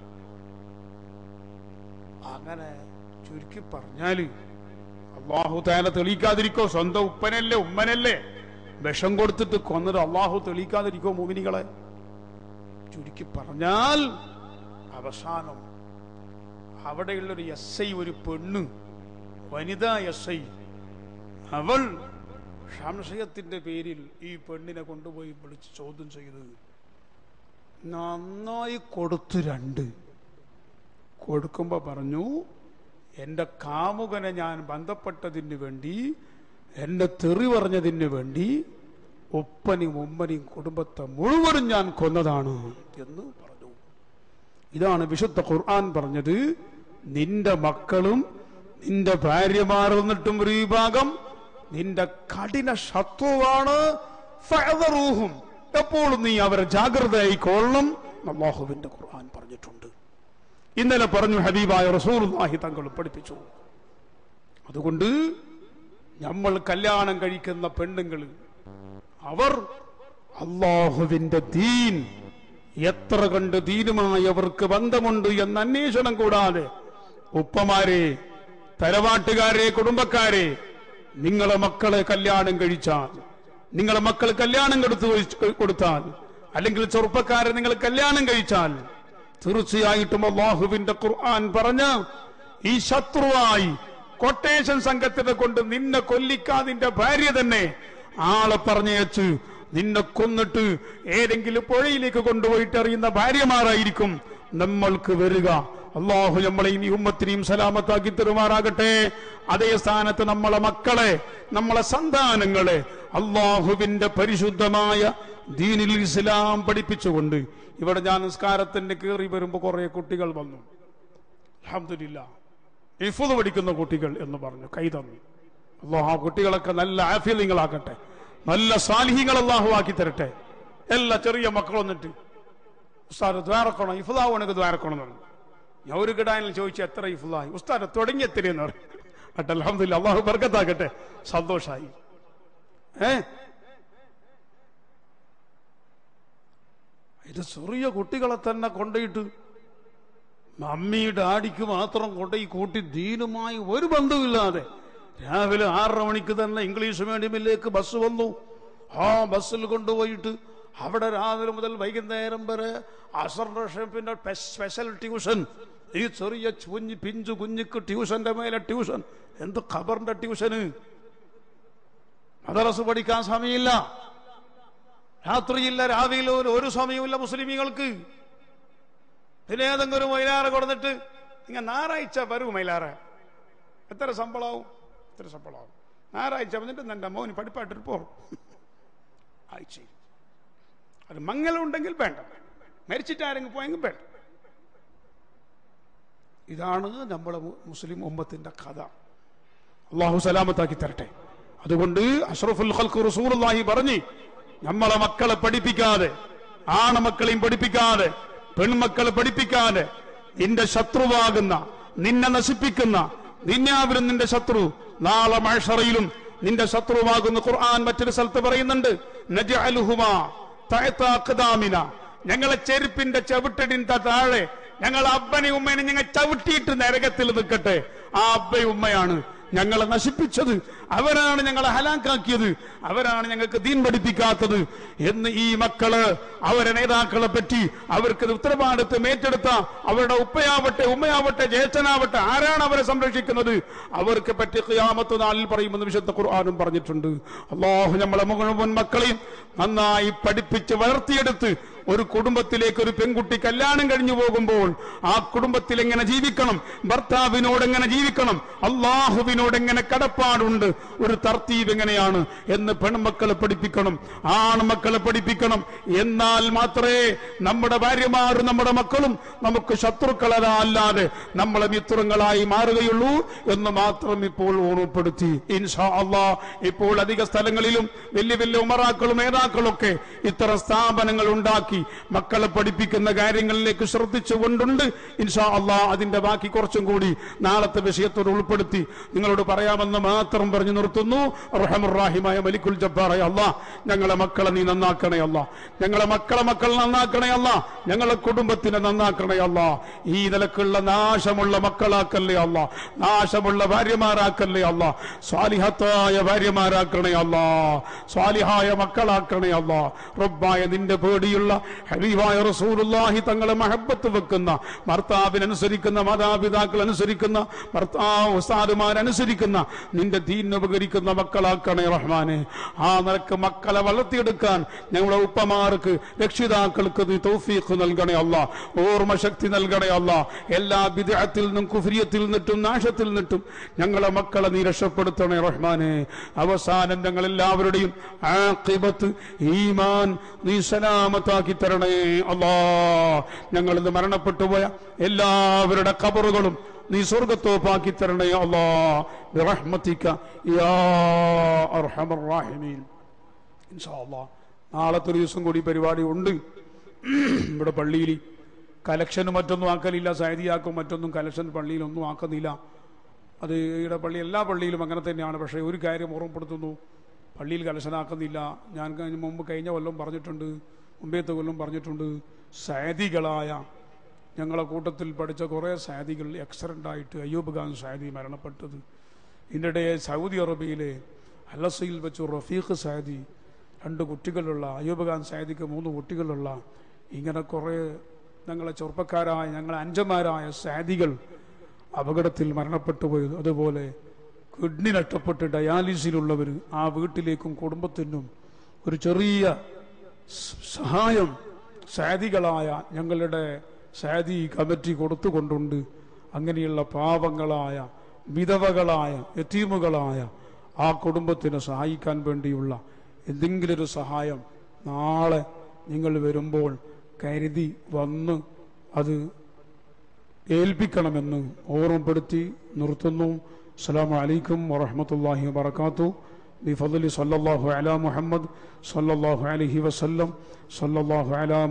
അങ്ങനെ ചുരുക്കി പറഞ്ഞാല് അള്ളാഹു താല തെളിയിക്കാതിരിക്കോ സ്വന്തം ഉപ്പനല്ലേ ഉമ്മനല്ലേ വിഷം കൊടുത്തിട്ട് കൊന്നത് അള്ളാഹു തെളിയിക്കാതിരിക്കോ മോമിനികളെ ചുരുക്കി പറഞ്ഞാൽ അവസാനം അവിടെയുള്ളൊരു എസ് ഐ ഒരു പെണ്ണ് വനിതാ എസ് ഐ അവൾ സംശയത്തിന്റെ പേരിൽ ഈ പെണ്ണിനെ കൊണ്ടുപോയി വിളിച്ച് ചോദ്യം ചെയ്ത് നന്നായി കൊടുത്തു രണ്ട് കൊടുക്കുമ്പോ പറഞ്ഞു എന്റെ കാമുകനെ ഞാൻ ബന്ധപ്പെട്ടതിന് വേണ്ടി എന്നെ തെറി പറഞ്ഞതിന് വേണ്ടി ഒപ്പനെയും ഉമ്മനെയും കുടുംബത്തെ മുഴുവനും ഞാൻ കൊന്നതാണ് എന്ന് പറഞ്ഞു ഇതാണ് വിശുദ്ധ ഖുർആൻ പറഞ്ഞത് നിന്റെ മക്കളും നിന്റെ ഭാര്യമാർന്നിട്ടും ഒരു വിഭാഗം നിന്റെ കഠിന ശത്രുവാണ് ഫഅദറൂഹും. എപ്പോഴും നീ അവരെ ജാഗ്രതയായി കൊള്ളണം അള്ളാഹുവിന്റെ ഖുർആൻ പറഞ്ഞിട്ടുണ്ട് ഇന്നലെ പറഞ്ഞു ഹബീബായ റസൂലുള്ളാഹി തങ്ങൾ പഠിപ്പിച്ചു അതുകൊണ്ട് നമ്മൾ കല്യാണം കഴിക്കുന്ന പെണ്ണുങ്ങൾ അവർ അള്ളാഹുവിന്റെ ദീൻ എത്ര കണ്ട് ദീനുമായി അവർക്ക് ബന്ധമുണ്ട് എന്ന അന്വേഷണം കൂടാതെ ഉപ്പമാരെ തലവാട്ടുകാരെ കുടുംബക്കാരെ നിങ്ങളെ മക്കളെ കല്യാണം കഴിച്ചാൽ നിങ്ങളെ മക്കൾ കല്യാണം കൊടുത്തു കൊടുത്താൽ അല്ലെങ്കിൽ ചെറുപ്പക്കാരെ നിങ്ങൾ കല്യാണം കഴിച്ചാൽ തീർച്ചയായിട്ടും അള്ളാഹുവിന്റെ ഖുർആൻ പറഞ്ഞ ഈ ശത്രുവായി കൊട്ടേഷൻ സംഘത്തിനെ കൊണ്ട് നിന്നെ കൊല്ലിക്കാതിന്റെ ഭാര്യ തന്നെ ആളെ പറഞ്ഞയച്ച് നിന്നെ കൊന്നിട്ട് ഏതെങ്കിലും പുഴയിലേക്ക് കൊണ്ടുപോയിട്ട് അറിയുന്ന ഭാര്യമാരായിരിക്കും നമ്മൾക്ക് വരിക അള്ളാഹു നമ്മളെയും ഈ ഉമ്മത്തിനെയും സലാമത്താക്കി തെരുമാറാകട്ടെ അതേ സ്ഥാനത്ത് നമ്മളെ മക്കളെ നമ്മളെ സന്താനങ്ങളെ അള്ളാഹുവിന്റെ പരിശുദ്ധമായ ദീനിൽ ഇസ്ലാം പഠിപ്പിച്ചുകൊണ്ട് ഇവിടെ ഞാൻ നിസ്കാരത്തിന് കയറി വരുമ്പോ കുറെ കുട്ടികൾ വന്നു അലഹമില്ല ഇഫുദ് പഠിക്കുന്ന കുട്ടികൾ എന്ന് പറഞ്ഞു കൈ തന്നു അള്ളാഹു ആ കുട്ടികളൊക്കെ നല്ല ആഫീലിങ്ങളാക്കട്ടെ നല്ല സാലിഹികൾ അള്ളാഹു ആക്കി തരട്ടെ എല്ലാ ചെറിയ മക്കൾ വന്നിട്ട് ഉസ്താദ് ദ്വാരക്കണം ഇഫുദാവണക്ക് ദ്വാരക്കണം എന്ന് പറഞ്ഞു ഞാൻ ഒരു കിടാനിൽ ചോദിച്ചു എത്ര ഇഫുദായി ഉസ്താദ് തുടങ്ങി എത്രയെന്ന് പറഞ്ഞു അട്ടെ അലഹമില്ല അള്ളാഹു ബർക്കത്താക്കട്ടെ സന്തോഷായി ഏ ഇത് ചെറിയ കുട്ടികളെ തന്നെ കൊണ്ടുപോയിട്ട് മമ്മി ഡാഡിക്ക് മാത്രം കൊണ്ടുപോയി കൂട്ടി ദീനുമായി ഒരു ബന്ധവുമില്ലാതെ രാവിലെ ആറര മണിക്ക് തന്നെ ഇംഗ്ലീഷ് മീഡിയമിലേക്ക് ബസ് വന്നു ആ ബസ്സിൽ കൊണ്ടുപോയിട്ട് അവിടെ രാവിലെ മുതൽ വൈകുന്നേരം വരെ അസറിന്റെ ശേഷം പിന്നെ പെ- സ്പെഷ്യൽ ട്യൂഷൻ ഈ ചെറിയ കുഞ്ഞ് പിഞ്ചു കുഞ്ഞിക്ക് ട്യൂഷന്റെ മേലെ ട്യൂഷൻ എന്ത് ഖബറിന്റെ ട്യൂഷന് മദ്രസ് പഠിക്കാൻ സമയമില്ല രാത്രിയില്ല രാവിലെ ഒരു സമയമില്ല മുസ്ലിമീങ്ങൾക്ക് പിന്നെ ഏതെങ്കിലും ഒരു മൈലാറ കൊടുത്തിട്ട് നിങ്ങൾ ഞായറാഴ്ച വരൂ മൈലാറ എത്ര ശമ്പളാവും എത്ര ശമ്പളാവും ഞായറാഴ്ച വന്നിട്ട് എന്റെ മോന് പഠിപ്പാട്ടിട്ട് പോറും ആഴ്ച അത് മംഗലമുണ്ടെങ്കിൽ വേണ്ട മരിച്ചിട്ട് ആരെങ്കിലും പോയെങ്കിൽ വേണ്ട ഇതാണ് നമ്മുടെ മു- മുസ്ലിം ഉമ്മത്തിന്റെ കഥ അള്ളാഹു സലാമത്താക്കി തരട്ടെ അതുകൊണ്ട് അഷ്റഫുൽ ഖൽഖ് റസൂലുള്ളാഹി പറഞ്ഞു നമ്മളെ മക്കളെ പഠിപ്പിക്കാതെ ആണമക്കളെയും പഠിപ്പിക്കാതെ പെൺമക്കളെ പഠിപ്പിക്കാതെ നിന്റെ ശത്രുവാകുന്ന നിന്നെ നശിപ്പിക്കുന്ന നിന്നാവിലും നിന്റെ ശത്രു നാളെ മഴറയിലും നിന്റെ ശത്രുവാകുന്ന ഖുർആൻ മറ്റൊരു സ്ഥലത്ത് പറയുന്നുണ്ട് നജഅലുഹുമാ തഅത അഖ്ദാമിന ഞങ്ങളെ ചെരുപ്പിന്റെ ചവിട്ടടിന്റെ താഴെ ഞങ്ങൾ അബ്ബനെ ഉമ്മനെ ഞങ്ങൾ ചവിട്ടിയിട്ട് നരകത്തിൽ നിൽക്കട്ടെ ആ അബ്ബയും ഉമ്മയാണ് ഞങ്ങളെ നശിപ്പിച്ചത് അവരാണ് ഞങ്ങളെ ഹലാക്കാക്കിയത് അവരാണ് ഞങ്ങൾക്ക് ദീൻ പഠിപ്പിക്കാത്തത് എന്ന് ഈ മക്കള് അവരെ നേതാക്കളെ പറ്റി അവർക്ക് ഉത്തരവാദിത്വം ഏറ്റെടുത്ത അവരുടെ ഉപ്പയാവട്ടെ ഉമ്മയാവട്ടെ ജ്യേഷ്ഠനാവട്ടെ ആരാണ് അവരെ സംരക്ഷിക്കുന്നത് അവർക്ക് പറ്റി ഖിയാമത്ത് നാളിൽ പറയുമെന്ന് വിശുദ്ധ ഖുർആാനും പറഞ്ഞിട്ടുണ്ട് അള്ളാഹു നമ്മളെ മുഴുവൻ മക്കളെയും നന്നായി പഠിപ്പിച്ച് വളർത്തിയെടുത്ത് ഒരു കുടുംബത്തിലേക്ക് ഒരു പെൺകുട്ടി കല്യാണം കഴിഞ്ഞു പോകുമ്പോൾ ആ കുടുംബത്തിൽ എങ്ങനെ ജീവിക്കണം ഭർത്താവിനോട് എങ്ങനെ ജീവിക്കണം അള്ളാഹുവിനോട് എങ്ങനെ കടപ്പാടുണ്ട് ഒരു തർത്തീവ് എങ്ങനെയാണ് എന്ന് പെൺമക്കളെ പഠിപ്പിക്കണം ആൺമക്കളെ പഠിപ്പിക്കണം എന്നാൽ മാത്രമേ നമ്മുടെ ഭാര്യമാരും നമ്മുടെ മക്കളും നമുക്ക് ശത്രുക്കളല്ല അല്ലാതെ നമ്മളെ മിത്രങ്ങളായി മാറുകയുള്ളൂ എന്ന് മാത്രം ഇപ്പോൾ ഓർമ്മപ്പെടുത്തി ഇൻഷാ അള്ളാ ഇപ്പോൾ അധിക സ്ഥലങ്ങളിലും വലിയ വലിയ ഉമറാക്കളും നേതാക്കളൊക്കെ ഇത്തരം സ്ഥാപനങ്ങൾ ഉണ്ടാക്കി മക്കളെ പഠിപ്പിക്കുന്ന കാര്യങ്ങളിലേക്ക് ശ്രദ്ധിച്ചുകൊണ്ടുണ്ട് ഇൻഷാ അള്ളാ അതിന്റെ ബാക്കി കുറച്ചും കൂടി നാളത്തെ വിഷയത്തോട് ഉൾപ്പെടുത്തി നിങ്ങളോട് പറയാമെന്ന് മാത്രം പറഞ്ഞു നിർത്തുന്നു റഹമുറാഹിമായ മലിക്കുൽ ജബ്ബാറായ അള്ളാ ഞങ്ങളെ മക്കളെ നീ നന്നാക്കണേ അല്ല ഞങ്ങളെ മക്കളെ മക്കൾ നന്നാക്കണേ അല്ല ഞങ്ങളെ കുടുംബത്തിനെ നന്നാക്കണേ അല്ല ഈ നിലക്കുള്ള നാശമുള്ള മക്കളാക്കല്ലേ അല്ല നാശമുള്ള ഭാര്യമാരാക്കല്ലേ അല്ല സ്വാലിഹത്തായ ഭാര്യമാരാക്കണേ അല്ല സ്വാലിഹായ മക്കളാക്കണേ അല്ല റബ്ബായ നിന്റെ പേടിയുള്ള ഹബീബായ റസൂലുള്ളാഹി തങ്ങളെ മഹബത്ത് വെക്കുന്ന ഭർത്താവിനനുസരിക്കുന്ന മാതാപിതാക്കൾ അനുസരിക്കുന്ന ഭർത്താവ് ഉസ്താദുമാരനുസരിക്കുന്ന നിന്റെ ദീൻ ഉപകരിക്കുന്ന മക്കളാക്കണേ റഹ്മാനെ ആ നിലക്ക് മക്കളെ വളർത്തിയെടുക്കാൻ ഞങ്ങളുടെ ഉപ്പമാർക്ക് രക്ഷിതാക്കൾക്ക് നീ തൗഫീഖ് നൽകണേ അല്ല ഓർമ്മ ശക്തി നൽകണേ അല്ല എല്ലാ വിദേഹത്തിൽ നിന്നും കുഫരിയത്തിൽ നിന്നിട്ടും നാശത്തിൽ നിന്നിട്ടും ഞങ്ങളെ മക്കളെ നീ രക്ഷപ്പെടുത്തണേ റഹ്മാനെ അവസാനം ഞങ്ങൾ എല്ലാവരുടെയും ആഖിബത്ത് ഈമാൻ നീ സലാമത്താക്കി തരണേ അല്ലാ ഞങ്ങൾ ഇന്ന് മരണപ്പെട്ടു പോയ എല്ലാവരുടെ കബറുകളും നീ സ്വർഗത്തോപ്പാക്കി തരണേ അല്ലാ ബിറഹ്മതിക യാ അർഹമർ റാഹിമീൻ ഇൻഷാ അല്ലാ നാളത്തെ ഒരു ദിവസം കൂടി പരിപാടി ഉണ്ട് ഇവിടെ പള്ളിയിൽ കലക്ഷനും മറ്റൊന്നും ആക്കലില്ല സൈദിയാക്കും മറ്റൊന്നും കലക്ഷൻ പള്ളിയിലൊന്നും ആക്കുന്നില്ല അത് ഈയുടെ പള്ളി എല്ലാ പള്ളിയിലും അങ്ങനെ തന്നെയാണ് പക്ഷേ ഒരു കാര്യം ഓർമ്മപ്പെടുത്തുന്നു പള്ളിയിൽ കലശനാക്കുന്നില്ല ഞാൻ കഴിഞ്ഞ മുമ്പ് കഴിഞ്ഞ കൊല്ലം പറഞ്ഞിട്ടുണ്ട് മുമ്പേത്തെ കൊല്ലം പറഞ്ഞിട്ടുണ്ട് സാദികളായ ഞങ്ങളെ കൂട്ടത്തിൽ പഠിച്ച കുറേ സാദികൾ ആയിട്ട് അയ്യൂബ് ഖാൻ സാദി മരണപ്പെട്ടത് ഇതിനിടെ സൗദി അറേബ്യയിലെ അലസയിൽ വെച്ച് റഫീഖ് സാദി രണ്ട് കുട്ടികളുള്ള അയ്യൂബ് ഖാൻ സാദിക്ക് മൂന്ന് കുട്ടികളുള്ള ഇങ്ങനെ കുറേ ഞങ്ങളെ ചെറുപ്പക്കാരായ ഞങ്ങളെ അഞ്ചന്മാരായ സാദികൾ അപകടത്തിൽ മരണപ്പെട്ടു പോയത് അതുപോലെ കിഡ്നി നഷ്ടപ്പെട്ട് ഡയാലിസിലുള്ളവർ ആ വീട്ടിലേക്കും കുടുംബത്തിനും ഒരു ചെറിയ സ- സഹായം സാദികളായ ഞങ്ങളുടെ സാദി കമ്മിറ്റി കൊടുത്തുകൊണ്ടുണ്ട് അങ്ങനെയുള്ള പാവങ്ങളായ വിധവകളായ എത്തീമുകളായ ആ കുടുംബത്തിനെ സഹായിക്കാൻ വേണ്ടിയുള്ള എന്തെങ്കിലും ഒരു സഹായം നാളെ നിങ്ങൾ വരുമ്പോൾ കരുതി വന്ന് അത് ഏൽപ്പിക്കണമെന്ന് ഓർമ്മപ്പെടുത്തി നിർത്തുന്നു അസ്സലാമു അലൈക്കും വറഹ്മത്തുള്ളാഹി വബറകാത്തു ബിഫضل صلى الله على محمد صلى الله عليه وسلم صلى الله على